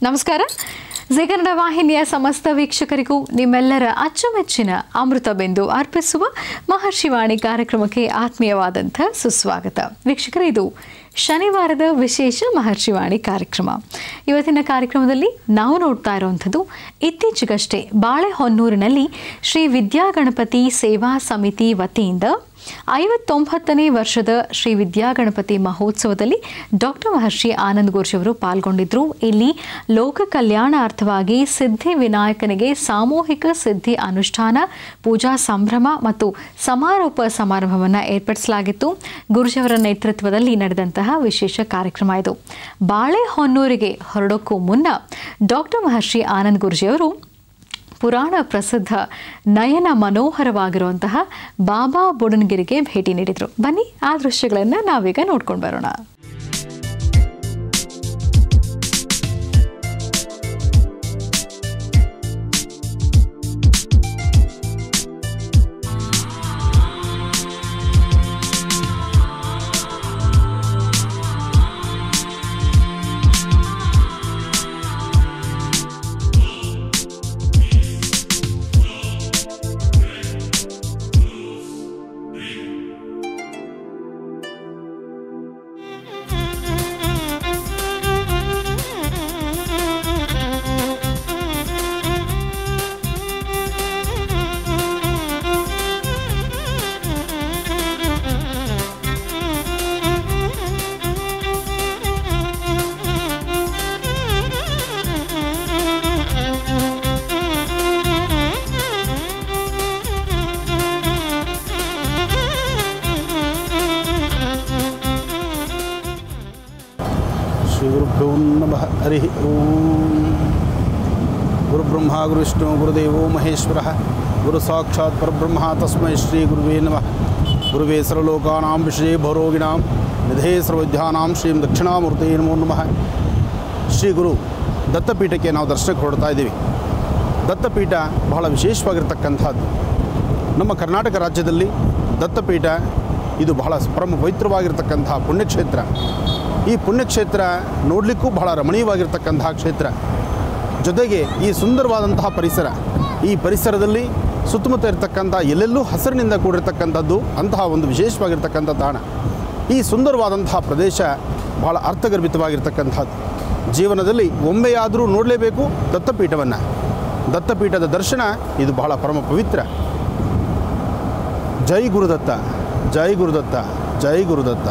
ನಮಸ್ಕಾರ ಜಿ ಕನ್ನಡ ವಾಹಿನಿಯ ಸಮಸ್ತ ವೀಕ್ಷಕರಿಗೂ ನಿಮ್ಮೆಲ್ಲರ ಅಚ್ಚುಮೆಚ್ಚಿನ ಅಮೃತ ಬಿಂದು ಅರ್ಪಿಸುವ ಮಹರ್ಷಿವಾಣಿ ಕಾರ್ಯಕ್ರಮಕ್ಕೆ ಆತ್ಮೀಯವಾದಂಥ ಸುಸ್ವಾಗತ ವೀಕ್ಷಕರೇ ಇದು ಶನಿವಾರದ ವಿಶೇಷ ಮಹರ್ಷಿವಾಣಿ ಕಾರ್ಯಕ್ರಮ ಇವತ್ತಿನ ಕಾರ್ಯಕ್ರಮದಲ್ಲಿ ನಾವು ನೋಡ್ತಾ ಇರುವಂಥದ್ದು ಇತ್ತೀಚೆಗಷ್ಟೇ ಬಾಳೆಹೊನ್ನೂರಿನಲ್ಲಿ ಶ್ರೀ ವಿದ್ಯಾಗಣಪತಿ ಸೇವಾ ಸಮಿತಿ ವತಿಯಿಂದ ಐವತ್ತೊಂಬತ್ತನೇ ವರ್ಷದ ಶ್ರೀ ವಿದ್ಯಾಗಣಪತಿ ಮಹೋತ್ಸವದಲ್ಲಿ ಡಾಕ್ಟರ್ ಮಹರ್ಷಿ ಆನಂದ್ ಗೋರ್ಜ್ ಅವರು ಪಾಲ್ಗೊಂಡಿದ್ರು ಇಲ್ಲಿ ಲೋಕ ಕಲ್ಯಾಣಾರ್ಥವಾಗಿ ಸಿದ್ಧಿ ವಿನಾಯಕನಿಗೆ ಸಾಮೂಹಿಕ ಸಿದ್ಧಿ ಅನುಷ್ಠಾನ ಪೂಜಾ ಸಂಭ್ರಮ ಮತ್ತು ಸಮಾರೋಪ ಸಮಾರಂಭವನ್ನು ಏರ್ಪಡಿಸಲಾಗಿತ್ತು ಗುರುಜಿಯವರ ನೇತೃತ್ವದಲ್ಲಿ ನಡೆದಂತಹ ವಿಶೇಷ ಕಾರ್ಯಕ್ರಮ ಇದು ಬಾಳೆಹೊನ್ನೂರಿಗೆ ಹೊರಡೋಕ್ಕೂ ಮುನ್ನ ಡಾಕ್ಟರ್ ಮಹರ್ಷಿ ಆನಂದ್ ಗುರುಜಿಯವರು ಪುರಾಣ ಪ್ರಸಿದ್ಧ ನಯನ ಮನೋಹರವಾಗಿರುವಂತಹ ಬಾಬಾ ಬುಡನ್ಗಿರಿಗೆ ಭೇಟಿ ನೀಡಿದರು ಬನ್ನಿ ಆ ದೃಶ್ಯಗಳನ್ನು ನಾವೀಗ ನೋಡ್ಕೊಂಡು ಬರೋಣ ಶ್ರೀಗುರುಭ್ಯೋ ನಮಃ ಹರಿ ಓಂ ಗುರುಬ್ರಹ್ಮ ಗುರುವಿಷ್ಣು ಗುರುದೇವೋ ಮಹೇಶ್ವರ ಗುರು ಸಾಕ್ಷಾತ್ ಪರಬ್ರಹ್ಮ ತಸ್ಮೈ ಶ್ರೀ ಗುರುವೇ ನಮಃ ಗುರುವೇ ಸರ್ವಲೋಕಾನಾಂ ವಿಷಯೇ ಭರೋಗಿಣಾಂ ನಿಧೇ ಸರ್ವವಿದ್ಯಾನಾಂ ಶ್ರೀಂ ದಕ್ಷಿಣಾಮೂರ್ತಿ ನಮೋ ನಮಃ ಶ್ರೀ ಗುರು ದತ್ತಪೀಠಕ್ಕೆ ನಾವು ದರ್ಶನಕ್ಕೆ ಹೊರಡ್ತಾ ಇದ್ದೀವಿ ದತ್ತಪೀಠ ಬಹಳ ವಿಶೇಷವಾಗಿರ್ತಕ್ಕಂಥದ್ದು ನಮ್ಮ ಕರ್ನಾಟಕ ರಾಜ್ಯದಲ್ಲಿ ದತ್ತಪೀಠ ಇದು ಬಹಳ ಪರಮ ಪವಿತ್ರವಾಗಿರ್ತಕ್ಕಂಥ ಪುಣ್ಯಕ್ಷೇತ್ರ ಈ ಪುಣ್ಯಕ್ಷೇತ್ರ ನೋಡಲಿಕ್ಕೂ ಬಹಳ ರಮಣೀಯವಾಗಿರ್ತಕ್ಕಂತಹ ಕ್ಷೇತ್ರ ಜೊತೆಗೆ ಈ ಸುಂದರವಾದಂತಹ ಪರಿಸರ ಈ ಪರಿಸರದಲ್ಲಿ ಸುತ್ತಮುತ್ತ ಇರತಕ್ಕಂಥ ಎಲ್ಲೆಲ್ಲೂ ಹಸಿರಿನಿಂದ ಕೂಡಿರ್ತಕ್ಕಂಥದ್ದು ಅಂತಹ ಒಂದು ವಿಶೇಷವಾಗಿರ್ತಕ್ಕಂಥ ತಾಣ ಈ ಸುಂದರವಾದಂತಹ ಪ್ರದೇಶ ಬಹಳ ಅರ್ಥಗರ್ಭಿತವಾಗಿರ್ತಕ್ಕಂಥದ್ದು ಜೀವನದಲ್ಲಿ ಒಮ್ಮೆಯಾದರೂ ನೋಡಲೇಬೇಕು ದತ್ತಪೀಠವನ್ನು ದತ್ತಪೀಠದ ದರ್ಶನ ಇದು ಬಹಳ ಪರಮ ಪವಿತ್ರ ಜೈ ಗುರುದತ್ತ ಜೈ ಗುರುದತ್ತ ಜೈ ಗುರುದತ್ತ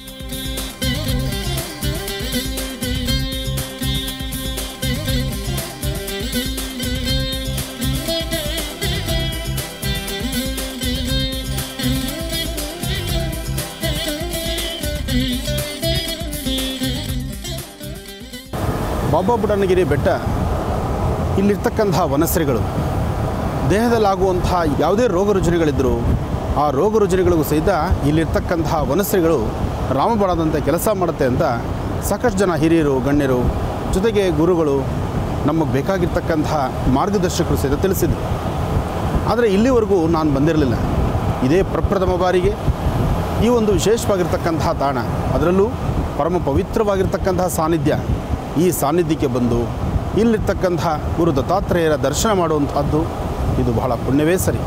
ಬಾಬಾ ಬುಡನಗಿರಿ ಬೆಟ್ಟ ಇಲ್ಲಿರ್ತಕ್ಕಂತಹ ವನಸ್ರೆಗಳು ದೇಹದಲ್ಲಾಗುವಂತಹ ಯಾವುದೇ ರೋಗ ರುಜಿನಗಳಿದ್ದರೂ ಆ ರೋಗ ರುಜಿನಗಳಿಗೂ ಸಹಿತ ಇಲ್ಲಿರ್ತಕ್ಕಂತಹ ವನಸ್ರೆಗಳು ರಾಮಬಾಣದಂತೆ ಕೆಲಸ ಮಾಡುತ್ತೆ ಅಂತ ಸಾಕಷ್ಟು ಜನ ಹಿರಿಯರು ಗಣ್ಯರು ಜೊತೆಗೆ ಗುರುಗಳು ನಮಗೆ ಬೇಕಾಗಿರ್ತಕ್ಕಂತಹ ಮಾರ್ಗದರ್ಶಕರು ಸಹಿತ ತಿಳಿಸಿದರು ಆದರೆ ಇಲ್ಲಿವರೆಗೂ ನಾನು ಬಂದಿರಲಿಲ್ಲ ಇದೇ ಪ್ರಪ್ರಥಮ ಬಾರಿಗೆ ಈ ಒಂದು ವಿಶೇಷವಾಗಿರ್ತಕ್ಕಂತಹ ತಾಣ ಅದರಲ್ಲೂ ಪರಮ ಪವಿತ್ರವಾಗಿರ್ತಕ್ಕಂತಹ ಸಾನ್ನಿಧ್ಯ ಈ ಸಾನ್ನಿಧ್ಯಕ್ಕೆ ಬಂದು ಇಲ್ಲಿರ್ತಕ್ಕಂತಹ ಗುರು ದತ್ತಾತ್ರೇಯರ ದರ್ಶನ ಮಾಡುವಂಥದ್ದು ಇದು ಬಹಳ ಪುಣ್ಯವೇ ಸರಿ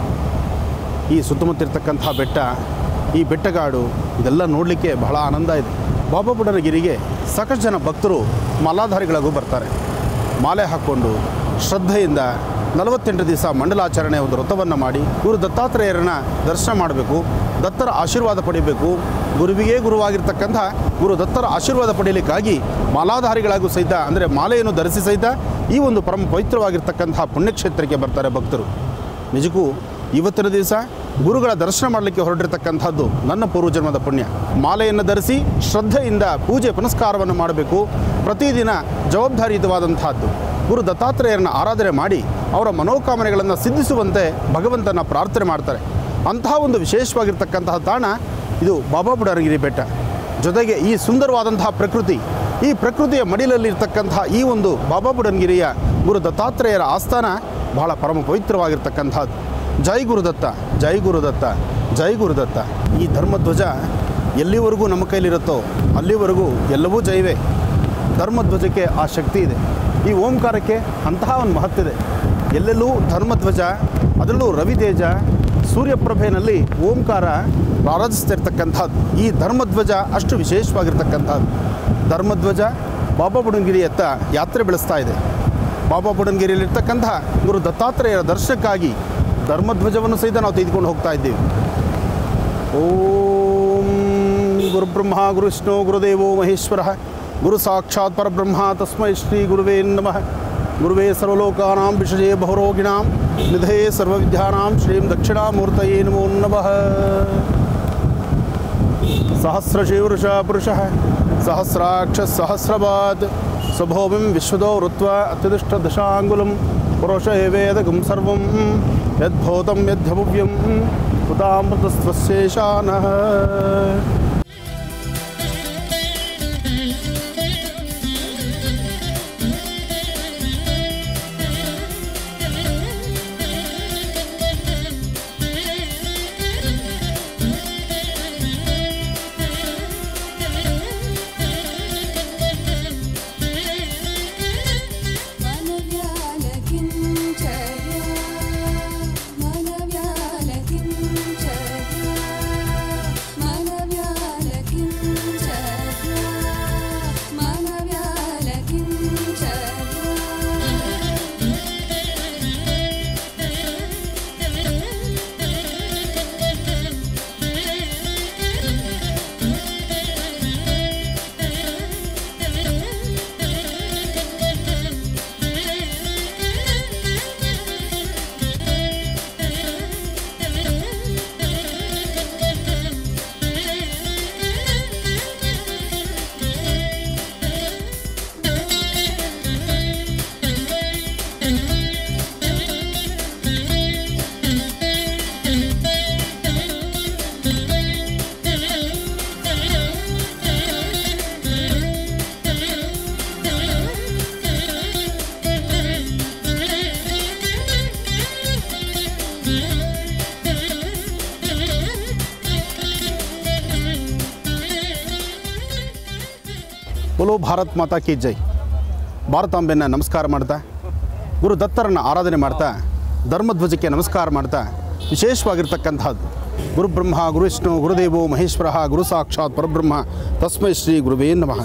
ಈ ಸುತ್ತಮುತ್ತ ಇರ್ತಕ್ಕಂತಹ ಬೆಟ್ಟ ಈ ಬೆಟ್ಟಗಾಡು ಇದೆಲ್ಲ ನೋಡಲಿಕ್ಕೆ ಬಹಳ ಆನಂದ ಇದೆ ಬಾಬಾ ಬುಡನಗಿರಿಗೆ ಸಾಕಷ್ಟು ಜನ ಭಕ್ತರು ಮಾಲಾಧಾರಿಗಳಿಗೂ ಬರ್ತಾರೆ ಮಾಲೆ ಹಾಕ್ಕೊಂಡು ಶ್ರದ್ಧೆಯಿಂದ ನಲವತ್ತೆಂಟು ದಿವಸ ಮಂಡಲಾಚರಣೆ ಒಂದು ವ್ರತವನ್ನು ಮಾಡಿ ಗುರು ದತ್ತಾತ್ರೇಯರನ್ನ ದರ್ಶನ ಮಾಡಬೇಕು ದತ್ತರ ಆಶೀರ್ವಾದ ಪಡಿಬೇಕು ಗುರುವಿಗೆ ಗುರುವಾಗಿರ್ತಕ್ಕಂಥ ಗುರು ದತ್ತರ ಆಶೀರ್ವಾದ ಪಡೆಯಲಿಕ್ಕಾಗಿ ಮಾಲಾಧಾರಿಗಳಾಗೂ ಸಹಿತ ಅಂದರೆ ಮಾಲೆಯನ್ನು ಧರಿಸಿ ಸಹಿತ ಈ ಒಂದು ಪರಮ ಪವಿತ್ರವಾಗಿರ್ತಕ್ಕಂತಹ ಪುಣ್ಯಕ್ಷೇತ್ರಕ್ಕೆ ಬರ್ತಾರೆ ಭಕ್ತರು ನಿಜಕ್ಕೂ ಇವತ್ತಿನ ದಿವಸ ಗುರುಗಳ ದರ್ಶನ ಮಾಡಲಿಕ್ಕೆ ಹೊರಟಿರ್ತಕ್ಕಂಥದ್ದು ನನ್ನ ಪೂರ್ವಜನ್ಮದ ಪುಣ್ಯ ಮಾಲೆಯನ್ನು ಧರಿಸಿ ಶ್ರದ್ಧೆಯಿಂದ ಪೂಜೆ ಪುನಸ್ಕಾರವನ್ನು ಮಾಡಬೇಕು ಪ್ರತಿದಿನ ಜವಾಬ್ದಾರಿಯುತವಾದಂತಹದ್ದು ಗುರು ದತ್ತಾತ್ರೇಯರನ್ನ ಆರಾಧನೆ ಮಾಡಿ ಅವರ ಮನೋಕಾಮನೆಗಳನ್ನು ಸಿದ್ಧಿಸುವಂತೆ ಭಗವಂತನ ಪ್ರಾರ್ಥನೆ ಮಾಡ್ತಾರೆ ಅಂತಹ ಒಂದು ವಿಶೇಷವಾಗಿರ್ತಕ್ಕಂತಹ ತಾಣ ಇದು ಬಾಬಾ ಬುಡನಗಿರಿ ಬೆಟ್ಟ ಜೊತೆಗೆ ಈ ಸುಂದರವಾದಂತಹ ಪ್ರಕೃತಿ ಈ ಪ್ರಕೃತಿಯ ಮಡಿಲಲ್ಲಿರ್ತಕ್ಕಂತಹ ಈ ಒಂದು ಬಾಬಾ ಬುಡನ್ಗಿರಿಯ ಗುರು ದತ್ತಾತ್ರೇಯರ ಆಸ್ಥಾನ ಬಹಳ ಪರಮ ಪವಿತ್ರವಾಗಿರ್ತಕ್ಕಂಥದ್ದು ಜೈ ಗುರುದತ್ತ ಜೈ ಗುರುದತ್ತ ಜೈ ಗುರುದತ್ತ ಈ ಧರ್ಮಧ್ವಜ ಎಲ್ಲಿವರೆಗೂ ನಮ್ಮ ಕೈಲಿರುತ್ತೋ ಅಲ್ಲಿವರೆಗೂ ಎಲ್ಲವೂ ಜೈವೇ ಧರ್ಮಧ್ವಜಕ್ಕೆ ಆ ಶಕ್ತಿ ಇದೆ ಈ ಓಂಕಾರಕ್ಕೆ ಅಂತಹ ಒಂದು ಮಹತ್ವದೆ ಎಲ್ಲೆಲ್ಲೂ ಧರ್ಮಧ್ವಜ ಅದರಲ್ಲೂ ರವಿತೇಜ ಸೂರ್ಯಪ್ರಭೆಯಲ್ಲಿ ಓಂಕಾರ ಪ್ರಾರಾಧಿಸ್ತಿರ್ತಕ್ಕಂಥದ್ದು ಈ ಧರ್ಮಧ್ವಜ ಅಷ್ಟು ವಿಶೇಷವಾಗಿರ್ತಕ್ಕಂಥದ್ದು ಧರ್ಮಧ್ವಜ ಬಾಬಾ ಬುಡನ್ಗಿರಿಯತ್ತ ಯಾತ್ರೆ ಬೆಳೆಸ್ತಾ ಇದೆ ಬಾಬಾ ಬುಡನ್ಗಿರಿಯಲ್ಲಿರ್ತಕ್ಕಂತಹ ಗುರು ದತ್ತಾತ್ರೇಯರ ದರ್ಶನಕ್ಕಾಗಿ ಧರ್ಮಧ್ವಜವನ್ನು ಸಹಿತ ನಾವು ತೆಗೆದುಕೊಂಡು ಹೋಗ್ತಾ ಇದ್ದೇವೆ ಓಂ ಗುರುಬ್ರಹ್ಮ ಗುರುವಿಷ್ಣು ಗುರುದೇವೋ ಮಹೇಶ್ವರ ಗುರು ಸಾಕ್ಷಾತ್ ಪರಬ್ರಹ್ಮ ತಸ್ಮೈ ಶ್ರೀ ಗುರುವೇ ನಮಃ ಗುರುವೇ ಸರ್ವಲೋಕಾನಾಂ ವಿಷಯೇ ಬಹುರೋಗಿಣಾಂ ನಿಧೇ ಸರ್ವವಿದ್ಯಾನಾಂ ಶ್ರೀಂ ದಕ್ಷಿಣಾಮೂರ್ತಯೇ ನಮೋ ನಮಃ सहस्रशीर्ष पुरुषः सहस्राक्ष सहस्रपात् स्वभौमिं विश्वतो ऋत्वा अत्यतिष्ठदशाङ्गुलं पुरुष एवेदगं सर्वं यद्भूतं यद्भव्यं उतामृतस्वशेषानः ಬೋಲೋ ಭಾರತ್ ಮಾತಾ ಕಿ ಜೈ ಭಾರತಾಂಬೆಯನ್ನು ನಮಸ್ಕಾರ ಮಾಡ್ತಾ ಗುರು ದತ್ತರನ್ನು ಆರಾಧನೆ ಮಾಡ್ತಾ ಧರ್ಮಧ್ವಜಕ್ಕೆ ನಮಸ್ಕಾರ ಮಾಡ್ತಾ ವಿಶೇಷವಾಗಿರ್ತಕ್ಕಂಥದ್ದು ಗುರುಬ್ರಹ್ಮ ಗುರುವಿಷ್ಣು ಗುರುದೇವೋ ಮಹೇಶ್ವರ ಗುರು ಸಾಕ್ಷಾತ್ ಪರಬ್ರಹ್ಮ ತಸ್ಮೈ ಶ್ರೀ ಗುರುವೇ ನಮಃ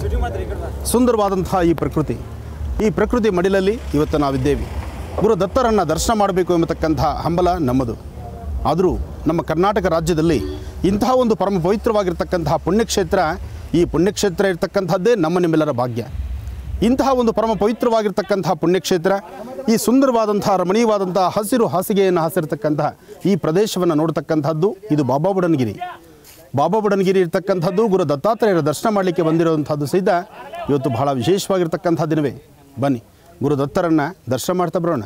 ಸುಂದರವಾದಂತಹ ಈ ಪ್ರಕೃತಿ ಈ ಪ್ರಕೃತಿ ಮಡಿಲಲ್ಲಿ ಇವತ್ತು ನಾವಿದ್ದೇವೆ ಗುರು ದತ್ತರನ್ನು ದರ್ಶನ ಮಾಡಬೇಕು ಎಂಬತಕ್ಕಂಥ ಹಂಬಲ ನಮ್ಮದು ಆದರೂ ನಮ್ಮ ಕರ್ನಾಟಕ ರಾಜ್ಯದಲ್ಲಿ ಇಂತಹ ಒಂದು ಪರಮ ಪವಿತ್ರವಾಗಿರ್ತಕ್ಕಂತಹ ಪುಣ್ಯಕ್ಷೇತ್ರ ಈ ಪುಣ್ಯಕ್ಷೇತ್ರ ಇರ್ತಕ್ಕಂಥದ್ದೇ ನಮ್ಮ ನಿಮ್ಮೆಲ್ಲರ ಭಾಗ್ಯ ಇಂತಹ ಒಂದು ಪರಮ ಪವಿತ್ರವಾಗಿರ್ತಕ್ಕಂತಹ ಪುಣ್ಯಕ್ಷೇತ್ರ ಈ ಸುಂದರವಾದಂತಹ ರಮಣೀಯವಾದಂತಹ ಹಸಿರು ಹಾಸಿಗೆಯನ್ನು ಹಾಸಿರ್ತಕ್ಕಂತಹ ಈ ಪ್ರದೇಶವನ್ನು ನೋಡ್ತಕ್ಕಂಥದ್ದು ಇದು ಬಾಬಾ ಬುಡನ್ಗಿರಿ ಬಾಬಾ ಬುಡನ್ಗಿರಿ ಇರ್ತಕ್ಕಂಥದ್ದು ಗುರು ದತ್ತಾತ್ರೇಯರ ದರ್ಶನ ಮಾಡಲಿಕ್ಕೆ ಬಂದಿರುವಂಥದ್ದು ಸಹಿತ ಇವತ್ತು ಬಹಳ ವಿಶೇಷವಾಗಿರ್ತಕ್ಕಂಥ ದಿನವೇ ಬನ್ನಿ ಗುರು ದತ್ತರನ್ನು ದರ್ಶನ ಮಾಡ್ತಾ ಬರೋಣ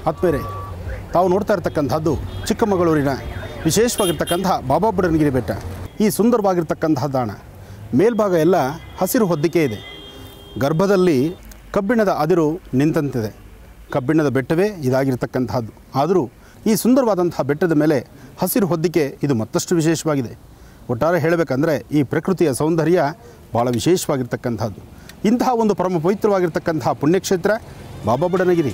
ಆತ್ಮೇರೆ ತಾವು ನೋಡ್ತಾ ಇರ್ತಕ್ಕಂಥದ್ದು ಚಿಕ್ಕಮಗಳೂರಿನ ವಿಶೇಷವಾಗಿರ್ತಕ್ಕಂತಹ ಬಾಬಾ ಬುಡನಗಿರಿ ಬೆಟ್ಟ ಈ ಸುಂದರವಾಗಿರ್ತಕ್ಕಂತಹ ದಾಣ ಮೇಲ್ಭಾಗ ಎಲ್ಲ ಹಸಿರು ಹೊದ್ದಿಕೆ ಇದೆ ಗರ್ಭದಲ್ಲಿ ಕಬ್ಬಿಣದ ಅದಿರು ನಿಂತಂತಿದೆ ಕಬ್ಬಿಣದ ಬೆಟ್ಟವೇ ಇದಾಗಿರ್ತಕ್ಕಂತಹದ್ದು ಆದರೂ ಈ ಸುಂದರವಾದಂತಹ ಬೆಟ್ಟದ ಮೇಲೆ ಹಸಿರು ಹೊದ್ದಿಕೆ ಇದು ಮತ್ತಷ್ಟು ವಿಶೇಷವಾಗಿದೆ ಒಟ್ಟಾರೆ ಹೇಳಬೇಕಂದ್ರೆ ಈ ಪ್ರಕೃತಿಯ ಸೌಂದರ್ಯ ಭಾಳ ವಿಶೇಷವಾಗಿರ್ತಕ್ಕಂಥದ್ದು ಇಂತಹ ಒಂದು ಪರಮ ಪವಿತ್ರವಾಗಿರ್ತಕ್ಕಂತಹ ಪುಣ್ಯಕ್ಷೇತ್ರ ಬಾಬಾ ಬುಡನಗಿರಿ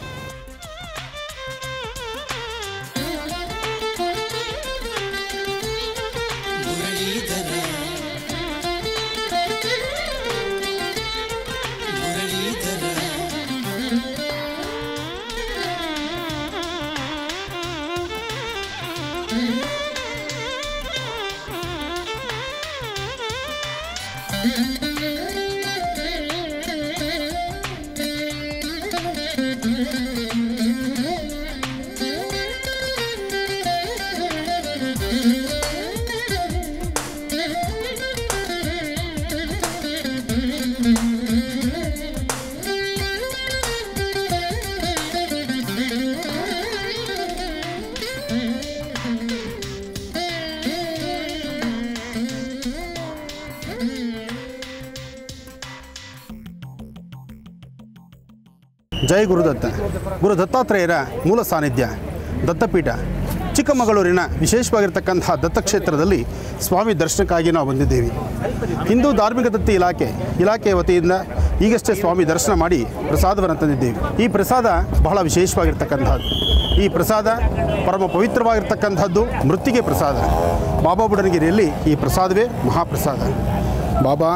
ಜೈ ಗುರುದತ್ತ ಗುರು ದತ್ತಾತ್ರೇಯರ ಮೂಲ ಸಾನ್ನಿಧ್ಯ ದತ್ತಪೀಠ ಚಿಕ್ಕಮಗಳೂರಿನ ವಿಶೇಷವಾಗಿರ್ತಕ್ಕಂತಹ ದತ್ತಕ್ಷೇತ್ರದಲ್ಲಿ ಸ್ವಾಮಿ ದರ್ಶನಕ್ಕಾಗಿ ನಾವು ಬಂದಿದ್ದೇವೆ ಹಿಂದೂ ಧಾರ್ಮಿಕ ದತ್ತಿ ಇಲಾಖೆ ಇಲಾಖೆಯ ವತಿಯಿಂದ ಈಗಷ್ಟೇ ಸ್ವಾಮಿ ದರ್ಶನ ಮಾಡಿ ಪ್ರಸಾದವನ್ನು ತಂದಿದ್ದೇವೆ ಈ ಪ್ರಸಾದ ಬಹಳ ವಿಶೇಷವಾಗಿರ್ತಕ್ಕಂಥದ್ದು ಈ ಪ್ರಸಾದ ಪರಮ ಪವಿತ್ರವಾಗಿರ್ತಕ್ಕಂಥದ್ದು ಮೃತ್ತಿಗೆ ಪ್ರಸಾದ ಬಾಬಾ ಬುಡನಗಿರಿಯಲ್ಲಿ ಈ ಪ್ರಸಾದವೇ ಮಹಾಪ್ರಸಾದ ಬಾಬಾ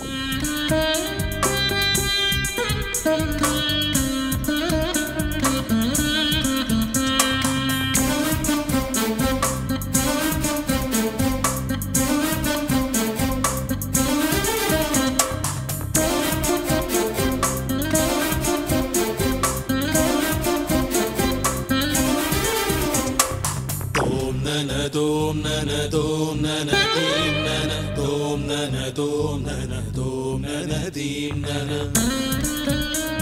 Dom nana dom nana dom nana dim nana dom nana dom nana dom nana dim nana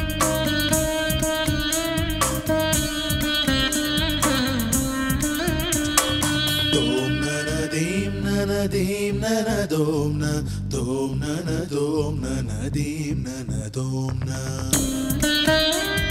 Dom nana dim nana dim nana dom na dom nana dom nana dim nana dom na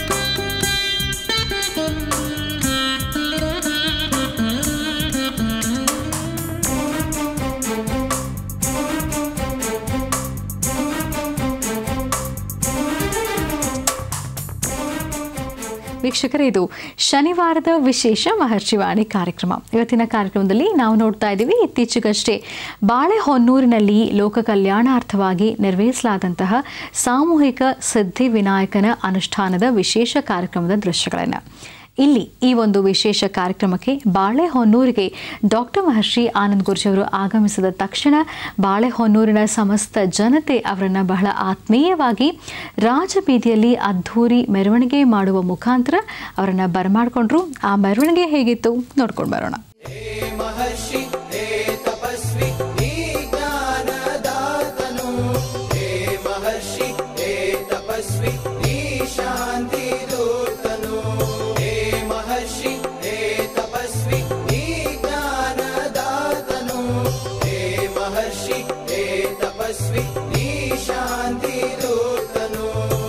ವೀಕ್ಷಕರೇ ಇದು ಶನಿವಾರದ ವಿಶೇಷ ಮಹರ್ಷಿವಾಣಿ ಕಾರ್ಯಕ್ರಮ ಇವತ್ತಿನ ಕಾರ್ಯಕ್ರಮದಲ್ಲಿ ನಾವು ನೋಡ್ತಾ ಇದ್ದೀವಿ ಇತ್ತೀಚೆಗಷ್ಟೇ ಬಾಳೆಹೊನ್ನೂರಿನಲ್ಲಿ ಲೋಕ ಕಲ್ಯಾಣಾರ್ಥವಾಗಿ ನಿರ್ವಹಿಸಲಾದಂತಹ ಸಾಮೂಹಿಕ ಸಿದ್ಧಿ ವಿನಾಯಕನ ಅನುಷ್ಠಾನದ ವಿಶೇಷ ಕಾರ್ಯಕ್ರಮದ ದೃಶ್ಯಗಳನ್ನು ಇಲ್ಲಿ ಈ ಒಂದು ವಿಶೇಷ ಕಾರ್ಯಕ್ರಮಕ್ಕೆ ಬಾಳೆಹೊನ್ನೂರಿಗೆ ಡಾಕ್ಟರ್ ಮಹರ್ಷಿ ಆನಂದ್ ಗುರ್ಜಿ ಅವರು ಆಗಮಿಸಿದ ತಕ್ಷಣ ಬಾಳೆಹೊನ್ನೂರಿನ ಸಮಸ್ತ ಜನತೆ ಅವರನ್ನು ಬಹಳ ಆತ್ಮೀಯವಾಗಿ ರಾಜಬೀದಿಯಲ್ಲಿ ಅದ್ಧೂರಿ ಮೆರವಣಿಗೆ ಮಾಡುವ ಮುಖಾಂತರ ಅವರನ್ನು ಬರಮಾಡಿಕೊಂಡ್ರು ಆ ಮೆರವಣಿಗೆ ಹೇಗಿತ್ತು ನೋಡ್ಕೊಂಡು ಬರೋಣ महर्षि हे तपस्वी हे ज्ञानदातनु हे महर्षि हे तपस्वी हे शान्तिदूतनु हे महर्षि हे तपस्वी हे ज्ञानदातनु हे महर्षि हे तपस्वी हे शान्तिदूतनु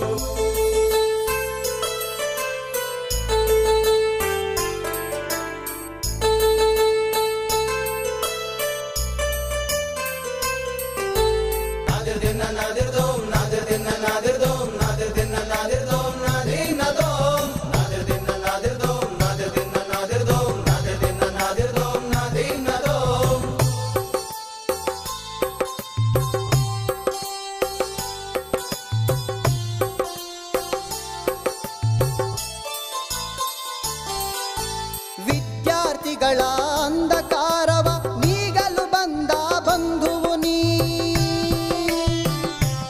ವಿದ್ಯಾರ್ಥಿಗಳ ಅಂಧಕಾರವ ನೀಗಲು ಬಂದ ಬಂಧುವು ನೀ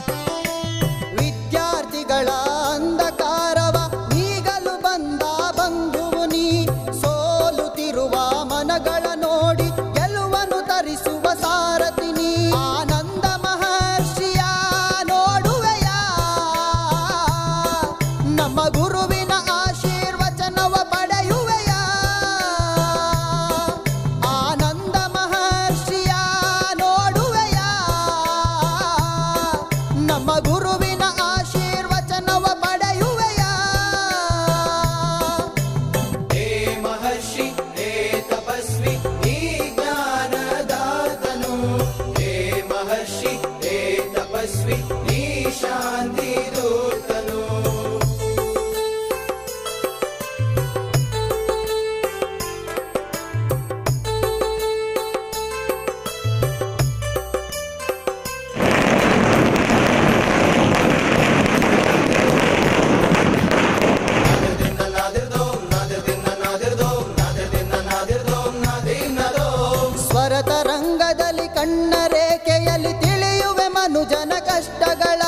ಮನುಜನ ಕಷ್ಟಗಳ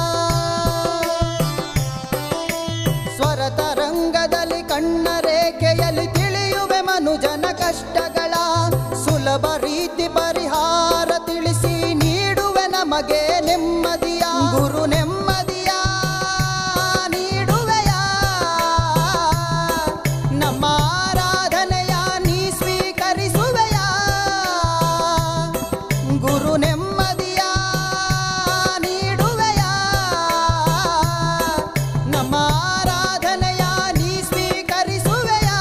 ಸ್ವರ ತರಂಗದಲ್ಲಿ ಕಣ್ಣ ರೇಖೆಯಲ್ಲಿ ತಿಳಿಯುವೆ ಮನುಜನ ಕಷ್ಟಗಳ ಸುಲಭ ರೀತಿ ಪರಿಹಾರ ತಿಳಿಸಿ ನೀಡುವೆ ನಮಗೆ ನೆಮ್ಮದಿಯ ಗುರು ನೆಮ್ಮದಿಯ ನೀಡುವೆಯ ನಮ್ಮ ಆರಾಧನೆಯ ನೀ ಸ್ವೀಕರಿಸುವೆಯ ಗುರು ನೆಮ್ಮದಿಯ ನೀಡುವೆಯ ನಮ್ಮ ಆರಾಧನೆಯ ನೀ ಸ್ವೀಕರಿಸುವೆಯ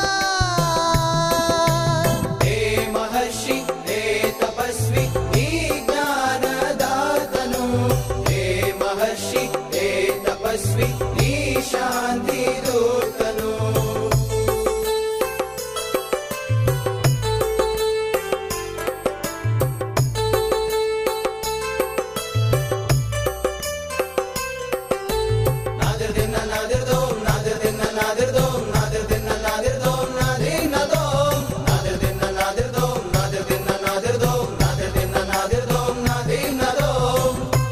हे महर्षि हे तपस्वी हे ज्ञानदातनु हे महर्षि हे तपस्वी हे शान्तिदूतनु ನಾದಿರ್ದಿನ್ನ ನಾದಿರ್ದೋಂ ನಾದಿರ್ದಿನ್ನ ನಾದಿರ್ದೋಂ ನಾದಿರ್ದಿನ್ನ ನಾದಿರ್ದೋಂ ನಾದಿರ್ನದೋಂ ನಾದಿರ್ದಿನ್ನ ನಾದಿರ್ದೋಂ ನಾದಿರ್ದಿನ್ನ ನಾದಿರ್ದೋಂ ನಾದಿರ್ದಿನ್ನ ನಾದಿರ್ದೋಂ ನಾದಿರ್ನದೋಂ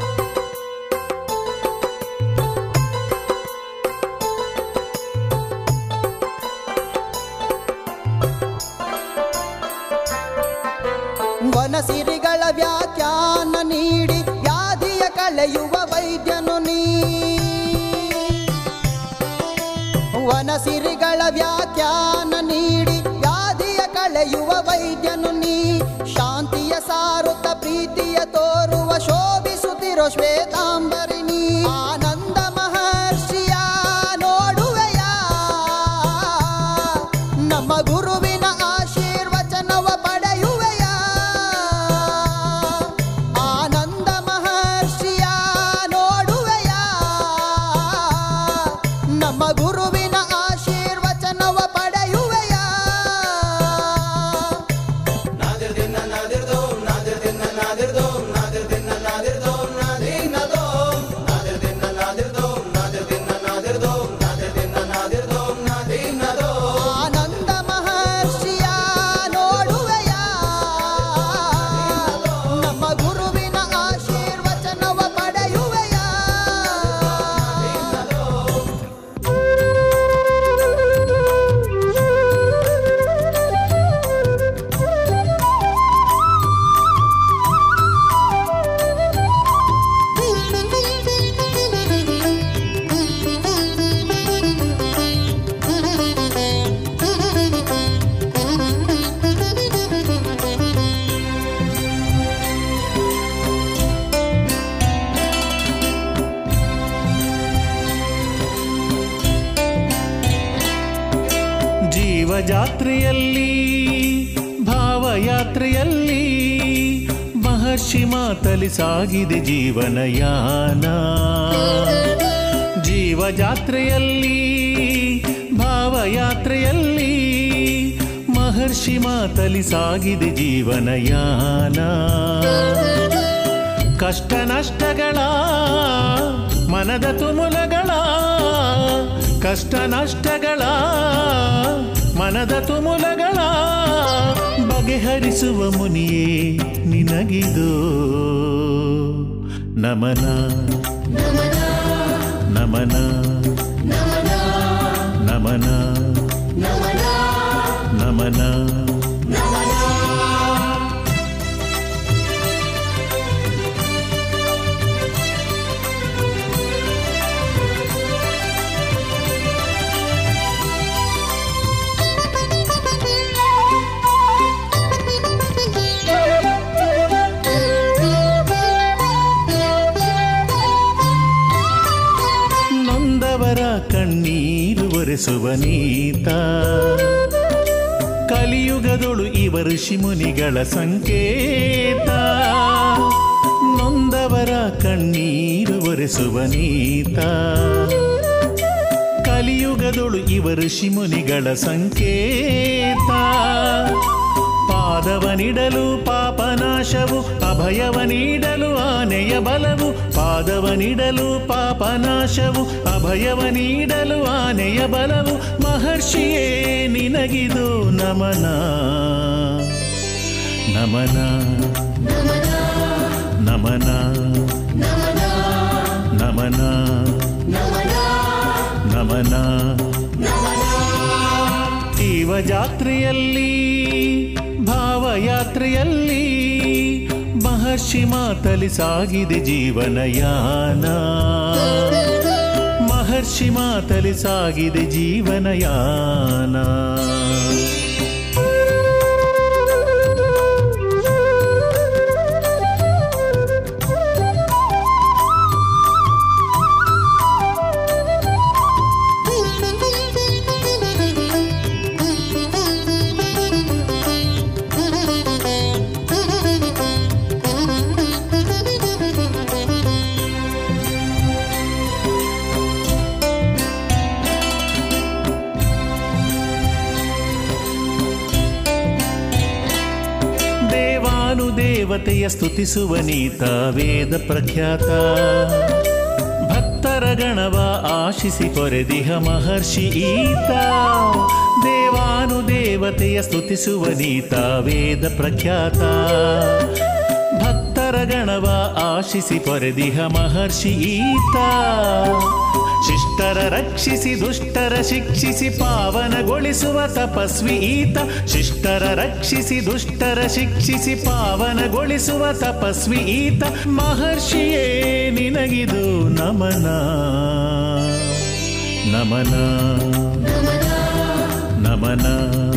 ವನಸಿರಿಗಳ ವ್ಯಾಖ್ಯಾನ ನೀಡಿ ವ್ಯಾಧಿಯ ಕಳೆಯುವ ವೈದ್ಯನು ನೀ ವನಸಿರಿಗಳ ವ್ಯಾಖ್ಯಾನ ನೀಡಿ ವ್ಯಾಧಿಯ ಕಳೆಯುವ ವೈದ್ಯನು ನೀ ಶಾಂತಿಯ ಸಾರುತ್ತ ಪ್ರೀತಿಯ ತೋರುವ ಶೋಭಿಸುತ್ತಿರೋ ಶ್ವೇತಾಂಬರಿಣಿ ಆನಂದ ಮಹರ್ಷಿಯ ನೋಡುವೆಯ ನಮ್ಮ ಗುರುವಿನ ಆಶೀರ್ವಚನವ ಪಡೆಯುವೆಯ ಆನಂದ ಮಹರ್ಷಿಯ ನೋಡುವೆಯ ನಮ್ಮ ಗುರುವಿನ ಆಶೀರ್ವಚನವ ಪಡೆಯುವೆಯ ನಾದಿರ್ದಿನ್ನ ನಾದಿರ್ದೋಂ ನಾದಿರ್ದಿನ್ನ ನಾದಿರ್ದೋಂ ನಾದಿರ್ದಿನ್ನ ನಾದಿರ್ದೋಂ ನಾದಿರ್ನದೋಂ ನಾದಿರ್ದಿನ್ನ ನಾದಿರ್ದೋಂ ನಾದಿರ್ದಿನ್ನ ನಾದಿರ್ದೋಂ ನಾದಿರ್ದಿನ್ನ ನಾದಿರ್ದೋಂ ನಾದಿರ್ನದೋಂ ಆನಂದ ಮಹರ್ಷಿಯ ನೋಡುವೆಯ ನಮ್ಮ ಗುರುವಿನ ಆಶೀರ್ವಚನವ ಪಡೆಯುವೆಯ ಜೀವಜಾತ್ರೆಯಲ್ಲಿ ಭಾವಯಾತ್ರೆಯಲ್ಲಿ ಮಹರ್ಷಿ ಮಾತಲಿ ಸಾಗಿದೆ ಜೀವನಯಾನ ಜೀವಜಾತ್ರೆಯಲ್ಲಿ ಭಾವಯಾತ್ರೆಯಲ್ಲಿ ಮಹರ್ಷಿ ಮಾತಲಿ ಸಾಗಿದೆ ಜೀವನಯಾನ ಕಷ್ಟ ನಷ್ಟಗಳ ಮನದ ತುಮುಲಗಳ ಕಷ್ಟ ನಷ್ಟಗಳ ಮನದ ತುಮುಲಗಳ ಬಗೆಹರಿಸುವ ಮುನಿಯೇ ನಿನಗಿದು ನಮನ ನಮನ ನಮನ ನಮನ ನೊಂದವರ ಕಣ್ಣೀರು ಒರೆಸುವ ನೀತ ಕಲಿಯುಗದೊಳು ಇವ ಋಷಿಮುನಿಗಳ ಸಂಕೇತ ನೊಂದವರ ಕಣ್ಣೀರು ಒರೆಸುವ ನೀತ ಕಲಿಯುಗದೊಳು ಇವ ಋಷಿಮುನಿಗಳ ಸಂಕೇತ ಪಾದವ ನೀಡಲು ಪಾಪನಾಶವು ಅಭಯವ ನೀಡಲು ಆನೆಯ ಬಲವು ಪಾದವ ನೀಡಲು ಪಾಪನಾಶವು ಅಭಯವ ನೀಡಲು ಆನೆಯ ಬಲವು ಮಹರ್ಷಿಯೇ ನಿನಗಿದು ನಮನ ನಮನ ನಮನ ಜಾತ್ರೆಯಲ್ಲಿ ಭಾವಯಾತ್ರೆಯಲ್ಲಿ ಮಹರ್ಷಿ ಮಾತಲಿ ಸಾಗಿದೆ ಜೀವನಯಾನ ಮಹರ್ಷಿ ಮಾತಲಿ ಸಾಗಿದೆ ಜೀವನಯಾನ ದೇವಾನು ದೇವತೆಯ ಸ್ತುತಿಸುವ ನೀತ ವೇದ ಪ್ರಖ್ಯಾತ ಭಕ್ತರ ಗಣವ ಆಶಿಸಿ ಪೊರೆದಿಹ ಮಹರ್ಷಿ ಈತ ದೇವಾನು ದೇವತೆಯ ಸ್ತುತಿಸುವ ನೀತ ವೇದ ಪ್ರಖ್ಯಾತ ಭಕ್ತರ ಗಣವ ಆಶಿಸಿ ಪೊರೆದಿಹ ಮಹರ್ಷಿ ಈತ ಶಿಷ್ಟರ ರಕ್ಷಿಸಿ ದುಷ್ಟರ ಶಿಕ್ಷಿಸಿ ಪಾವನಗೊಳಿಸುವ ತಪಸ್ವಿ ಈತ ಶಿಷ್ಟರ ರಕ್ಷಿಸಿ ದುಷ್ಟರ ಶಿಕ್ಷಿಸಿ ಪಾವನಗೊಳಿಸುವ ತಪಸ್ವಿ ಈತ ಮಹರ್ಷಿಯೇ ನಿನಗಿದು ನಮನ ನಮನ ನಮನ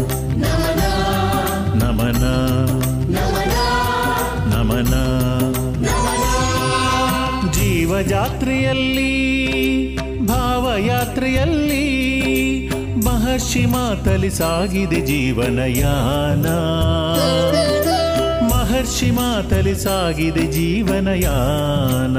ನಮನ ನಮನ ಜೀವಜಾತ್ರೆಯಲ್ಲಿ ಭಾವಯಾತ್ರೆಯಲ್ಲಿ ಮಹರ್ಷಿ ಮಾತಲಿ ಸಾಗಿದೆ ಜೀವನಯಾನ ಮಹರ್ಷಿ ಮಾತಲಿ ಸಾಗಿದೆ ಜೀವನಯಾನ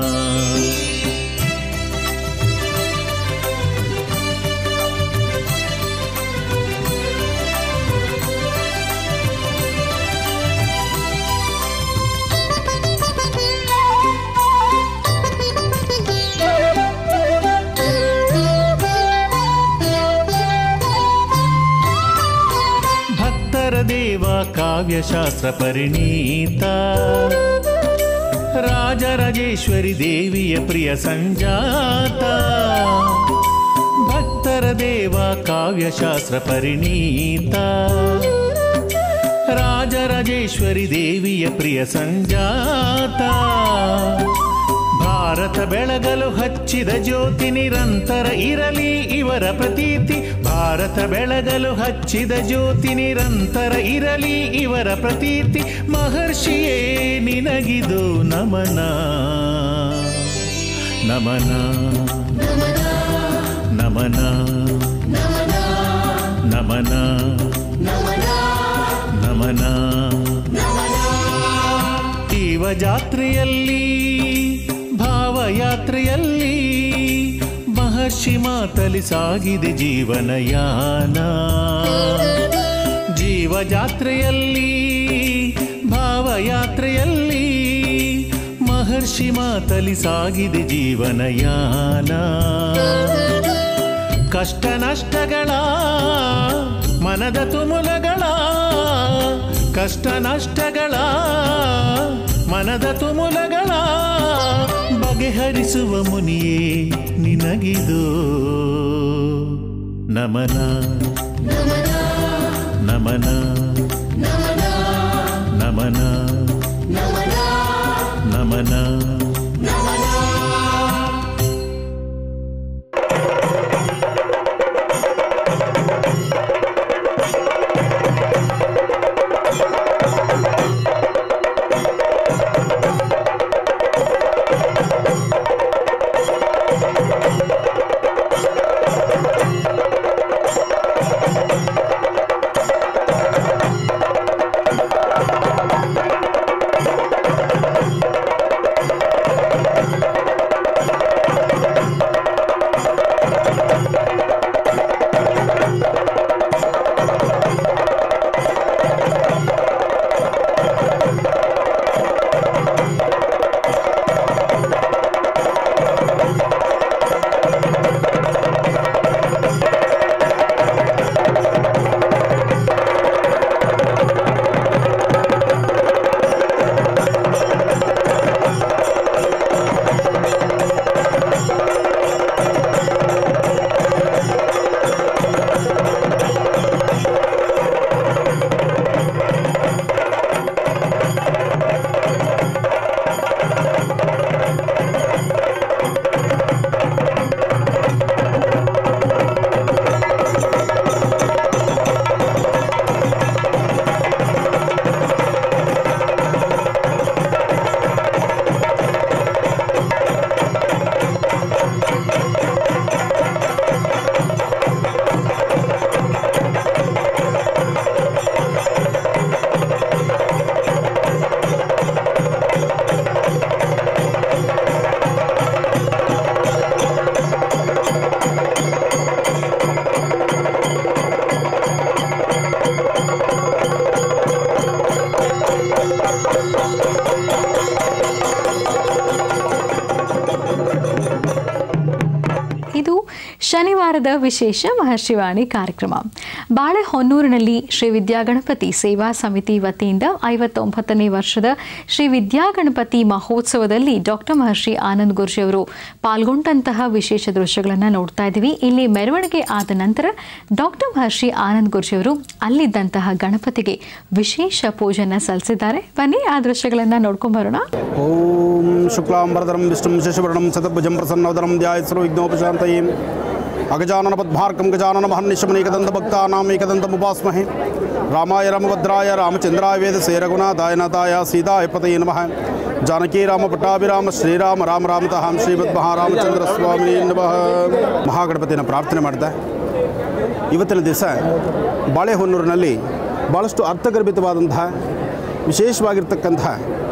ಭಕ್ತರ ದೇವ ಕಾವ್ಯಶಾಸ್ತ್ರ ಪರಿಣೀತ ರಾಜರಾಜೇಶ್ವರಿ ದೇವಿಯ ಪ್ರಿಯ ಸಂಜಾತ ಭಕ್ತರ ದೇವ ಕಾವ್ಯಶಾಸ್ತ್ರ ಪರಿಣೀತ ರಾಜರಾಜೇಶ್ವರಿ ದೇವಿಯ ಪ್ರಿಯ ಸಂಜಾತ ಭಾರತ ಬೆಳಗಲು ಹಚ್ಚಿದ ಜ್ಯೋತಿ ನಿರಂತರ ಇರಲಿ ಇವರ ಪ್ರತೀತಿ ಭಾರತ ಬೆಳಗಲು ಹಚ್ಚಿದ ಜ್ಯೋತಿ ನಿರಂತರ ಇರಲಿ ಇವರ ಪ್ರತೀತಿ ಮಹರ್ಷಿಯೇ ನಿನಗಿದು ನಮನ ನಮನ ನಮನ ನಮನ ನಮನ ಜೀವ ಜಾತ್ರೆಯಲ್ಲಿ ಭಾವಯಾತ್ರೆಯಲ್ಲಿ ಮಹರ್ಷಿ ಮಾತಲಿ ಸಾಗಿದೆ ಜೀವನಯಾನ ಜೀವ ಜಾತ್ರೆಯಲ್ಲಿ ಭಾವಯಾತ್ರೆಯಲ್ಲಿ ಮಹರ್ಷಿ ಮಾತಲಿ ಸಾಗಿದೆ ಜೀವನಯಾನ ಕಷ್ಟ ನಷ್ಟಗಳ ಮನದ ತುಮುಲಗಳ ಕಷ್ಟ ನಷ್ಟಗಳ ಮನದ ತುಮುಲಗಳ ಬಗೆಹರಿಸುವ ಮುನಿಯೇ ನಿನಗಿದು ನಮನ ನಮನ ನಮನ ನಮನ ಶನಿವಾರದ ವಿಶೇಷ ಮಹರ್ಷಿವಾಣಿ ಕಾರ್ಯಕ್ರಮ ಬಾಳೆಹೊನ್ನೂರಿನಲ್ಲಿ ಶ್ರೀ ವಿದ್ಯಾಗಣಪತಿ ಸೇವಾ ಸಮಿತಿ ವತಿಯಿಂದ ಐವತ್ತೊಂಬತ್ತನೇ ವರ್ಷದ ಶ್ರೀ ವಿದ್ಯಾಗಣಪತಿ ಮಹೋತ್ಸವದಲ್ಲಿ ಡಾಕ್ಟರ್ ಮಹರ್ಷಿ ಆನಂದ್ ಗುರ್ಜಿ ಅವರು ಪಾಲ್ಗೊಂಡಂತಹ ವಿಶೇಷ ದೃಶ್ಯಗಳನ್ನು ನೋಡ್ತಾ ಇದ್ದೀವಿ ಇಲ್ಲಿ ಮೆರವಣಿಗೆ ಆದ ನಂತರ ಡಾಕ್ಟರ್ ಮಹರ್ಷಿ ಆನಂದ್ ಗುರ್ಜಿ ಅವರು ಅಲ್ಲಿದ್ದಂತಹ ಗಣಪತಿಗೆ ವಿಶೇಷ ಪೂಜೆಯನ್ನ ಸಲ್ಲಿಸಿದ್ದಾರೆ ಬನ್ನಿ ಆ ದೃಶ್ಯಗಳನ್ನು ನೋಡ್ಕೊಂಡ್ ಬರೋಣ ಓಂ ಶುಕ್ಲಾಂಬರಧರಂ ವಿಷ್ಣುಂ ಶಶಿವರ್ಣಂ ಸತಭುಜಂ ಪ್ರಸನ್ನವದರಂ ಧ್ಯಾಯಸ್ರು ವಿಘ್ನೋಪಶಾಂತಯೀಂ ಅಗಜಾನನ ಪದ್ಮಾರ್ಕಂ ಗಜಾನನ ಮಹರ್ನಿಶಮನೇಕದಂತ ಭಕ್ತಾನಾಂ ಏಕದಂತಮುಪಾಸ್ಮಹೆ ರಾಮಾಯ ರಾಮಭದ್ರಾಯ ರಾಮಚಂದ್ರಾಯ ವೇದಸೇ ರಘುನಾಥಾಯ ನಾಥಾಯ ಸೀತಾಯ ಪತಯೇ ನಮಃ ಜಾನಕಿ ರಾಮ ಪಟ್ಟಾಭಿರಾಮ ಶ್ರೀರಾಮ ರಾಮ ರಾಮತಃ ಶ್ರೀಮದ್ ಮಹಾರಾಮಚಂದ್ರ ಸ್ವಾಮಿ ನಮಃ ಮಹಾಗಣಪತಿಯನ್ನು ಪ್ರಾರ್ಥನೆ ಮಾಡಿದೆ ಇವತ್ತಿನ ದಿವಸ ಬಾಳೆಹೊನ್ನೂರಿನಲ್ಲಿ ಭಾಳಷ್ಟು ಅರ್ಥಗರ್ಭಿತವಾದಂತಹ ವಿಶೇಷವಾಗಿರ್ತಕ್ಕಂತಹ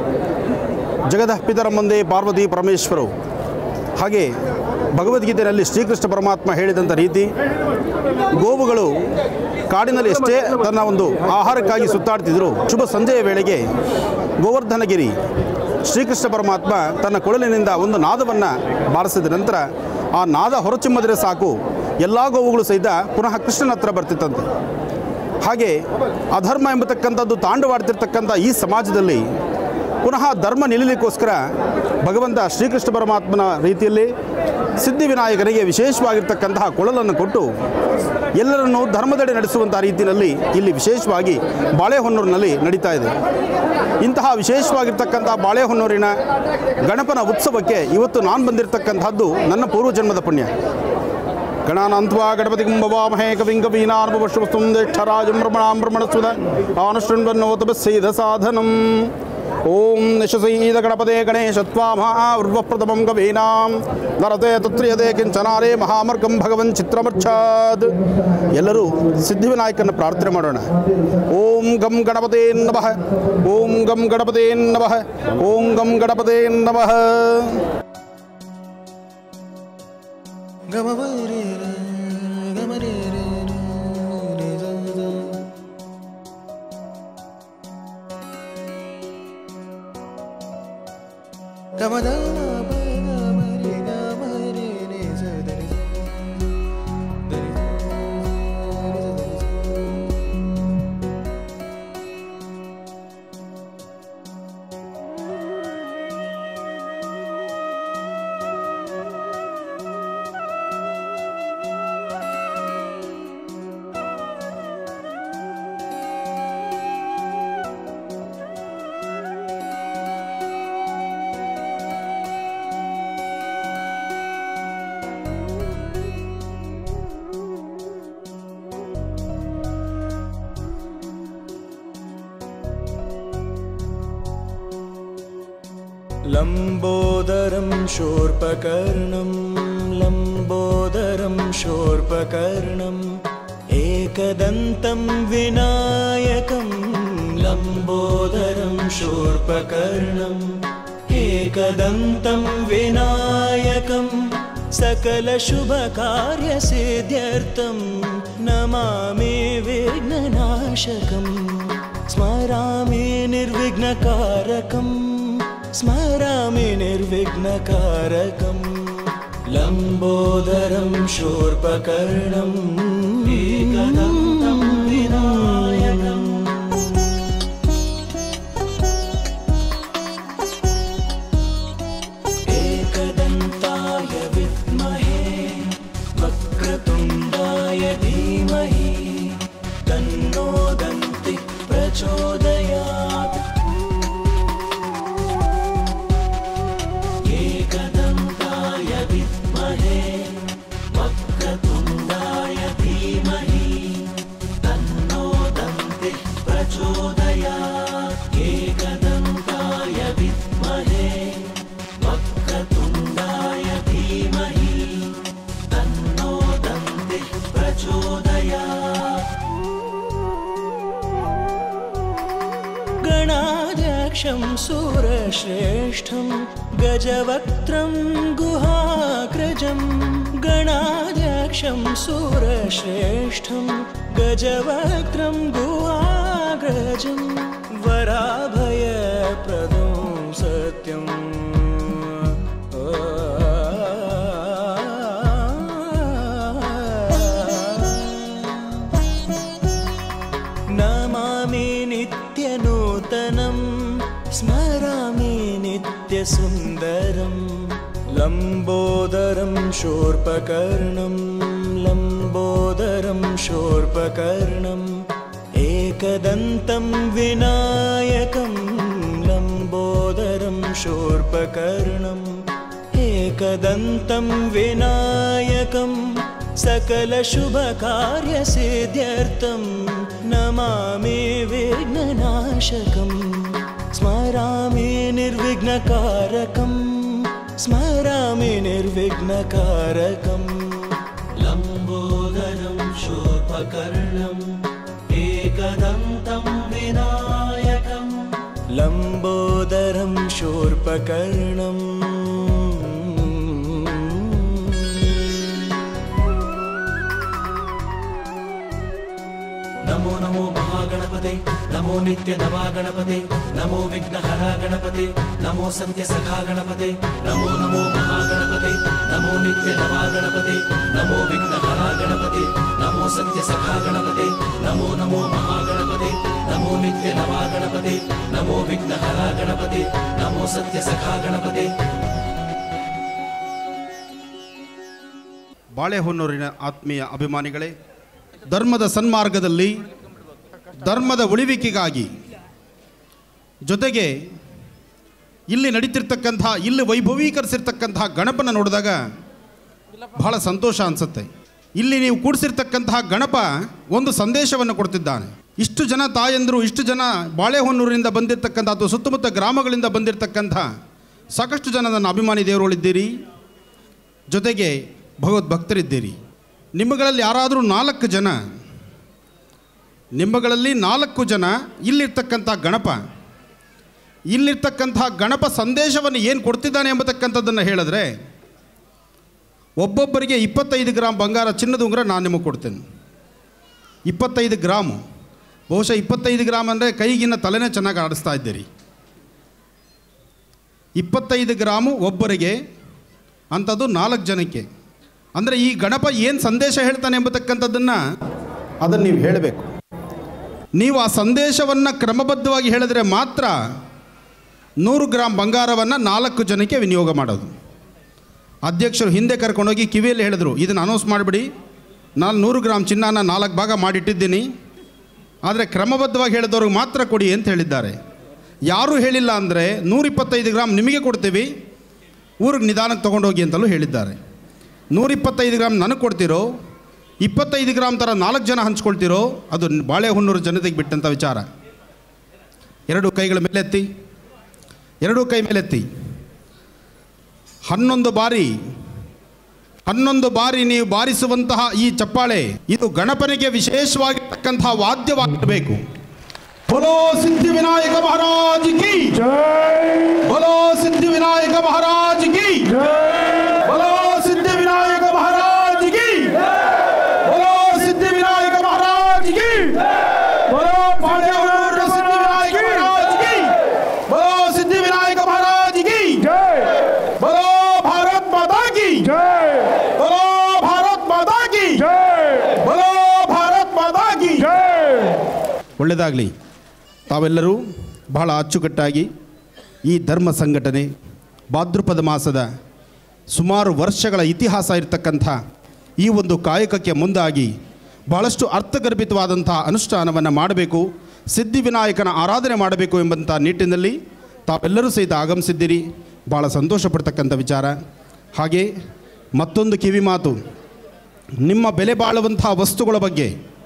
ಜಗದ ಪಿತರ ಮುಂದೆ ಪಾರ್ವತಿ ಪರಮೇಶ್ವರು ಹಾಗೆ ಭಗವದ್ಗೀತೆಯಲ್ಲಿ ಶ್ರೀಕೃಷ್ಣ ಪರಮಾತ್ಮ ಹೇಳಿದಂಥ ರೀತಿ ಗೋವುಗಳು ಕಾಡಿನಲ್ಲಿ ಎಷ್ಟೇ ತನ್ನ ಒಂದು ಆಹಾರಕ್ಕಾಗಿ ಸುತ್ತಾಡ್ತಿದ್ರು ಶುಭ ಸಂಜೆಯ ವೇಳೆಗೆ ಗೋವರ್ಧನಗಿರಿ ಶ್ರೀಕೃಷ್ಣ ಪರಮಾತ್ಮ ತನ್ನ ಕೊಳಲಿನಿಂದ ಒಂದು ನಾದವನ್ನು ಬಾರಿಸಿದ ನಂತರ ಆ ನಾದ ಹೊರಚಿಮ್ಮದರೆ ಸಾಕು ಎಲ್ಲ ಗೋವುಗಳು ಸಹಿತ ಪುನಃ ಕೃಷ್ಣನ ಹತ್ರ ಬರ್ತಿತ್ತಂತೆ ಹಾಗೆ ಅಧರ್ಮ ಎಂಬತಕ್ಕಂಥದ್ದು ತಾಂಡವಾಡ್ತಿರ್ತಕ್ಕಂಥ ಈ ಸಮಾಜದಲ್ಲಿ ಪುನಃ ಧರ್ಮ ನಿಲ್ಲಲಿಕ್ಕೋಸ್ಕರ ಭಗವಂತ ಶ್ರೀಕೃಷ್ಣ ಪರಮಾತ್ಮನ ರೀತಿಯಲ್ಲಿ ಸಿದ್ಧಿವಿನಾಯಕನಿಗೆ ವಿಶೇಷವಾಗಿರ್ತಕ್ಕಂತಹ ಕೊಳಲನ್ನು ಕೊಟ್ಟು ಎಲ್ಲರನ್ನೂ ಧರ್ಮದಡೆ ನಡೆಸುವಂಥ ರೀತಿಯಲ್ಲಿ ಇಲ್ಲಿ ವಿಶೇಷವಾಗಿ ಬಾಳೆಹೊನ್ನೂರಿನಲ್ಲಿ ನಡೀತಾ ಇದೆ ಇಂತಹ ವಿಶೇಷವಾಗಿರ್ತಕ್ಕಂಥ ಬಾಳೆಹೊನ್ನೂರಿನ ಗಣಪನ ಉತ್ಸವಕ್ಕೆ ಇವತ್ತು ನಾನು ಬಂದಿರತಕ್ಕಂಥದ್ದು ನನ್ನ ಪೂರ್ವಜನ್ಮದ ಪುಣ್ಯ ಗಣಾನಂತ್ವಾ ಗಣಪತಿ ಕುಂಭವಾಮಹೇ ಕವಿಂ ಕವೀನಾರ್ಭವಶ್ವಸ್ತುಂ ಜ್ಯೇಷ್ಠರಾಜಂ ಬ್ರಹ್ಮಣಾಂ ಬ್ರಹ್ಮಣಸ್ವದ ಆನುಶೃಣ್ವನ್ನೋತಪಸ್ಸೈದ ಸಾಧನಂ ಓಂ ನಿಶಸೈದ ಗಣಪತೆ ಗಣೇಶತ್ವಾಮಹಾವೃವಪ್ರಥಮಂ ಕವೀನಾಂ ನರತೆ ತತ್ರಿಯದೆ ಕಿಂಚನಾರೇ ಮಹಾಮರ್ಗಂ ಭಗವನ್ ಚಿತ್ರಮರ್ಚಾದ್ ಎಲ್ಲರೂ ಸಿದ್ಧಿವಿನಾಯಕನ ಪ್ರಾರ್ಥನೆ ಮಾಡೋಣ ಓಂ ಗಂ ಗಣಪತೇ ನಮಃ ಓಂ ಗಂ ಗಣಪತೇ ನಮಃ ಓಂ ಗಂ ಗಣಪತೇ ನಮಃ लम्बोदरं शूर्पकर्णं लम्बोदरं शूर्पकर्णम् एकदन्तं विनायकं लम्बोदरं शूर्पकर्णम् एकदन्तं विनायकं सकलशुभकार्यसिद्ध्यर्थं नमामि विघ्ननाशकम् स्मरामि निर्विघ्नकारकम् स्मरामि निर्विघ्नकारकम् लम्बोदरं शूर्पकर्णम् एकदन्तं विनायकम् एकदन्ताय विद्महे वक्रतुण्डाय धीमहि तन्नो दन्ति प्रचोदयात् एकदन्ताय विद्महे वक्रतुण्डाय धीमहि तन्नो दन्ति प्रचोदयात् एकदन्ताय विद्महे वक्रतुण्डाय धीमहि तन्नो दन्ति प्रचोदयात् गणाध्यक्षं सुरश्रेष्ठं गजवक्त्रं गुहाग्रजं गणाध्यक्षं सुरश्रेष्ठं गजवक्त्रं गुहाग्रजं वराभयप्रदं सत्यम् लम्बोदरं शूर्पकर्णं लम्बोदरं शूर्पकर्णम् एकदन्तं विनायकं लम्बोदरं शूर्पकर्णम् एकदन्तं विनायकं सकलशुभकार्यसिद्ध्यर्थं नमामि विघ्ननाशकं स्मरामि निर्विघ्नकारकं स्मरामि निर्विघ्नकारकम् लम्बोदरं शोभकर्णम् एकदन्तं विनायकम् लम्बोदरं शूर्पकर्णम् नमो नमो महागणपते नमो नित्य नवा गणपते नमो विघ्नहरा गणपते नमो सत्य सखा गणपते नमो नमो महागणपते नमो नित्य नवा गणपते नमो विघ्नहरा गणपते नमो सत्य सखा गणपते नमो नमो महागणपते नमो नित्य नवा गणपते नमो विघ्नहरा गणपते नमो सत्य सखा गणपते ಬಾಳೆಹೊನ್ನೂರಿನ ಆತ್ಮೀಯ ಅಭಿಮಾನಿಗಳೇ ಧರ್ಮದ ಸನ್ಮಾರ್ಗದಲ್ಲಿ ಧರ್ಮದ ಉಳಿವಿಕೆಗಾಗಿ ಜೊತೆಗೆ ಇಲ್ಲಿ ನಡೀತಿರ್ತಕ್ಕಂಥ ಇಲ್ಲಿ ವೈಭವೀಕರಿಸಿರ್ತಕ್ಕಂತಹ ಗಣಪನ ನೋಡಿದಾಗ ಬಹಳ ಸಂತೋಷ ಅನಿಸುತ್ತೆ ಇಲ್ಲಿ ನೀವು ಕೂಡಿಸಿರ್ತಕ್ಕಂತಹ ಗಣಪ ಒಂದು ಸಂದೇಶವನ್ನು ಕೊಡ್ತಿದ್ದಾನೆ ಇಷ್ಟು ಜನ ತಾಯಂದರು ಇಷ್ಟು ಜನ ಬಾಳೆಹೊನ್ನೂರಿನಿಂದ ಬಂದಿರತಕ್ಕಂಥ ಅಥವಾ ಸುತ್ತಮುತ್ತ ಗ್ರಾಮಗಳಿಂದ ಬಂದಿರತಕ್ಕಂಥ ಸಾಕಷ್ಟು ಜನ ನನ್ನ ಅಭಿಮಾನಿ ದೇವರುಗಳಿದ್ದೀರಿ ಜೊತೆಗೆ ಭಗವದ್ಭಕ್ತರಿದ್ದೀರಿ ನಿಮ್ಮಗಳಲ್ಲಿ ಯಾರಾದರೂ ನಾಲ್ಕು ಜನ ನಿಮ್ಮಗಳಲ್ಲಿ ನಾಲ್ಕು ಜನ ಇಲ್ಲಿರ್ತಕ್ಕಂಥ ಗಣಪ ಇಲ್ಲಿರ್ತಕ್ಕಂಥ ಗಣಪ ಸಂದೇಶವನ್ನು ಏನು ಕೊಡ್ತಿದ್ದಾನೆ ಎಂಬತಕ್ಕಂಥದ್ದನ್ನು ಹೇಳಿದ್ರೆ ಒಬ್ಬೊಬ್ಬರಿಗೆ ಇಪ್ಪತ್ತೈದು ಗ್ರಾಮ್ ಬಂಗಾರ ಚಿನ್ನದ ಉಂಗುರ ನಾನು ನಿಮಗೆ ಕೊಡ್ತೇನೆ ಇಪ್ಪತ್ತೈದು ಗ್ರಾಮು ಬಹುಶಃ ಇಪ್ಪತ್ತೈದು ಗ್ರಾಮ್ ಅಂದರೆ ಕೈಗಿನ್ನ ತಲೆನೇ ಚೆನ್ನಾಗಿ ಆಡಿಸ್ತಾ ಇದ್ದೀರಿ ಇಪ್ಪತ್ತೈದು ಗ್ರಾಮು ಒಬ್ಬರಿಗೆ ಅಂಥದ್ದು ನಾಲ್ಕು ಜನಕ್ಕೆ ಅಂದರೆ ಈ ಗಣಪ ಏನು ಸಂದೇಶ ಹೇಳ್ತಾನೆ ಎಂಬತಕ್ಕಂಥದ್ದನ್ನು ಅದನ್ನು ನೀವು ಹೇಳಬೇಕು ನೀವು ಆ ಸಂದೇಶವನ್ನು ಕ್ರಮಬದ್ಧವಾಗಿ ಹೇಳಿದ್ರೆ ಮಾತ್ರ ನೂರು ಗ್ರಾಮ್ ಬಂಗಾರವನ್ನು ನಾಲ್ಕು ಜನಕ್ಕೆ ವಿನಿಯೋಗ ಮಾಡೋದು ಅಧ್ಯಕ್ಷರು ಹಿಂದೆ ಕರ್ಕೊಂಡೋಗಿ ಕಿವಿಯಲ್ಲಿ ಹೇಳಿದ್ರು ಇದನ್ನು ಅನೌನ್ಸ್ ಮಾಡಿಬಿಡಿ ನಾನು ನೂರು ಗ್ರಾಮ್ ಚಿನ್ನನ ನಾಲ್ಕು ಭಾಗ ಮಾಡಿಟ್ಟಿದ್ದೀನಿ ಆದರೆ ಕ್ರಮಬದ್ಧವಾಗಿ ಹೇಳಿದವ್ರಿಗೆ ಮಾತ್ರ ಕೊಡಿ ಅಂತ ಹೇಳಿದ್ದಾರೆ ಯಾರೂ ಹೇಳಿಲ್ಲ ಅಂದರೆ ನೂರಿಪ್ಪತ್ತೈದು ಗ್ರಾಮ್ ನಿಮಗೆ ಕೊಡ್ತೀವಿ ಊರಿಗೆ ನಿಧಾನಕ್ಕೆ ತೊಗೊಂಡೋಗಿ ಅಂತಲೂ ಹೇಳಿದ್ದಾರೆ ನೂರಿಪ್ಪತ್ತೈದು ಗ್ರಾಮ್ ನನಗೆ ಕೊಡ್ತಿರೋ ಇಪ್ಪತ್ತೈದು ಗ್ರಾಮ್ ಥರ ನಾಲ್ಕು ಜನ ಹಂಚ್ಕೊಳ್ತಿರೋ ಅದು ಬಾಳೆಹೊನ್ನೂರು ಜನತೆಗೆ ಬಿಟ್ಟಂಥ ವಿಚಾರ ಎರಡು ಕೈಗಳ ಮೇಲೆತ್ತಿ ಎರಡೂ ಕೈ ಮೇಲೆತ್ತಿ ಹನ್ನೊಂದು ಬಾರಿ ಹನ್ನೊಂದು ಬಾರಿ ನೀವು ಬಾರಿಸುವಂತಹ ಈ ಚಪ್ಪಾಳೆ ಇದು ಗಣಪನಿಗೆ ವಿಶೇಷವಾಗಿರ್ತಕ್ಕಂತಹ ವಾದ್ಯವಾಗಿರಬೇಕು बोलो सिद्धि विनायक महाराज की बोलो सिद्धि विनायक महाराज की बोलो सिद्धि विनायक महाराज की बोलो सिद्धि विनायक महाराज की बोलो पांड्यावरूर सिद्धि विनायक महाराज की बोलो सिद्धि विनायक महाराज की बोलो भारत माता की बोलो भारत माता की बोलो भारत माता की ಒಳ್ಳೆಯದಾಗಲಿ ತಾವೆಲ್ಲರೂ ಬಹಳ ಅಚ್ಚುಕಟ್ಟಾಗಿ ಈ ಧರ್ಮ ಸಂಘಟನೆ ಭಾದ್ರಪದ ಮಾಸದ ಸುಮಾರು ವರ್ಷಗಳ ಇತಿಹಾಸ ಇರತಕ್ಕಂಥ ಈ ಒಂದು ಕಾಯಕಕ್ಕೆ ಮುಂದಾಗಿ ಬಹಳಷ್ಟು ಅರ್ಥಗರ್ಭಿತವಾದಂತಹ ಅನುಷ್ಠಾನವನ್ನು ಮಾಡಬೇಕು ಸಿದ್ಧಿವಿನಾಯಕನ ಆರಾಧನೆ ಮಾಡಬೇಕು ಎಂಬಂಥ ನಿಟ್ಟಿನಲ್ಲಿ ತಾವೆಲ್ಲರೂ ಸಹಿತ ಆಗಮಿಸಿದ್ದೀರಿ ಭಾಳ ಸಂತೋಷ ಪಡ್ತಕ್ಕಂಥ ವಿಚಾರ ಹಾಗೆ ಮತ್ತೊಂದು ಕಿವಿ ಮಾತು ನಿಮ್ಮ ಬೆಲೆ ಬಾಳುವಂಥ ವಸ್ತುಗಳ ಬಗ್ಗೆ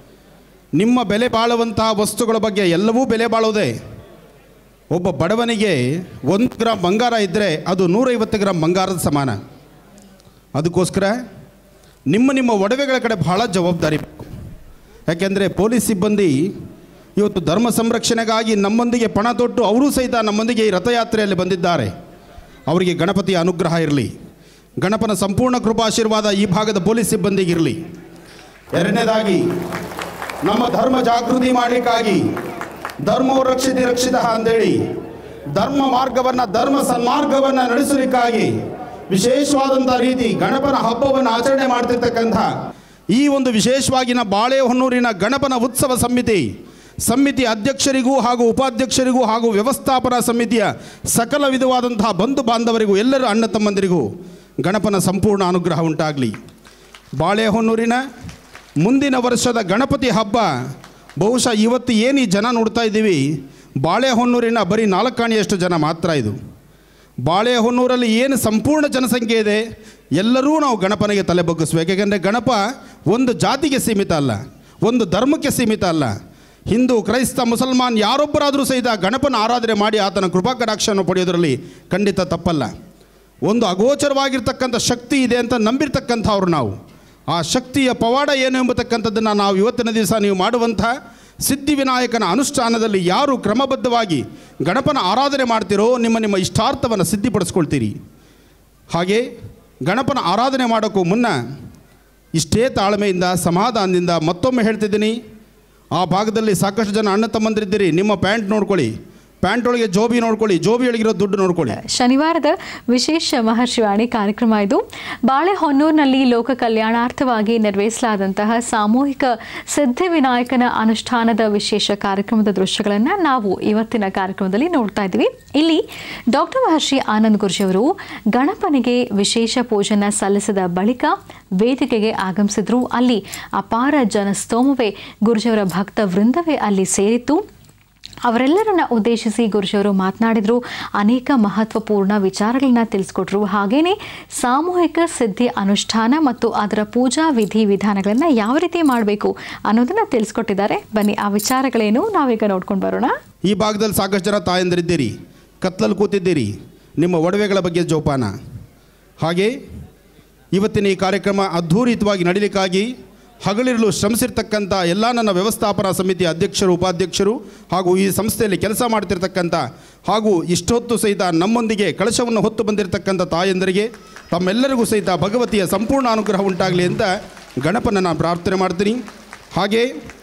ನಿಮ್ಮ ಬೆಲೆ ಬಾಳುವಂತಹ ವಸ್ತುಗಳ ಬಗ್ಗೆ ಎಲ್ಲವೂ ಬೆಲೆ ಬಾಳೋದೆ ಒಬ್ಬ ಬಡವನಿಗೆ ಒಂದು ಗ್ರಾಮ್ ಬಂಗಾರ ಇದ್ದರೆ ಅದು ನೂರೈವತ್ತು ಗ್ರಾಮ್ ಬಂಗಾರದ ಸಮಾನ ಅದಕ್ಕೋಸ್ಕರ ನಿಮ್ಮ ನಿಮ್ಮ ಒಡವೆಗಳ ಕಡೆ ಬಹಳ ಜವಾಬ್ದಾರಿ ಬೇಕು ಯಾಕೆಂದರೆ ಪೊಲೀಸ್ ಸಿಬ್ಬಂದಿ ಇವತ್ತು ಧರ್ಮ ಸಂರಕ್ಷಣೆಗಾಗಿ ನಮ್ಮೊಂದಿಗೆ ಪಣ ತೊಟ್ಟು ಅವರೂ ಸಹಿತ ನಮ್ಮೊಂದಿಗೆ ಈ ರಥಯಾತ್ರೆಯಲ್ಲಿ ಬಂದಿದ್ದಾರೆ ಅವರಿಗೆ ಗಣಪತಿಯ ಅನುಗ್ರಹ ಇರಲಿ ಗಣಪನ ಸಂಪೂರ್ಣ ಕೃಪಾಶೀರ್ವಾದ ಈ ಭಾಗದ ಪೊಲೀಸ್ ಸಿಬ್ಬಂದಿಗಿರಲಿ ಎರಡನೇದಾಗಿ ನಮ್ಮ ಧರ್ಮ ಜಾಗೃತಿ ಮಾಡಲಿಕ್ಕಾಗಿ ಧರ್ಮೋ ರಕ್ಷಿತಿ ರಕ್ಷಿತ ಅಂತೇಳಿ ಧರ್ಮ ಮಾರ್ಗವನ್ನು ಧರ್ಮ ಸನ್ಮಾರ್ಗವನ್ನು ನಡೆಸಲಿಕ್ಕಾಗಿ ವಿಶೇಷವಾದಂಥ ರೀತಿ ಗಣಪನ ಹಬ್ಬವನ್ನು ಆಚರಣೆ ಮಾಡ್ತಿರ್ತಕ್ಕಂಥ ಈ ಒಂದು ವಿಶೇಷವಾಗಿನ ಬಾಳೆಹೊನ್ನೂರಿನ ಗಣಪನ ಉತ್ಸವ ಸಮಿತಿ ಸಮಿತಿ ಅಧ್ಯಕ್ಷರಿಗೂ ಹಾಗೂ ಉಪಾಧ್ಯಕ್ಷರಿಗೂ ಹಾಗೂ ವ್ಯವಸ್ಥಾಪನಾ ಸಮಿತಿಯ ಸಕಲ ವಿಧವಾದಂತಹ ಬಂಧು ಬಾಂಧವರಿಗೂ ಎಲ್ಲರ ಅಣ್ಣ ತಮ್ಮಂದಿರಿಗೂ ಗಣಪನ ಸಂಪೂರ್ಣ ಅನುಗ್ರಹ ಉಂಟಾಗಲಿ ಬಾಳೆಹೊನ್ನೂರಿನ ಮುಂದಿನ ವರ್ಷದ ಗಣಪತಿ ಹಬ್ಬ ಬಹುಶಃ ಇವತ್ತು ಏನು ಈ ಜನ ನೋಡ್ತಾ ಇದ್ದೀವಿ ಬಾಳೆಹೊನ್ನೂರಿನ ಬರೀ ನಾಲ್ಕಾಣಿಯಷ್ಟು ಜನ ಮಾತ್ರ ಇದು ಬಾಳೆಹೊನ್ನೂರಲ್ಲಿ ಏನು ಸಂಪೂರ್ಣ ಜನಸಂಖ್ಯೆ ಇದೆ ಎಲ್ಲರೂ ನಾವು ಗಣಪನಿಗೆ ತಲೆ ಬಗ್ಗಿಸ್ಬೇಕು ಯಾಕೆಂದರೆ ಗಣಪ ಒಂದು ಜಾತಿಗೆ ಸೀಮಿತ ಅಲ್ಲ ಒಂದು ಧರ್ಮಕ್ಕೆ ಸೀಮಿತ ಅಲ್ಲ ಹಿಂದೂ ಕ್ರೈಸ್ತ ಮುಸಲ್ಮಾನ್ ಯಾರೊಬ್ಬರಾದರೂ ಸಹಿತ ಗಣಪನ ಆರಾಧನೆ ಮಾಡಿ ಆತನ ಕೃಪಾ ಕಟಾಕ್ಷವನ್ನು ಪಡೆಯೋದರಲ್ಲಿ ಖಂಡಿತ ತಪ್ಪಲ್ಲ ಒಂದು ಅಗೋಚರವಾಗಿರ್ತಕ್ಕಂಥ ಶಕ್ತಿ ಇದೆ ಅಂತ ನಂಬಿರ್ತಕ್ಕಂಥವ್ರು ನಾವು ಆ ಶಕ್ತಿಯ ಪವಾಡ ಏನು ಎಂಬತಕ್ಕಂಥದ್ದನ್ನು ನಾವು ಇವತ್ತಿನ ದಿವಸ ನೀವು ಮಾಡುವಂಥ ಸಿದ್ಧಿವಿನಾಯಕನ ಅನುಷ್ಠಾನದಲ್ಲಿ ಯಾರು ಕ್ರಮಬದ್ಧವಾಗಿ ಗಣಪನ ಆರಾಧನೆ ಮಾಡ್ತೀರೋ ನಿಮ್ಮ ನಿಮ್ಮ ಇಷ್ಟಾರ್ಥವನ್ನು ಸಿದ್ಧಿಪಡಿಸ್ಕೊಳ್ತೀರಿ ಹಾಗೆ ಗಣಪನ ಆರಾಧನೆ ಮಾಡೋಕ್ಕೂ ಮುನ್ನ ಇಷ್ಟೇ ತಾಳ್ಮೆಯಿಂದ ಸಮಾಧಾನದಿಂದ ಮತ್ತೊಮ್ಮೆ ಹೇಳ್ತಿದ್ದೀನಿ ಆ ಭಾಗದಲ್ಲಿ ಸಾಕಷ್ಟು ಜನ ಅಣ್ಣ ತಮ್ಮಂದಿರಿದ್ದೀರಿ ನಿಮ್ಮ ಪ್ಯಾಂಟ್ ನೋಡ್ಕೊಳ್ಳಿ ಪ್ಯಾಂಟ್ ಒಳಗೆ ಜೋಬಿ ನೋಡ್ಕೊಳ್ಳಿ ಜೋಬಿ ಒಳಗಿರೋ ದುಡ್ಡು ನೋಡ್ಕೊಳ್ಳಿ ಶನಿವಾರದ ವಿಶೇಷ ಮಹರ್ಷಿವಾಣಿ ಕಾರ್ಯಕ್ರಮ ಇದು ಬಾಳೆಹೊನ್ನೂರಿನಲ್ಲಿ ಲೋಕ ಕಲ್ಯಾಣಾರ್ಥವಾಗಿ ನಿರ್ವಹಿಸಲಾದಂತಹ ಸಾಮೂಹಿಕ ಸಿದ್ಧಿವಿನಾಯಕನ ಅನುಷ್ಠಾನದ ವಿಶೇಷ ಕಾರ್ಯಕ್ರಮದ ದೃಶ್ಯಗಳನ್ನು ನಾವು ಇವತ್ತಿನ ಕಾರ್ಯಕ್ರಮದಲ್ಲಿ ನೋಡ್ತಾ ಇದ್ದೀವಿ ಇಲ್ಲಿ ಡಾಕ್ಟರ್ ಮಹರ್ಷಿ ಆನಂದ್ ಗುರುಜಿಯವರು ಗಣಪನಿಗೆ ವಿಶೇಷ ಪೂಜನ ಸಲ್ಲಿಸಿದ ಬಳಿಕ ವೇದಿಕೆಗೆ ಆಗಮಿಸಿದ್ರು ಅಲ್ಲಿ ಅಪಾರ ಜನಸ್ತೋಮವೇ ಗುರುಜಿಯವರ ಭಕ್ತ ವೃಂದವೇ ಅಲ್ಲಿ ಸೇರಿತ್ತು ಅವರೆಲ್ಲರನ್ನ ಉದ್ದೇಶಿಸಿ ಗುರುಜಿಯವರು ಮಾತನಾಡಿದರು ಅನೇಕ ಮಹತ್ವಪೂರ್ಣ ವಿಚಾರಗಳನ್ನ ತಿಳಿಸ್ಕೊಟ್ರು ಹಾಗೇನೆ ಸಾಮೂಹಿಕ ಸಿದ್ಧಿ ಅನುಷ್ಠಾನ ಮತ್ತು ಅದರ ಪೂಜಾ ವಿಧಿ ವಿಧಾನಗಳನ್ನು ಯಾವ ರೀತಿ ಮಾಡಬೇಕು ಅನ್ನೋದನ್ನ ತಿಳಿಸ್ಕೊಟ್ಟಿದ್ದಾರೆ ಬನ್ನಿ ಆ ವಿಚಾರಗಳೇನು ನಾವೀಗ ನೋಡ್ಕೊಂಡು ಬರೋಣ ಈ ಭಾಗದಲ್ಲಿ ಸಾಕಷ್ಟು ಜನ ತಾಯಂದಿರಿದ್ದೀರಿ ಕತ್ತಲಲ್ಲಿ ಕೂತಿದ್ದೀರಿ ನಿಮ್ಮ ಒಡವೆಗಳ ಬಗ್ಗೆ ಜೋಪಾನ ಹಾಗೆ ಇವತ್ತಿನ ಈ ಕಾರ್ಯಕ್ರಮ ಅದ್ಧೂರಿತವಾಗಿ ನಡೀಲಿಕ್ಕಾಗಿ ಹಗಲಿರಲು ಶ್ರಮಿಸಿರ್ತಕ್ಕಂಥ ಎಲ್ಲ ನನ್ನ ವ್ಯವಸ್ಥಾಪನಾ ಸಮಿತಿಯ ಅಧ್ಯಕ್ಷರು ಉಪಾಧ್ಯಕ್ಷರು ಹಾಗೂ ಈ ಸಂಸ್ಥೆಯಲ್ಲಿ ಕೆಲಸ ಮಾಡ್ತಿರ್ತಕ್ಕಂಥ ಹಾಗೂ ಇಷ್ಟೊತ್ತು ಸಹಿತ ನಮ್ಮೊಂದಿಗೆ ಕಳಶವನ್ನು ಹೊತ್ತು ಬಂದಿರತಕ್ಕಂಥ ತಾಯಂದರಿಗೆ ತಮ್ಮೆಲ್ಲರಿಗೂ ಸಹಿತ ಭಗವತಿಯ ಸಂಪೂರ್ಣ ಅನುಗ್ರಹ ಉಂಟಾಗಲಿ ಅಂತ ಗಣಪನ ನಾನು ಪ್ರಾರ್ಥನೆ ಮಾಡ್ತೀನಿ ಹಾಗೆ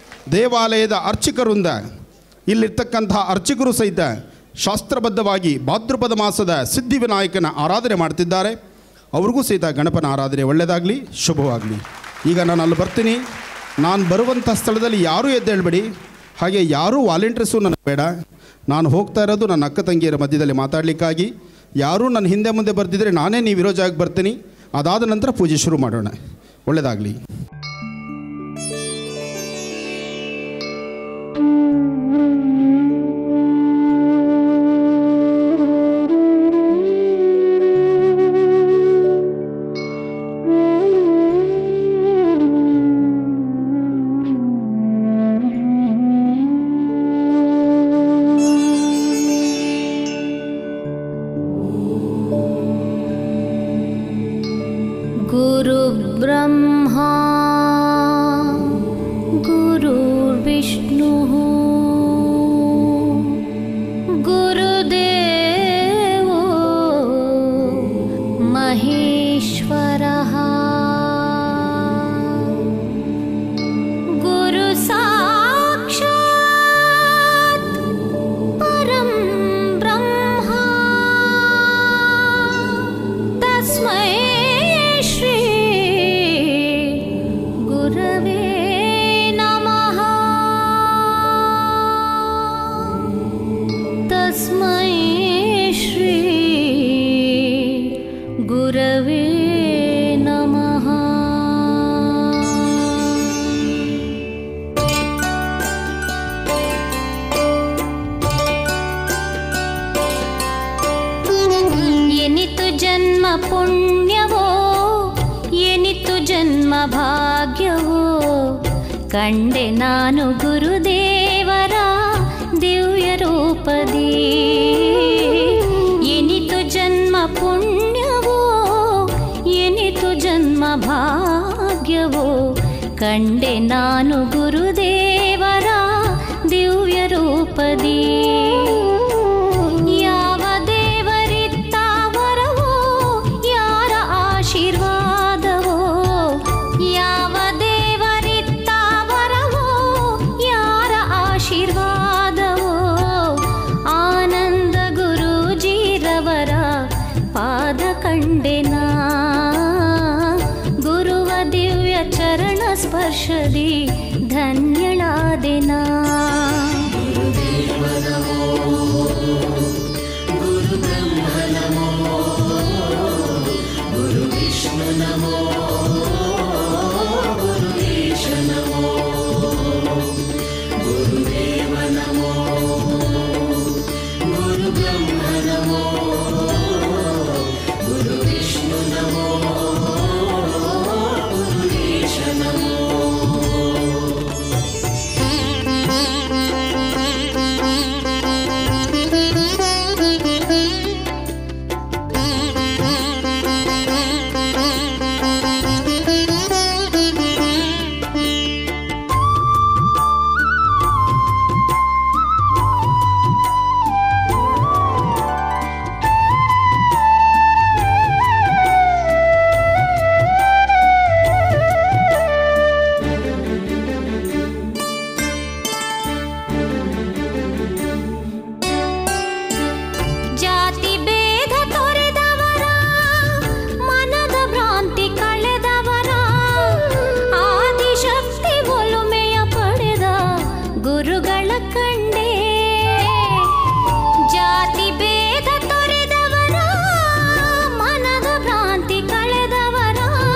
ದೇವಾಲಯದ ಅರ್ಚಕರಿಂದ ಇಲ್ಲಿರ್ತಕ್ಕಂಥ ಅರ್ಚಕರು ಸಹಿತ ಶಾಸ್ತ್ರಬದ್ಧವಾಗಿ ಭಾದ್ರಪದ ಮಾಸದ ಸಿದ್ಧಿವಿನಾಯಕನ ಆರಾಧನೆ ಮಾಡ್ತಿದ್ದಾರೆ ಅವ್ರಿಗೂ ಸಹಿತ ಗಣಪನ ಆರಾಧನೆ ಒಳ್ಳೆಯದಾಗಲಿ ಶುಭವಾಗಲಿ ಈಗ ನಾನು ಅಲ್ಲಿ ಬರ್ತೀನಿ ನಾನು ಬರುವಂಥ ಸ್ಥಳದಲ್ಲಿ ಯಾರೂ ಎದ್ದೇಳಬೇಡಿ ಹಾಗೆ ಯಾರೂ ವಾಲಂಟಿಯರ್ಸು ನನಗೆ ಬೇಡ ನಾನು ಹೋಗ್ತಾ ಇರೋದು ನನ್ನ ಅಕ್ಕ ತಂಗಿಯರ ಮಧ್ಯದಲ್ಲಿ ಮಾತಾಡಲಿಕ್ಕಾಗಿ ಯಾರೂ ನನ್ನ ಹಿಂದೆ ಮುಂದೆ ಬರ್ತಿದ್ರೆ ನಾನೇ ನೀವು ಇರೋ ಜಾಗಕ್ಕೆ ಬರ್ತೀನಿ ಅದಾದ ನಂತರ ಪೂಜೆ ಶುರು ಮಾಡೋಣ ಒಳ್ಳೆಯದಾಗಲಿ गुरुब्रह्मा गुरुर्विष्णुः गुरुदेवो महेश्वरः गुरुसाक्षात् परं ब्रह्मा तस्मै श्री गुरवे नमः तस्मै श्री गुरवे नमः ಎನಿತು ಜನ್ಮ ಪುಣ್ಯವೋ ಎನಿತು ಜನ್ಮ ಭಾಗ್ಯವೋ ಕಂಡೆ ನಾನು ಗುರುದೇವರ ದಿವ್ಯ ರೂಪದಿ ಎನಿತು ಜನ್ಮ ಪುಣ್ಯವೋ ಎನಿತು ಜನ್ಮ ಭಾಗ್ಯವೋ ಕಂಡೆ ನಾನು ಗುರುದೇವರ ದಿವ್ಯ ರೂಪದಿ ಯಾವ ದೇವರಿತ್ತ ವರವೋ ಯಾರ ಆಶೀರ್ವಾದವೋ ಯಾವ ದೇವರಿತ್ತ ವರವೋ ಯಾರ ಆಶೀರ್ವಾದವೋ ಆನಂದ ಗುರೂಜಿರವರ ಪಾದ ಕಂಡೆನಾ ಗುರುವ ದಿವ್ಯ ಚರಣ ಸ್ಪರ್ಶದಿ ಧನ್ಯಳಾದೆನಾ ಗುರು ಜಾತಿ ಭೇದ ತೊರೆದವರ ಮನದ ಭ್ರಾಂತಿ ಕಳೆದವರ ಆದಿಶಕ್ತಿ ಒಲುಮೆಯ ಪಡೆದ ಗುರುಗಳ ಕಂಡೇ ಜಾತಿ ಭೇದ ತೊರೆದವರ ಮನದ ಭ್ರಾಂತಿ ಕಳೆದವರ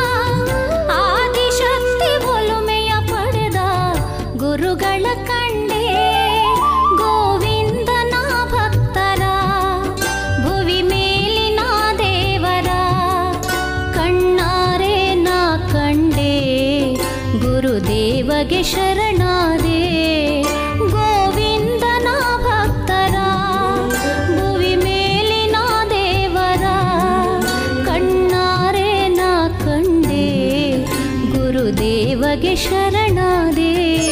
ಆದಿಶಕ್ತಿ ಒಲುಮೆಯ ಪಡೆದ ಗುರುಗಳ ಕಂಡೇ ಗೋವಿಂದನ ಭಕ್ತರ ಭುವಿ ಮೇಲಿನ ದೇವರ ಕಣ್ಣಾರೆ ನಾ ಕಂಡೆ ಗುರುದೇವಗೆ ಶರಣಾದೆ ಗೋವಿಂದನ ಭಕ್ತರ ಭುವಿ ಮೇಲಿನ ದೇವರ ಕಣ್ಣಾರೆ ನಾ ಕಂಡೆ ಗುರುದೇವಗೆ ಶರಣಾದೆ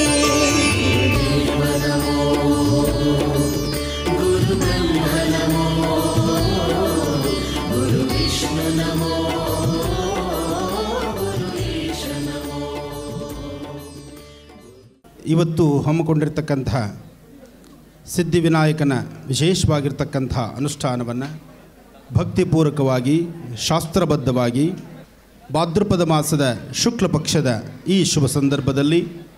ಇವತ್ತು ಹಮ್ಮಿಕೊಂಡಿರ್ತಕ್ಕಂತಹ ಸಿದ್ಧಿವಿನಾಯಕನ ವಿಶೇಷವಾಗಿರ್ತಕ್ಕಂಥ ಅನುಷ್ಠಾನವನ್ನು ಭಕ್ತಿಪೂರ್ವಕವಾಗಿ ಶಾಸ್ತ್ರಬದ್ಧವಾಗಿ ಭಾದ್ರಪದ ಮಾಸದ ಶುಕ್ಲ ಪಕ್ಷದ ಈ ಶುಭ ಸಂದರ್ಭದಲ್ಲಿ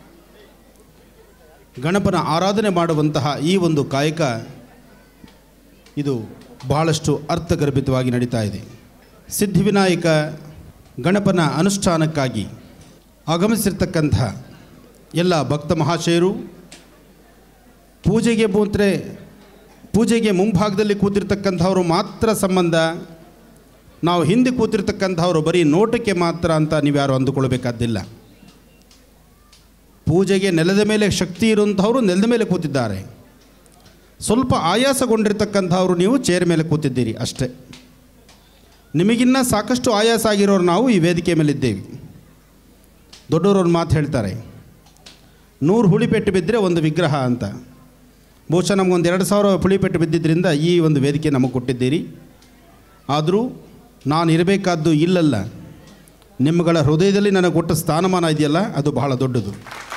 ಗಣಪನ ಆರಾಧನೆ ಮಾಡುವಂತಹ ಈ ಒಂದು ಕಾಯಕ ಇದು ಬಹಳಷ್ಟು ಅರ್ಥಗರ್ಭಿತವಾಗಿ ನಡೀತಾ ಇದೆ ಸಿದ್ಧಿವಿನಾಯಕ ಗಣಪನ ಅನುಷ್ಠಾನಕ್ಕಾಗಿ ಆಗಮಿಸಿರ್ತಕ್ಕಂಥ ಎಲ್ಲ ಭಕ್ತ ಮಹಾಶಯರು ಪೂಜೆಗೆ ಮುಂತ್ರೆ ಪೂಜೆಗೆ ಮುಂಭಾಗದಲ್ಲಿ ಕೂತಿರ್ತಕ್ಕಂಥವ್ರು ಮಾತ್ರ ಸಂಬಂಧ ನಾವು ಹಿಂದೆ ಕೂತಿರ್ತಕ್ಕಂಥವ್ರು ಬರೀ ನೋಟಕ್ಕೆ ಮಾತ್ರ ಅಂತ ನೀವ್ಯಾರು ಅಂದುಕೊಳ್ಬೇಕಾದ್ದಿಲ್ಲ ಪೂಜೆಗೆ ನೆಲದ ಮೇಲೆ ಶಕ್ತಿ ಇರುವಂಥವರು ನೆಲದ ಮೇಲೆ ಕೂತಿದ್ದಾರೆ ಸ್ವಲ್ಪ ಆಯಾಸಗೊಂಡಿರ್ತಕ್ಕಂಥವ್ರು ನೀವು ಚೇರ್ ಮೇಲೆ ಕೂತಿದ್ದೀರಿ ಅಷ್ಟೇ ನಿಮಗಿನ್ನ ಸಾಕಷ್ಟು ಆಯಾಸ ಆಗಿರೋರು ನಾವು ಈ ವೇದಿಕೆ ಮೇಲಿದ್ದೇವೆ ದೊಡ್ಡವರು ಒಂದು ಮಾತು ಹೇಳ್ತಾರೆ ನೂರು ಹುಳಿಪೆಟ್ಟು ಬಿದ್ದರೆ ಒಂದು ವಿಗ್ರಹ ಅಂತ ಬಹುಶಃ ನಮಗೊಂದು ಎರಡು ಸಾವಿರ ಹುಳಿಪೆಟ್ಟು ಬಿದ್ದಿದ್ದರಿಂದ ಈ ಒಂದು ವೇದಿಕೆ ನಮಗೆ ಕೊಟ್ಟಿದ್ದೀರಿ ಆದರೂ ನಾನು ಇರಬೇಕಾದ್ದು ಇಲ್ಲಲ್ಲ ನಿಮ್ಮಗಳ ಹೃದಯದಲ್ಲಿ ನನಗೆ ಕೊಟ್ಟ ಸ್ಥಾನಮಾನ ಇದೆಯಲ್ಲ ಅದು ಬಹಳ ದೊಡ್ಡದು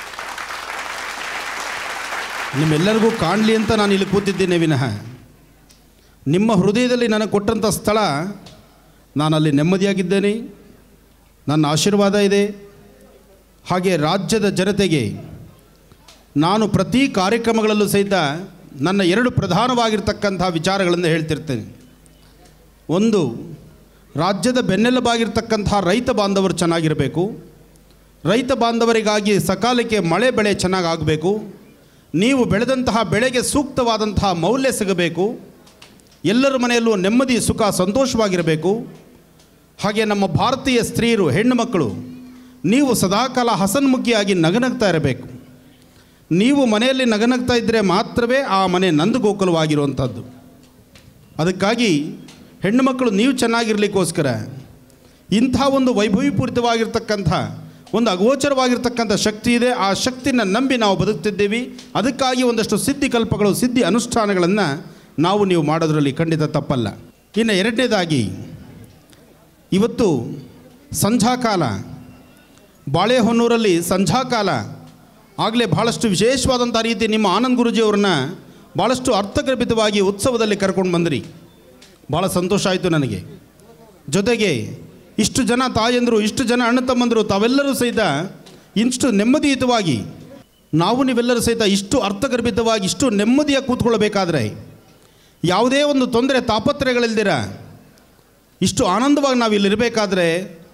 ನಿಮ್ಮೆಲ್ಲರಿಗೂ ಕಾಣಲಿ ಅಂತ ನಾನು ಇಲ್ಲಿ ಕೂತಿದ್ದೇನೆ ವಿನಃ ನಿಮ್ಮ ಹೃದಯದಲ್ಲಿ ನನಗೆ ಕೊಟ್ಟಂಥ ಸ್ಥಳ ನಾನಲ್ಲಿ ನೆಮ್ಮದಿಯಾಗಿದ್ದೇನೆ ನನ್ನ ಆಶೀರ್ವಾದ ಇದೆ ಹಾಗೆ ರಾಜ್ಯದ ಜನತೆಗೆ ನಾನು ಪ್ರತಿ ಕಾರ್ಯಕ್ರಮಗಳಲ್ಲೂ ಸಹಿತ ನನ್ನ ಎರಡು ಪ್ರಧಾನವಾಗಿರ್ತಕ್ಕಂಥ ವಿಚಾರಗಳನ್ನು ಹೇಳ್ತಿರ್ತೇನೆ ಒಂದು ರಾಜ್ಯದ ಬೆನ್ನೆಲುಬಾಗಿರ್ತಕ್ಕಂಥ ರೈತ ಬಾಂಧವರು ಚೆನ್ನಾಗಿರಬೇಕು ರೈತ ಬಾಂಧವರಿಗಾಗಿ ಸಕಾಲಕ್ಕೆ ಮಳೆ ಬೆಳೆ ಚೆನ್ನಾಗಾಗಬೇಕು ನೀವು ಬೆಳೆದಂತಹ ಬೆಳೆಗೆ ಸೂಕ್ತವಾದಂತಹ ಮೌಲ್ಯ ಸಿಗಬೇಕು ಎಲ್ಲರ ಮನೆಯಲ್ಲೂ ನೆಮ್ಮದಿ ಸುಖ ಸಂತೋಷವಾಗಿರಬೇಕು ಹಾಗೆ ನಮ್ಮ ಭಾರತೀಯ ಸ್ತ್ರೀಯರು ಹೆಣ್ಣು ಮಕ್ಕಳು ನೀವು ಸದಾಕಾಲ ಹಸನ್ಮುಖಿಯಾಗಿ ನಗನಗ್ತಾ ಇರಬೇಕು ನೀವು ಮನೆಯಲ್ಲಿ ನಗನಗ್ತಾ ಇದ್ದರೆ ಮಾತ್ರವೇ ಆ ಮನೆ ನಂದಗೋಕುಲವಾಗಿರುವಂಥದ್ದು ಅದಕ್ಕಾಗಿ ಹೆಣ್ಣು ಮಕ್ಕಳು ನೀವು ಚೆನ್ನಾಗಿರ್ಲಿಕ್ಕೋಸ್ಕರ ಇಂಥ ಒಂದು ವೈಭವೀಪೂರಿತವಾಗಿರ್ತಕ್ಕಂಥ ಒಂದು ಅಗೋಚರವಾಗಿರ್ತಕ್ಕಂಥ ಶಕ್ತಿ ಇದೆ ಆ ಶಕ್ತಿನ ನಂಬಿ ನಾವು ಬದುಕ್ತಿದ್ದೀವಿ ಅದಕ್ಕಾಗಿ ಒಂದಷ್ಟು ಸಿದ್ಧಿಕಲ್ಪಗಳು ಸಿದ್ಧಿ ಅನುಷ್ಠಾನಗಳನ್ನು ನಾವು ನೀವು ಮಾಡೋದರಲ್ಲಿ ಖಂಡಿತ ತಪ್ಪಲ್ಲ ಇನ್ನು ಎರಡನೇದಾಗಿ ಇವತ್ತು ಸಂಧ್ಯಾಕಾಲ ಬಾಳೆಹೊನ್ನೂರಲ್ಲಿ ಸಂಧ್ಯಾಕಾಲ ಆಗಲೇ ಭಾಳಷ್ಟು ವಿಶೇಷವಾದಂಥ ರೀತಿ ನಿಮ್ಮ ಆನಂದ್ ಗುರುಜಿಯವ್ರನ್ನ ಭಾಳಷ್ಟು ಅರ್ಥಗರ್ಭಿತವಾಗಿ ಉತ್ಸವದಲ್ಲಿ ಕರ್ಕೊಂಡು ಬಂದ್ರಿ ಭಾಳ ಸಂತೋಷ ಆಯಿತು ನನಗೆ ಜೊತೆಗೆ ಇಷ್ಟು ಜನ ತಾಯಂದರು ಇಷ್ಟು ಜನ ಅಣ್ಣ ತಮ್ಮಂದರು ತಾವೆಲ್ಲರೂ ಸಹಿತ ಇಷ್ಟು ನೆಮ್ಮದಿಯುತವಾಗಿ ನಾವು ನೀವೆಲ್ಲರೂ ಸಹಿತ ಇಷ್ಟು ಅರ್ಥಗರ್ಭಿತವಾಗಿ ಇಷ್ಟು ನೆಮ್ಮದಿಯಾಗಿ ಕೂತ್ಕೊಳ್ಬೇಕಾದ್ರೆ ಯಾವುದೇ ಒಂದು ತೊಂದರೆ ತಾಪತ್ರಯಗಳಿಲ್ದಿರ ಇಷ್ಟು ಆನಂದವಾಗಿ ನಾವು ಇಲ್ಲಿರಬೇಕಾದ್ರೆ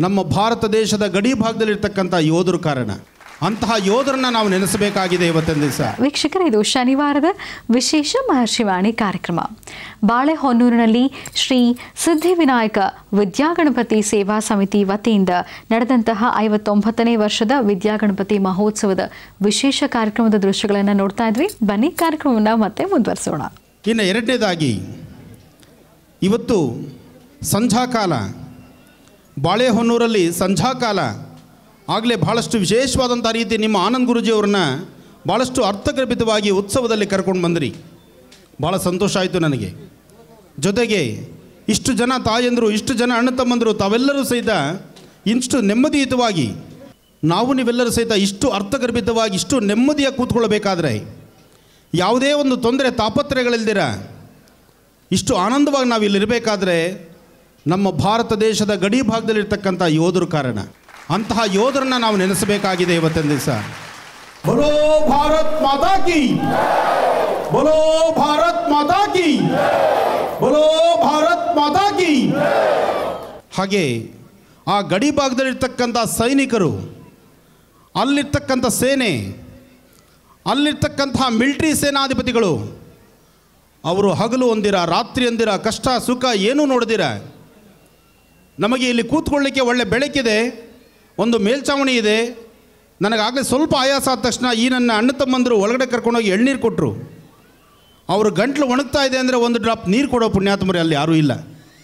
ನಮ್ಮ ಭಾರತ ದೇಶದ ಗಡಿ ಭಾಗದಲ್ಲಿರ್ತಕ್ಕಂಥ ಯೋಧರು ಕಾರಣ ಅಂತಹ ಯೋಧರನ್ನ ನಾವು ನೆನೆಸಬೇಕಾಗಿದೆ ಇವತ್ತಿನ ದಿವಸ ವೀಕ್ಷಕರೇ ಇದು ಶನಿವಾರದ ವಿಶೇಷ ಮಹರ್ಷಿವಾಣಿ ಕಾರ್ಯಕ್ರಮ ಬಾಳೆಹೊನ್ನೂರಿನಲ್ಲಿ ಶ್ರೀ ಸಿದ್ಧಿವಿನಾಯಕ ವಿದ್ಯಾಗಣಪತಿ ಸೇವಾ ಸಮಿತಿ ವತಿಯಿಂದ ನಡೆದಂತಹ ಐವತ್ತೊಂಬತ್ತನೇ ವರ್ಷದ ವಿದ್ಯಾಗಣಪತಿ ಮಹೋತ್ಸವದ ವಿಶೇಷ ಕಾರ್ಯಕ್ರಮದ ದೃಶ್ಯಗಳನ್ನು ನೋಡ್ತಾ ಇದ್ವಿ ಬನ್ನಿ ಕಾರ್ಯಕ್ರಮವನ್ನು ಮತ್ತೆ ಮುಂದುವರಿಸೋಣ ಇನ್ನು ಎರಡನೇದಾಗಿ ಇವತ್ತು ಸಂಧ್ಯಾಕಾಲ ಬಾಳೆಹೊನ್ನೂರಲ್ಲಿ ಸಂಧ್ಯಾಕಾಲ ಆಗಲೇ ಭಾಳಷ್ಟು ವಿಶೇಷವಾದಂಥ ರೀತಿ ನಿಮ್ಮ ಆನಂದ್ ಗುರುಜಿಯವ್ರನ್ನ ಭಾಳಷ್ಟು ಅರ್ಥಗರ್ಭಿತವಾಗಿ ಉತ್ಸವದಲ್ಲಿ ಕರ್ಕೊಂಡು ಬಂದ್ರಿ ಭಾಳ ಸಂತೋಷ ಆಯಿತು ನನಗೆ ಜೊತೆಗೆ ಇಷ್ಟು ಜನ ತಾಯಂದರು ಇಷ್ಟು ಜನ ಅಣ್ಣ ತಮ್ಮಂದರು ತಾವೆಲ್ಲರೂ ಸಹಿತ ಇಷ್ಟು ನೆಮ್ಮದಿಯುತವಾಗಿ ನಾವು ನೀವೆಲ್ಲರೂ ಸಹಿತ ಇಷ್ಟು ಅರ್ಥಗರ್ಭಿತವಾಗಿ ಇಷ್ಟು ನೆಮ್ಮದಿಯಾಗಿ ಕೂತ್ಕೊಳ್ಬೇಕಾದ್ರೆ ಯಾವುದೇ ಒಂದು ತೊಂದರೆ ತಾಪತ್ರಯಗಳಿಲ್ದಿರ ಇಷ್ಟು ಆನಂದವಾಗಿ ನಾವು ಇಲ್ಲಿರಬೇಕಾದ್ರೆ ನಮ್ಮ ಭಾರತ ದೇಶದ ಗಡಿ ಭಾಗದಲ್ಲಿರ್ತಕ್ಕಂಥ ಯೋಧರು ಕಾರಣ ಅಂತಹ ಯೋಧರನ್ನ ನಾವು ನೆನೆಸಬೇಕಾಗಿದೆ ಇವತ್ತಿನ ದಿವಸ ಬಲೋ ಭಾರತ್ ಮಾತಾ ಕಿ ಬಲೋ ಭಾರತ್ ಮಾತಾ ಕಿ ಬಲೋ ಭಾರತ್ ಮಾತಾ ಕಿ ಹಾಗೆ ಆ ಗಡಿ ಭಾಗದಲ್ಲಿರ್ತಕ್ಕಂಥ ಸೈನಿಕರು ಅಲ್ಲಿರ್ತಕ್ಕಂಥ ಸೇನೆ ಅಲ್ಲಿರ್ತಕ್ಕಂತಹ ಮಿಲಿಟ್ರಿ ಸೇನಾಧಿಪತಿಗಳು ಅವರು ಹಗಲು ಒಂದಿರ ರಾತ್ರಿ ಒಂದಿರ ಕಷ್ಟ ಸುಖ ಏನೂ ನೋಡ್ದಿರ ನಮಗೆ ಇಲ್ಲಿ ಕೂತ್ಕೊಳ್ಳಿಕ್ಕೆ ಒಳ್ಳೆ ಬೆಳಕಿದೆ ಒಂದು ಮೇಲ್ಛಾವಣಿ ಇದೆ ನನಗಾಗಲೇ ಸ್ವಲ್ಪ ಆಯಾಸ ಆದ ತಕ್ಷಣ ಈ ನನ್ನ ಅಣ್ಣ ತಮ್ಮಂದರು ಒಳಗಡೆ ಕರ್ಕೊಂಡೋಗಿ ಎಳ್ನೀರು ಕೊಟ್ಟರು ಅವರು ಗಂಟ್ಲು ಒಣಗ್ತಾ ಇದೆ ಅಂದರೆ ಒಂದು ಡ್ರಾಪ್ ನೀರು ಕೊಡೋ ಪುಣ್ಯಾತ್ಮರಿ ಅಲ್ಲಿ ಯಾರೂ ಇಲ್ಲ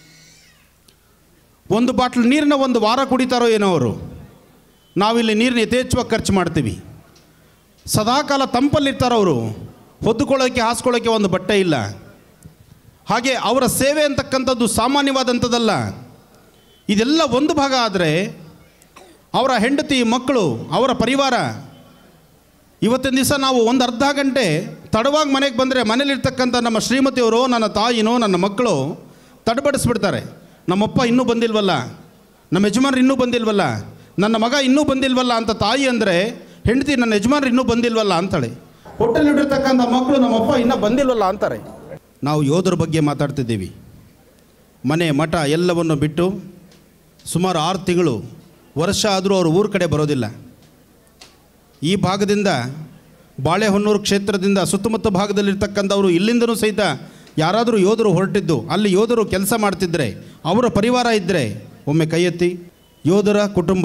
ಒಂದು ಬಾಟ್ಲ್ ನೀರನ್ನ ಒಂದು ವಾರ ಕುಡಿತಾರೋ ಏನೋ ಅವರು ನಾವಿಲ್ಲಿ ನೀರನ್ನ ಯಥೇಚ್ಛವಾಗಿ ಖರ್ಚು ಮಾಡ್ತೀವಿ ಸದಾಕಾಲ ತಂಪಲ್ಲಿರ್ತಾರೆ ಅವರು ಹೊದ್ದುಕೊಳ್ಳೋಕ್ಕೆ ಹಾಸ್ಕೊಳ್ಳೋಕ್ಕೆ ಒಂದು ಬಟ್ಟೆ ಇಲ್ಲ ಹಾಗೆ ಅವರ ಸೇವೆ ಅಂತಕ್ಕಂಥದ್ದು ಸಾಮಾನ್ಯವಾದಂಥದ್ದಲ್ಲ ಇದೆಲ್ಲ ಒಂದು ಭಾಗ ಆದರೆ ಅವರ ಹೆಂಡತಿ ಮಕ್ಕಳು ಅವರ ಪರಿವಾರ ಇವತ್ತಿನ ದಿವಸ ನಾವು ಒಂದು ಅರ್ಧ ಗಂಟೆ ತಡವಾಗಿ ಮನೆಗೆ ಬಂದರೆ ಮನೇಲಿರ್ತಕ್ಕಂಥ ನಮ್ಮ ಶ್ರೀಮತಿಯವರು ನನ್ನ ತಾಯಿನೋ ನನ್ನ ಮಕ್ಕಳು ತಡಬಡಿಸ್ಬಿಡ್ತಾರೆ ನಮ್ಮಪ್ಪ ಇನ್ನೂ ಬಂದಿಲ್ವಲ್ಲ ನಮ್ಮ ಯಜಮಾನ್ರು ಇನ್ನೂ ಬಂದಿಲ್ವಲ್ಲ ನನ್ನ ಮಗ ಇನ್ನೂ ಬಂದಿಲ್ವಲ್ಲ ಅಂತ ತಾಯಿ ಅಂದರೆ ಹೆಂಡತಿ ನನ್ನ ಯಜಮಾನ್ರು ಇನ್ನೂ ಬಂದಿಲ್ವಲ್ಲ ಅಂತಾಳೆ ಹೊಟ್ಟೆಲಿಟ್ಟಿರ್ತಕ್ಕಂಥ ಮಕ್ಕಳು ನಮ್ಮಪ್ಪ ಇನ್ನೂ ಬಂದಿಲ್ವಲ್ಲ ಅಂತಾರೆ ನಾವು ಯೋಧರ ಬಗ್ಗೆ ಮಾತಾಡ್ತಿದ್ದೀವಿ ಮನೆ ಮಠ ಎಲ್ಲವನ್ನು ಬಿಟ್ಟು ಸುಮಾರು ಆರು ತಿಂಗಳು ವರ್ಷ ಆದರೂ ಅವರು ಊರ ಕಡೆ ಬರೋದಿಲ್ಲ ಈ ಭಾಗದಿಂದ ಬಾಳೆಹೊನ್ನೂರು ಕ್ಷೇತ್ರದಿಂದ ಸುತ್ತಮುತ್ತ ಭಾಗದಲ್ಲಿರ್ತಕ್ಕಂಥವರು ಇಲ್ಲಿಂದನೂ ಸಹಿತ ಯಾರಾದರೂ ಯೋಧರು ಹೊರಟಿದ್ದು ಅಲ್ಲಿ ಯೋಧರು ಕೆಲಸ ಮಾಡ್ತಿದ್ರೆ ಅವರ ಪರಿವಾರ ಇದ್ದರೆ ಒಮ್ಮೆ ಕೈ ಎತ್ತಿ ಯೋಧರ ಕುಟುಂಬ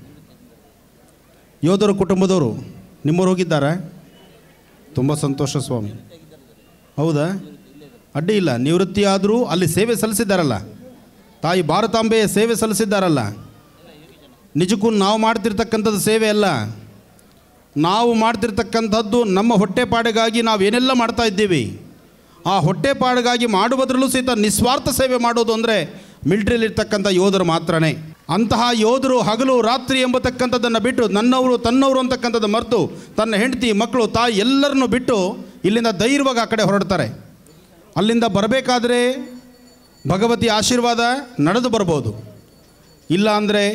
ಯೋಧರ ಕುಟುಂಬದವರು ನಿಮ್ಮವ್ರು ಹೋಗಿದ್ದಾರಾ ತುಂಬ ಸಂತೋಷ ಸ್ವಾಮಿ ಹೌದಾ ಅಡ್ಡಿ ಇಲ್ಲ ನಿವೃತ್ತಿ ಆದರೂ ಅಲ್ಲಿ ಸೇವೆ ಸಲ್ಲಿಸಿದ್ದಾರಲ್ಲ ತಾಯಿ ಭಾರತಾಂಬೆಯ ಸೇವೆ ಸಲ್ಲಿಸಿದ್ದಾರಲ್ಲ ನಿಜಕ್ಕೂ ನಾವು ಮಾಡ್ತಿರ್ತಕ್ಕಂಥದ್ದು ಸೇವೆ ಅಲ್ಲ ನಾವು ಮಾಡ್ತಿರ್ತಕ್ಕಂಥದ್ದು ನಮ್ಮ ಹೊಟ್ಟೆಪಾಡಿಗಾಗಿ ನಾವು ಏನೆಲ್ಲ ಮಾಡ್ತಾ ಇದ್ದೀವಿ ಆ ಹೊಟ್ಟೆಪಾಡಿಗಾಗಿ ಮಾಡುವುದರಲ್ಲೂ ಸಹಿತ ನಿಸ್ವಾರ್ಥ ಸೇವೆ ಮಾಡೋದು ಅಂದರೆ ಮಿಲ್ಟ್ರಿಯಲ್ಲಿರ್ತಕ್ಕಂಥ ಯೋಧರು ಮಾತ್ರನೇ ಅಂತಹ ಯೋಧರು ಹಗಲು ರಾತ್ರಿ ಎಂಬತಕ್ಕಂಥದ್ದನ್ನು ಬಿಟ್ಟು ನನ್ನವರು ತನ್ನವರು ಅಂತಕ್ಕಂಥದ್ದು ಮರೆತು ತನ್ನ ಹೆಂಡತಿ ಮಕ್ಕಳು ತಾಯಿ ಎಲ್ಲರನ್ನು ಬಿಟ್ಟು ಇಲ್ಲಿಂದ ಧೈರ್ಯವಾಗಿ ಆ ಕಡೆ ಹೊರಡ್ತಾರೆ ಅಲ್ಲಿಂದ ಬರಬೇಕಾದ್ರೆ ಭಗವತಿ ಆಶೀರ್ವಾದ ನಡೆದು ಬರ್ಬೋದು ಇಲ್ಲ ಅಂದರೆ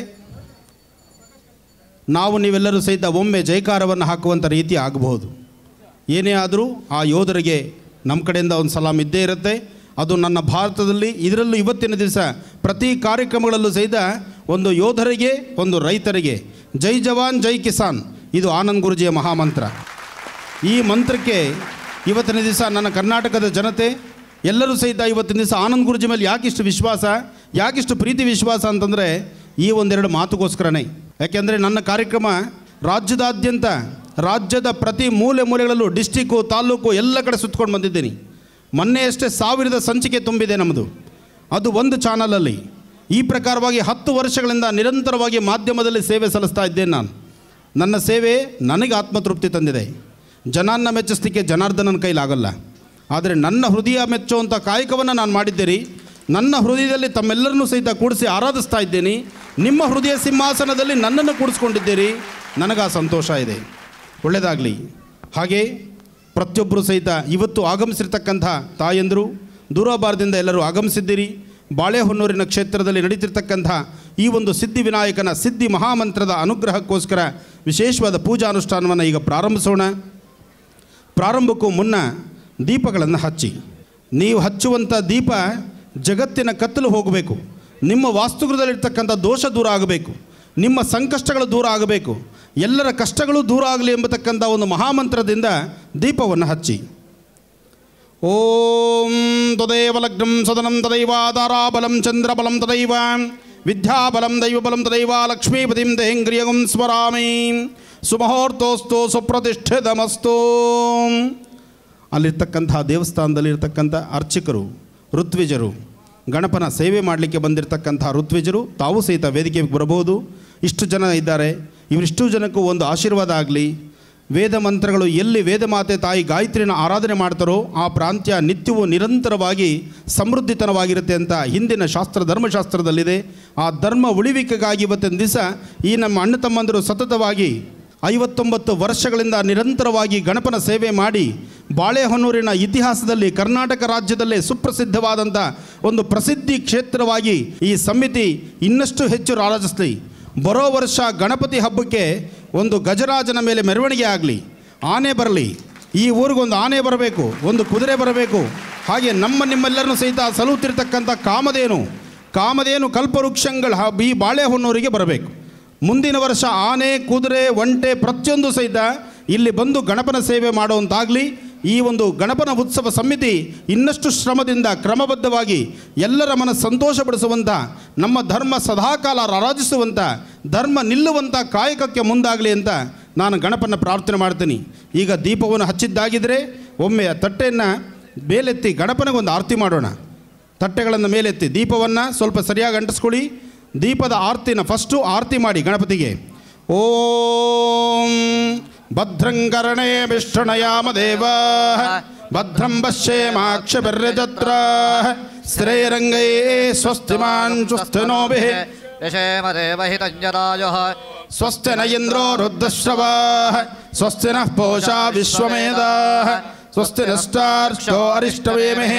ನಾವು ನೀವೆಲ್ಲರೂ ಸಹಿತ ಒಮ್ಮೆ ಜೈಕಾರವನ್ನು ಹಾಕುವಂಥ ರೀತಿ ಆಗಬಹುದು ಏನೇ ಆದರೂ ಆ ಯೋಧರಿಗೆ ನಮ್ಮ ಕಡೆಯಿಂದ ಒಂದು ಸಲಾಮ್ ಇದ್ದೇ ಇರುತ್ತೆ ಅದು ನನ್ನ ಭಾರತದಲ್ಲಿ ಇದರಲ್ಲೂ ಇವತ್ತಿನ ದಿವಸ ಪ್ರತಿ ಕಾರ್ಯಕ್ರಮಗಳಲ್ಲೂ ಸಹಿತ ಒಂದು ಯೋಧರಿಗೆ ಒಂದು ರೈತರಿಗೆ ಜೈ ಜವಾನ್ ಜೈ ಕಿಸಾನ್ ಇದು ಆನಂದ್ ಗುರುಜಿಯ ಮಹಾಮಂತ್ರ ಈ ಮಂತ್ರಕ್ಕೆ ಇವತ್ತಿನ ದಿವಸ ನನ್ನ ಕರ್ನಾಟಕದ ಜನತೆ ಎಲ್ಲರೂ ಸಹಿತ ಇವತ್ತಿನ ದಿವಸ ಆನಂದ್ ಗುರುಜಿ ಮೇಲೆ ಯಾಕಿಷ್ಟು ವಿಶ್ವಾಸ ಯಾಕಿಷ್ಟು ಪ್ರೀತಿ ವಿಶ್ವಾಸ ಅಂತಂದರೆ ಈ ಒಂದೆರಡು ಮಾತುಗೋಸ್ಕರನೇ ಯಾಕೆಂದರೆ ನನ್ನ ಕಾರ್ಯಕ್ರಮ ರಾಜ್ಯದಾದ್ಯಂತ ರಾಜ್ಯದ ಪ್ರತಿ ಮೂಲೆ ಮೂಲೆಗಳಲ್ಲೂ ಡಿಸ್ಟಿಕ್ಕು ತಾಲೂಕು ಎಲ್ಲ ಕಡೆ ಸುತ್ಕೊಂಡು ಬಂದಿದ್ದೀನಿ ಮೊನ್ನೆಯಷ್ಟೇ ಸಾವಿರದ ಸಂಚಿಕೆ ತುಂಬಿದೆ ನಮ್ಮದು ಅದು ಒಂದು ಚಾನಲಲ್ಲಿ ಈ ಪ್ರಕಾರವಾಗಿ ಹತ್ತು ವರ್ಷಗಳಿಂದ ನಿರಂತರವಾಗಿ ಮಾಧ್ಯಮದಲ್ಲಿ ಸೇವೆ ಸಲ್ಲಿಸ್ತಾ ಇದ್ದೇನೆ ನಾನು ನನ್ನ ಸೇವೆ ನನಗೆ ಆತ್ಮತೃಪ್ತಿ ತಂದಿದೆ ಜನಾನ್ನ ಮೆಚ್ಚಿಸ್ಲಿಕ್ಕೆ ಜನಾರ್ದನನ ಕೈಲಾಗಲ್ಲ ಆದರೆ ನನ್ನ ಹೃದಯ ಮೆಚ್ಚುವಂಥ ಕಾಯಕವನ್ನು ನಾನು ಮಾಡಿದ್ದೇನೆ ನನ್ನ ಹೃದಯದಲ್ಲಿ ತಮ್ಮೆಲ್ಲರನ್ನೂ ಸಹಿತ ಕೂಡಿಸಿ ಆರಾಧಿಸ್ತಾ ಇದ್ದೀನಿ ನಿಮ್ಮ ಹೃದಯ ಸಿಂಹಾಸನದಲ್ಲಿ ನನ್ನನ್ನು ಕೂಡಿಸ್ಕೊಂಡಿದ್ದೀರಿ ನನಗೆ ಆ ಸಂತೋಷ ಇದೆ ಒಳ್ಳೆಯದಾಗಲಿ ಹಾಗೆ ಪ್ರತಿಯೊಬ್ಬರು ಸಹಿತ ಇವತ್ತು ಆಗಮಿಸಿರ್ತಕ್ಕಂಥ ತಾಯಂದರು ದೂರಭಾರದಿಂದ ಎಲ್ಲರೂ ಆಗಮಿಸಿದ್ದೀರಿ ಬಾಳೆಹೊನ್ನೂರಿನ ಕ್ಷೇತ್ರದಲ್ಲಿ ನಡೀತಿರ್ತಕ್ಕಂಥ ಈ ಒಂದು ಸಿದ್ಧಿ ವಿನಾಯಕನ ಸಿದ್ಧಿ ಮಹಾಮಂತ್ರದ ಅನುಗ್ರಹಕ್ಕೋಸ್ಕರ ವಿಶೇಷವಾದ ಪೂಜಾನುಷ್ಠಾನವನ್ನು ಈಗ ಪ್ರಾರಂಭಿಸೋಣ ಪ್ರಾರಂಭಕ್ಕೂ ಮುನ್ನ ದೀಪಗಳನ್ನು ಹಚ್ಚಿ ನೀವು ಹಚ್ಚುವಂಥ ದೀಪ ಜಗತ್ತಿನ ಕತ್ತಲು ಹೋಗಬೇಕು ನಿಮ್ಮ ವಾಸ್ತುಗೃಹದಲ್ಲಿರ್ತಕ್ಕಂಥ ದೋಷ ದೂರ ಆಗಬೇಕು ನಿಮ್ಮ ಸಂಕಷ್ಟಗಳು ದೂರ ಆಗಬೇಕು ಎಲ್ಲರ ಕಷ್ಟಗಳು ದೂರ ಆಗಲಿ ಎಂಬತಕ್ಕಂಥ ಒಂದು ಮಹಾಮಂತ್ರದಿಂದ ದೀಪವನ್ನು ಹಚ್ಚಿ ಓಂ ತದೇವ ಲಗ್ನಂ ಸದನಂ ತದೈವ ತಾರಾಬಲಂ ಚಂದ್ರಬಲಂ ತದೈವ ವಿದ್ಯಾಬಲಂ ದೈವಬಲಂ ತದೈವ ಲಕ್ಷ್ಮೀಪತಿಂ ದೇಹೇಂಗ್ರಿಯಗಂ ಸ್ಮರಾಮಿ ಸುಮಹೋರ್ತೋಸ್ತು ಸುಪ್ರತಿಷ್ಠಿತಮಸ್ತು ಅಲ್ಲಿರ್ತಕ್ಕಂಥ ದೇವಸ್ಥಾನದಲ್ಲಿರ್ತಕ್ಕಂಥ ಅರ್ಚಕರು ಋತ್ವಿಜರು ಗಣಪನ ಸೇವೆ ಮಾಡಲಿಕ್ಕೆ ಬಂದಿರತಕ್ಕಂಥ ಋತ್ವಿಜರು ತಾವು ಸಹಿತ ವೇದಿಕೆಗೆ ಬರಬಹುದು ಇಷ್ಟು ಜನ ಇದ್ದಾರೆ ಇವರಿಷ್ಟು ಜನಕ್ಕೂ ಒಂದು ಆಶೀರ್ವಾದ ಆಗಲಿ ವೇದ ಮಂತ್ರಗಳು ಎಲ್ಲಿ ವೇದ ಮಾತೆ ತಾಯಿ ಗಾಯತ್ರಿನ ಆರಾಧನೆ ಮಾಡ್ತಾರೋ ಆ ಪ್ರಾಂತ್ಯ ನಿತ್ಯವೂ ನಿರಂತರವಾಗಿ ಸಮೃದ್ಧಿತನವಾಗಿರುತ್ತೆ ಅಂತ ಹಿಂದಿನ ಶಾಸ್ತ್ರ ಧರ್ಮಶಾಸ್ತ್ರದಲ್ಲಿದೆ ಆ ಧರ್ಮ ಉಳಿವಿಕೆಗಾಗಿ ಇವತ್ತಿನ ದಿವಸ ಈ ನಮ್ಮ ಅಣ್ಣ ತಮ್ಮಂದಿರು ಸತತವಾಗಿ ಐವತ್ತೊಂಬತ್ತು ವರ್ಷಗಳಿಂದ ನಿರಂತರವಾಗಿ ಗಣಪನ ಸೇವೆ ಮಾಡಿ ಬಾಳೆಹೊನ್ನೂರಿನ ಇತಿಹಾಸದಲ್ಲಿ ಕರ್ನಾಟಕ ರಾಜ್ಯದಲ್ಲೇ ಸುಪ್ರಸಿದ್ಧವಾದಂಥ ಒಂದು ಪ್ರಸಿದ್ಧಿ ಕ್ಷೇತ್ರವಾಗಿ ಈ ಸಮಿತಿ ಇನ್ನಷ್ಟು ಹೆಚ್ಚು ರಾರಾಜಿಸಲಿ ಬರೋ ವರ್ಷ ಗಣಪತಿ ಹಬ್ಬಕ್ಕೆ ಒಂದು ಗಜರಾಜನ ಮೇಲೆ ಮೆರವಣಿಗೆ ಆಗಲಿ ಆನೆ ಬರಲಿ ಈ ಊರಿಗೊಂದು ಆನೆ ಬರಬೇಕು ಒಂದು ಕುದುರೆ ಬರಬೇಕು ಹಾಗೆ ನಮ್ಮ ನಿಮ್ಮೆಲ್ಲರನ್ನು ಸಹಿತ ಸಲುತ್ತಿರ್ತಕ್ಕಂಥ ಕಾಮಧೇನು ಕಾಮಧೇನು ಕಲ್ಪವೃಕ್ಷಗಳ ಹಬ್- ಈ ಬಾಳೆಹೊನ್ನೂರಿಗೆ ಬರಬೇಕು ಮುಂದಿನ ವರ್ಷ ಆನೆ ಕುದುರೆ ಒಂಟೆ ಪ್ರತಿಯೊಂದು ಸಹಿತ ಇಲ್ಲಿ ಬಂದು ಗಣಪನ ಸೇವೆ ಮಾಡುವಂತಾಗಲಿ ಈ ಒಂದು ಗಣಪನ ಉತ್ಸವ ಸಮಿತಿ ಇನ್ನಷ್ಟು ಶ್ರಮದಿಂದ ಕ್ರಮಬದ್ಧವಾಗಿ ಎಲ್ಲರ ಮನ ಸಂತೋಷಪಡಿಸುವಂಥ ನಮ್ಮ ಧರ್ಮ ಸದಾಕಾಲ ರಾರಾಜಿಸುವಂಥ ಧರ್ಮ ನಿಲ್ಲುವಂಥ ಕಾಯಕಕ್ಕೆ ಮುಂದಾಗಲಿ ಅಂತ ನಾನು ಗಣಪನ ಪ್ರಾರ್ಥನೆ ಮಾಡ್ತೀನಿ ಈಗ ದೀಪವನ್ನು ಹಚ್ಚಿದ್ದಾಗಿದ್ದರೆ ಒಮ್ಮೆ ಆ ತಟ್ಟೆಯನ್ನು ಮೇಲೆತ್ತಿ ಗಣಪನಿಗೊಂದು ಆರತಿ ಮಾಡೋಣ ತಟ್ಟೆಗಳನ್ನು ಮೇಲೆತ್ತಿ ದೀಪವನ್ನು ಸ್ವಲ್ಪ ಸರಿಯಾಗಿ ಅಂಟಿಸ್ಕೊಳ್ಳಿ ದೀಪದ ಆರತಿನ ಫಸ್ಟು ಆರತಿ ಮಾಡಿ ಗಣಪತಿಗೆ ಓಂ ಭದ್ರಂಕರಣೆ ವಿಷ್ಣುನಯಾಮ ದೇವ ಭದ್ರಂ ಪಶ್ಯೇಮಾಕ್ಷರ್ಯಜತ್ರ ಶ್ರೇಯರಂಗೈ ಸ್ವಸ್ತಿಮಾನ್ ಸ್ವಸ್ತಿನೋಭಿಃ ಯಶೇಮದೇವಹಿತಂಜರಾಯಃ ಸ್ವಸ್ತಿ ನ ಇಂದ್ರೋ ರುದ್ರಶ್ರವಾಃ ಸ್ವಸ್ತಿ ನಃ ಪೂಷಾ ವಿಶ್ವಮೇಧಾಃ ಸ್ವಸ್ತಿ ನಷ್ಟಾರ್ಷ್ಟೋ ಅರಿಷ್ಟವೇಮಃ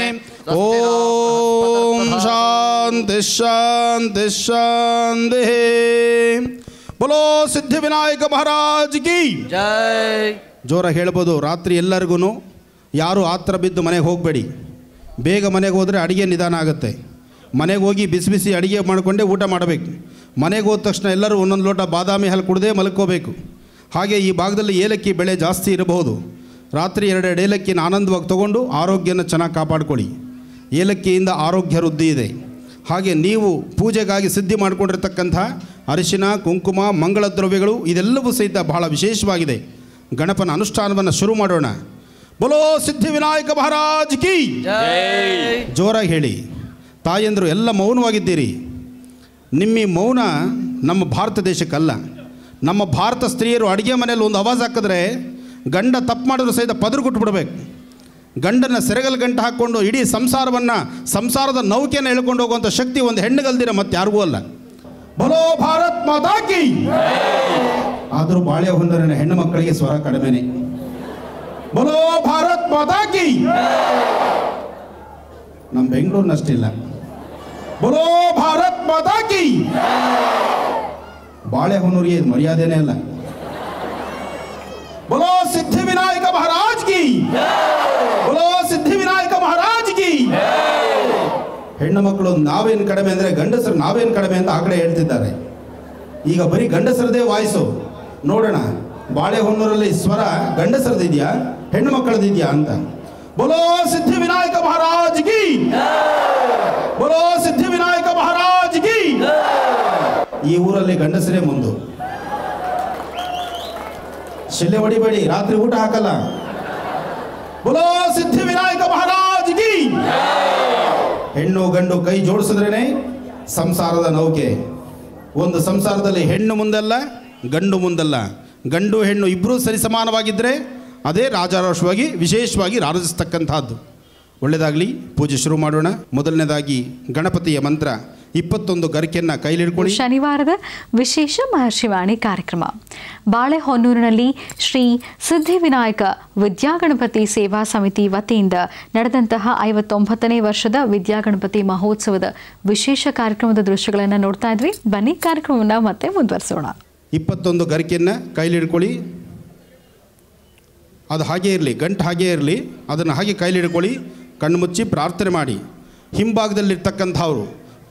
ಓಂ ಶಾಂತಿ ಶಾಂತಿ ಶಾಂತಿ ಬೋಲೋ ಸಿದ್ಧಿವಿನಾಯಕ ಮಹಾರಾಜ್ ಕಿ ಜೈ ಜೋರ ಹೇಳ್ಬೋದು ರಾತ್ರಿ ಎಲ್ಲರಿಗೂ ಯಾರು ಆತ್ರ ಬಿದ್ದು ಮನೆಗೆ ಹೋಗಬೇಡಿ ಬೇಗ ಮನೆಗೆ ಹೋದರೆ ಅಡುಗೆ ನಿಧಾನ ಆಗುತ್ತೆ ಮನೆಗೆ ಹೋಗಿ ಬಿಸಿ ಬಿಸಿ ಅಡುಗೆ ಮಾಡಿಕೊಂಡೇ ಊಟ ಮಾಡಬೇಕು ಮನೆಗೆ ಹೋದ ತಕ್ಷಣ ಎಲ್ಲರೂ ಒಂದೊಂದು ಲೋಟ ಬಾದಾಮಿ ಹಾಲು ಕುಡದೆ ಮಲ್ಕೋಬೇಕು ಹಾಗೆ ಈ ಭಾಗದಲ್ಲಿ ಏಲಕ್ಕಿ ಬೆಳೆ ಜಾಸ್ತಿ ಇರಬಹುದು ರಾತ್ರಿ ಎರಡೆರಡು ಏಲಕ್ಕಿನ ಆನಂದವಾಗಿ ತಗೊಂಡು ಆರೋಗ್ಯನ ಚೆನ್ನಾಗಿ ಕಾಪಾಡ್ಕೊಳ್ಳಿ ಏಲಕ್ಕಿಯಿಂದ ಆರೋಗ್ಯ ವೃದ್ಧಿ ಇದೆ ಹಾಗೆ ನೀವು ಪೂಜೆಗಾಗಿ ಸಿದ್ಧಿ ಮಾಡಿಕೊಂಡಿರ್ತಕ್ಕಂಥ ಅರಿಶಿನ ಕುಂಕುಮ ಮಂಗಳ ದ್ರವ್ಯಗಳು ಇದೆಲ್ಲವೂ ಸಹಿತ ಬಹಳ ವಿಶೇಷವಾಗಿದೆ ಗಣಪನ ಅನುಷ್ಠಾನವನ್ನು ಶುರು ಮಾಡೋಣ ಬೋಲೋ ಸಿದ್ಧಿವಿನಾಯಕ ಮಹಾರಾಜ್ ಕಿ ಜೋರಾಗಿ ಹೇಳಿ ತಾಯಂದರು ಎಲ್ಲ ಮೌನವಾಗಿದ್ದೀರಿ ನಿಮ್ಮ ಈ ಮೌನ ನಮ್ಮ ಭಾರತ ದೇಶಕ್ಕಲ್ಲ ನಮ್ಮ ಭಾರತ ಸ್ತ್ರೀಯರು ಅಡುಗೆ ಮನೆಯಲ್ಲಿ ಒಂದು ಆವಾಜ್ ಹಾಕಿದ್ರೆ ಗಂಡ ತಪ್ಪು ಮಾಡಿದ್ರು ಸಹಿತ ಪದರು ಬಿಡಬೇಕು ಗಂಡನ ಸೆರಗಲ್ ಗಂಟು ಹಾಕ್ಕೊಂಡು ಇಡೀ ಸಂಸಾರವನ್ನು ಸಂಸಾರದ ನೌಕೆಯನ್ನು ಎಳ್ಕೊಂಡು ಹೋಗುವಂಥ ಶಕ್ತಿ ಒಂದು ಹೆಣ್ಣುಗಲ್ದಿರ ಮತ್ತೆ ಯಾರಿಗೂ ಅಲ್ಲ ಬಲೋ ಭಾರತ್ ಮಾತಾ ಕಿ ಆದರೂ ಬಾಳೆ ಹೊಂದರಿನ ಹೆಣ್ಣು ಮಕ್ಕಳಿಗೆ ಸ್ವರ ಕಡಿಮೆನೆ ಬಲೋ ಭಾರತ್ ಮಾತಾ ಕಿ ನಮ್ಮ ಬೆಂಗಳೂರಿನಷ್ಟಿಲ್ಲ ಬಲೋ ಭಾರತ್ ಮಾತಾ ಕಿ ಬಾಳೆಹೊನ್ನೂರಿಗೆ ಇದು ಮರ್ಯಾದೆನೇ ಅಲ್ಲ ಬಲೋ ಸಿದ್ಧಿವಿನಾಯಕ ಮಹಾರಾಜ್ ಕಿ ಬಲೋ ಸಿದ್ಧಿವಿನಾಯಕ ಮಹಾರಾಜ್ ಕಿ ಹೆಣ್ಣು ಮಕ್ಕಳು ನಾವೇನು ಕಡಿಮೆ ಅಂದರೆ ಗಂಡಸರು ನಾವೇನು ಕಡಿಮೆ ಅಂತ ಆ ಕಡೆ ಹೇಳ್ತಿದ್ದಾರೆ ಈಗ ಬರೀ ಗಂಡಸರದೇ ವಾಯ್ಸು ನೋಡೋಣ ಬಾಳೆಹೊನ್ನೂರಲ್ಲಿ ಸ್ವರ ಗಂಡಸರದಿದೆಯಾ ಹೆಣ್ಣು ಮಕ್ಕಳದಿದೆಯಾ ಅಂತ ಬಲೋ ಸಿದ್ಧಿವಿನಾಯಕ ಮಹಾರಾಜ್ ಕಿ ಬಲೋ ಸಿದ್ಧಿವಿನಾಯಕ ಮಹಾರಾಜ್ ಕಿ ಈ ಊರಲ್ಲಿ ಗಂಡಸರೇ ಮುಂದು ಶಿಲೆ ಹೊಡಿಬೇಡಿ ರಾತ್ರಿ ಊಟ ಹಾಕಲ್ಲ ಬಲೋ ಸಿದ್ಧಿವಿನಾಯಕ ಮಹಾರಾಜ್ ಕಿ ಹೆಣ್ಣು ಗಂಡು ಕೈ ಜೋಡಿಸಿದ್ರೇನೆ ಸಂಸಾರದ ನೌಕೆ ಒಂದು ಸಂಸಾರದಲ್ಲಿ ಹೆಣ್ಣು ಮುಂದಲ್ಲ ಗಂಡು ಮುಂದಲ್ಲ ಗಂಡು ಹೆಣ್ಣು ಇಬ್ಬರೂ ಸರಿಸಮಾನವಾಗಿದ್ದರೆ ಅದೇ ರಾಜಾರೋಷವಾಗಿ ವಿಶೇಷವಾಗಿ ರಾಜಿಸ್ತಕ್ಕಂಥದ್ದು ಒಳ್ಳೆಯದಾಗಲಿ ಪೂಜೆ ಶುರು ಮಾಡೋಣ ಮೊದಲನೇದಾಗಿ ಗಣಪತಿಯ ಮಂತ್ರ ಇಪ್ಪತ್ತೊಂದು ಗರಿಕೆಯನ್ನು ಕೈಲಿಡ್ಕೊಳ್ಳಿ ಶನಿವಾರದ ವಿಶೇಷ ಮಹರ್ಷಿವಾಣಿ ಕಾರ್ಯಕ್ರಮ ಬಾಳೆಹೊನ್ನೂರಿನಲ್ಲಿ ಶ್ರೀ ಸಿದ್ಧಿವಿನಾಯಕ ವಿದ್ಯಾಗಣಪತಿ ಸೇವಾ ಸಮಿತಿ ವತಿಯಿಂದ ನಡೆದಂತಹ ಐವತ್ತೊಂಬತ್ತನೇ ವರ್ಷದ ವಿದ್ಯಾಗಣಪತಿ ಮಹೋತ್ಸವದ ವಿಶೇಷ ಕಾರ್ಯಕ್ರಮದ ದೃಶ್ಯಗಳನ್ನು ನೋಡ್ತಾ ಇದ್ವಿ ಬನ್ನಿ ಕಾರ್ಯಕ್ರಮವನ್ನು ಮತ್ತೆ ಮುಂದುವರಿಸೋಣ ಇಪ್ಪತ್ತೊಂದು ಗರಿಕೆಯನ್ನು ಕೈಲಿಡ್ಕೊಳ್ಳಿ ಅದು ಹಾಗೇ ಇರಲಿ ಗಂಟು ಹಾಗೇ ಇರಲಿ ಅದನ್ನು ಹಾಗೆ ಕೈಲಿಡ್ಕೊಳ್ಳಿ ಕಣ್ಣು ಮುಚ್ಚಿ ಪ್ರಾರ್ಥನೆ ಮಾಡಿ ಹಿಂಭಾಗದಲ್ಲಿರ್ತಕ್ಕಂಥವ್ರು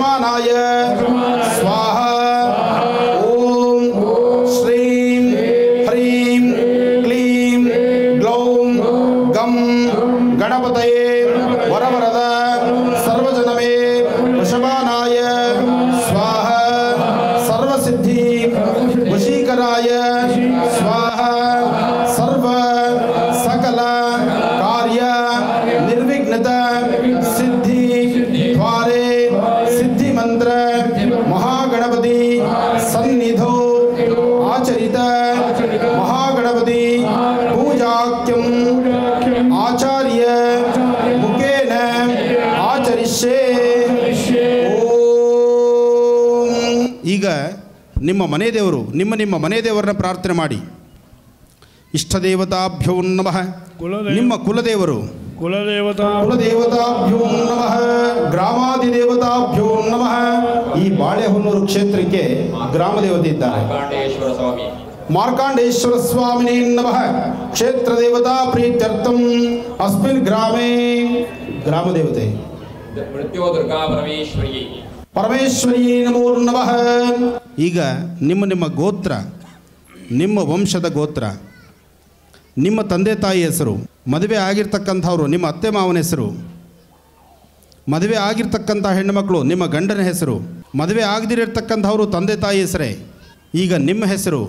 ವಶಮಾನಾಯ ಸ್ವಾಹ ಓಂ ಶ್ರೀಂ ಹ್ರೀಂ ಕ್ಲೀಂ ಗ್ಲೌಂ ಗಂ ಗಣಪತಯೇ ವರವರದ ಸರ್ವಜನಮೇ ವಶಮಾನಾಯ ಸ್ವಾಹ ಸರ್ವಸಿದ್ಧಿ ವಶೀಕರಾಯ ಸ್ವಾಹ ಸರ್ವ ಸಕಲ ಕಾರ್ಯ ನಿರ್ವಿಘ್ನತ ಸಿದ್ಧಿ ದ್ವಾರೆ ಸಿದ್ಧಿ ಮಂತ್ರ ಮಹಾಗಣಪತಿ ಸನ್ನಿಧೋ ಆಚರಿತ ಮಹಾಗಣಪತಿ ಪೂಜಾಕ್ಯಂ ಆಚಾರ್ಯ ಮುಖೇನ ಆಚರಿಷ್ಯೆ ಓಂ. ಈಗ ನಿಮ್ಮ ಮನೆ ದೇವರು ನಿಮ್ಮ ನಿಮ್ಮ ಮನೆ ದೇವರನ್ನ ಪ್ರಾರ್ಥನೆ ಮಾಡಿ ಇಷ್ಟ ದೇವತಾಭ್ಯೋ ನಮಃ ಕುಲದೇವ- ನಿಮ್ಮ ಕುಲದೇವರು ಕುಲದೇವತಾ ಕುಲದೇವತಾಭ್ಯೋ ನಮಃ ಗ್ರಾಮಾದಿದೇವತಾಭ್ಯೋ ನಮಃ ಈ ಬಾಳೆಹೊನ್ನೂರು ಕ್ಷೇತ್ರಕ್ಕೆ ಗ್ರಾಮ ದೇವತೆ ಇದ್ದಾರೆ ಮಾರ್ಕಾಂಡೇಶ್ವರ ಸ್ವಾಮಿನೇ ನಮಃ ಕ್ಷೇತ್ರ ದೇವತಾ ಪ್ರೀತ್ಯರ್ಥಂ ಅಸ್ಮಿನ್ ಗ್ರಾಮೇ ಗ್ರಾಮ ದೇವತೆ ಮೃತ್ಯೋ ದುರ್ಗಾ ಪರಮೇಶ್ವರಿ ಪರಮೇಶ್ವರಿ ನಮೋ ನಮಃ ಈಗ ನಿಮ್ಮ ನಿಮ್ಮ ಗೋತ್ರ ನಿಮ್ಮ ವಂಶದ ಗೋತ್ರ ನಿಮ್ಮ ತಂದೆ ತಾಯಿ ಹೆಸರು ಮದುವೆ ಆಗಿರ್ತಕ್ಕಂಥವ್ರು ನಿಮ್ಮ ಅತ್ತೆ ಮಾವನ ಹೆಸರು ಮದುವೆ ಆಗಿರ್ತಕ್ಕಂಥ ಹೆಣ್ಣುಮಕ್ಕಳು ನಿಮ್ಮ ಗಂಡನ ಹೆಸರು ಮದುವೆ ಆಗದಿರತಕ್ಕಂಥವ್ರು ತಂದೆ ತಾಯಿ ಹೆಸರೇ ಈಗ ನಿಮ್ಮ ಹೆಸರು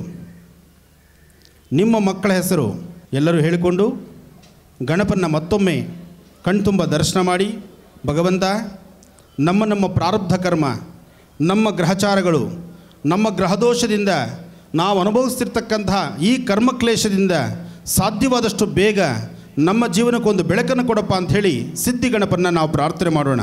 ನಿಮ್ಮ ಮಕ್ಕಳ ಹೆಸರು ಎಲ್ಲರೂ ಹೇಳಿಕೊಂಡು ಗಣಪನ ಮತ್ತೊಮ್ಮೆ ಕಣ್ತುಂಬ ದರ್ಶನ ಮಾಡಿ ಭಗವಂತ ನಮ್ಮ ನಮ್ಮ ಪ್ರಾರಬ್ಧ ಕರ್ಮ ನಮ್ಮ ಗ್ರಹಚಾರಗಳು ನಮ್ಮ ಗ್ರಹದೋಷದಿಂದ ನಾವು ಅನುಭವಿಸ್ತಿರ್ತಕ್ಕಂತಹ ಈ ಕರ್ಮಕ್ಲೇಶದಿಂದ ಸಾಧ್ಯವಾದಷ್ಟು ಬೇಗ ನಮ್ಮ ಜೀವನಕ್ಕೊಂದು ಬೆಳಕನ್ನು ಕೊಡಪ್ಪ ಅಂಥೇಳಿ ಸಿದ್ಧಿ ಗಣಪನ್ನ ನಾವು ಪ್ರಾರ್ಥನೆ ಮಾಡೋಣ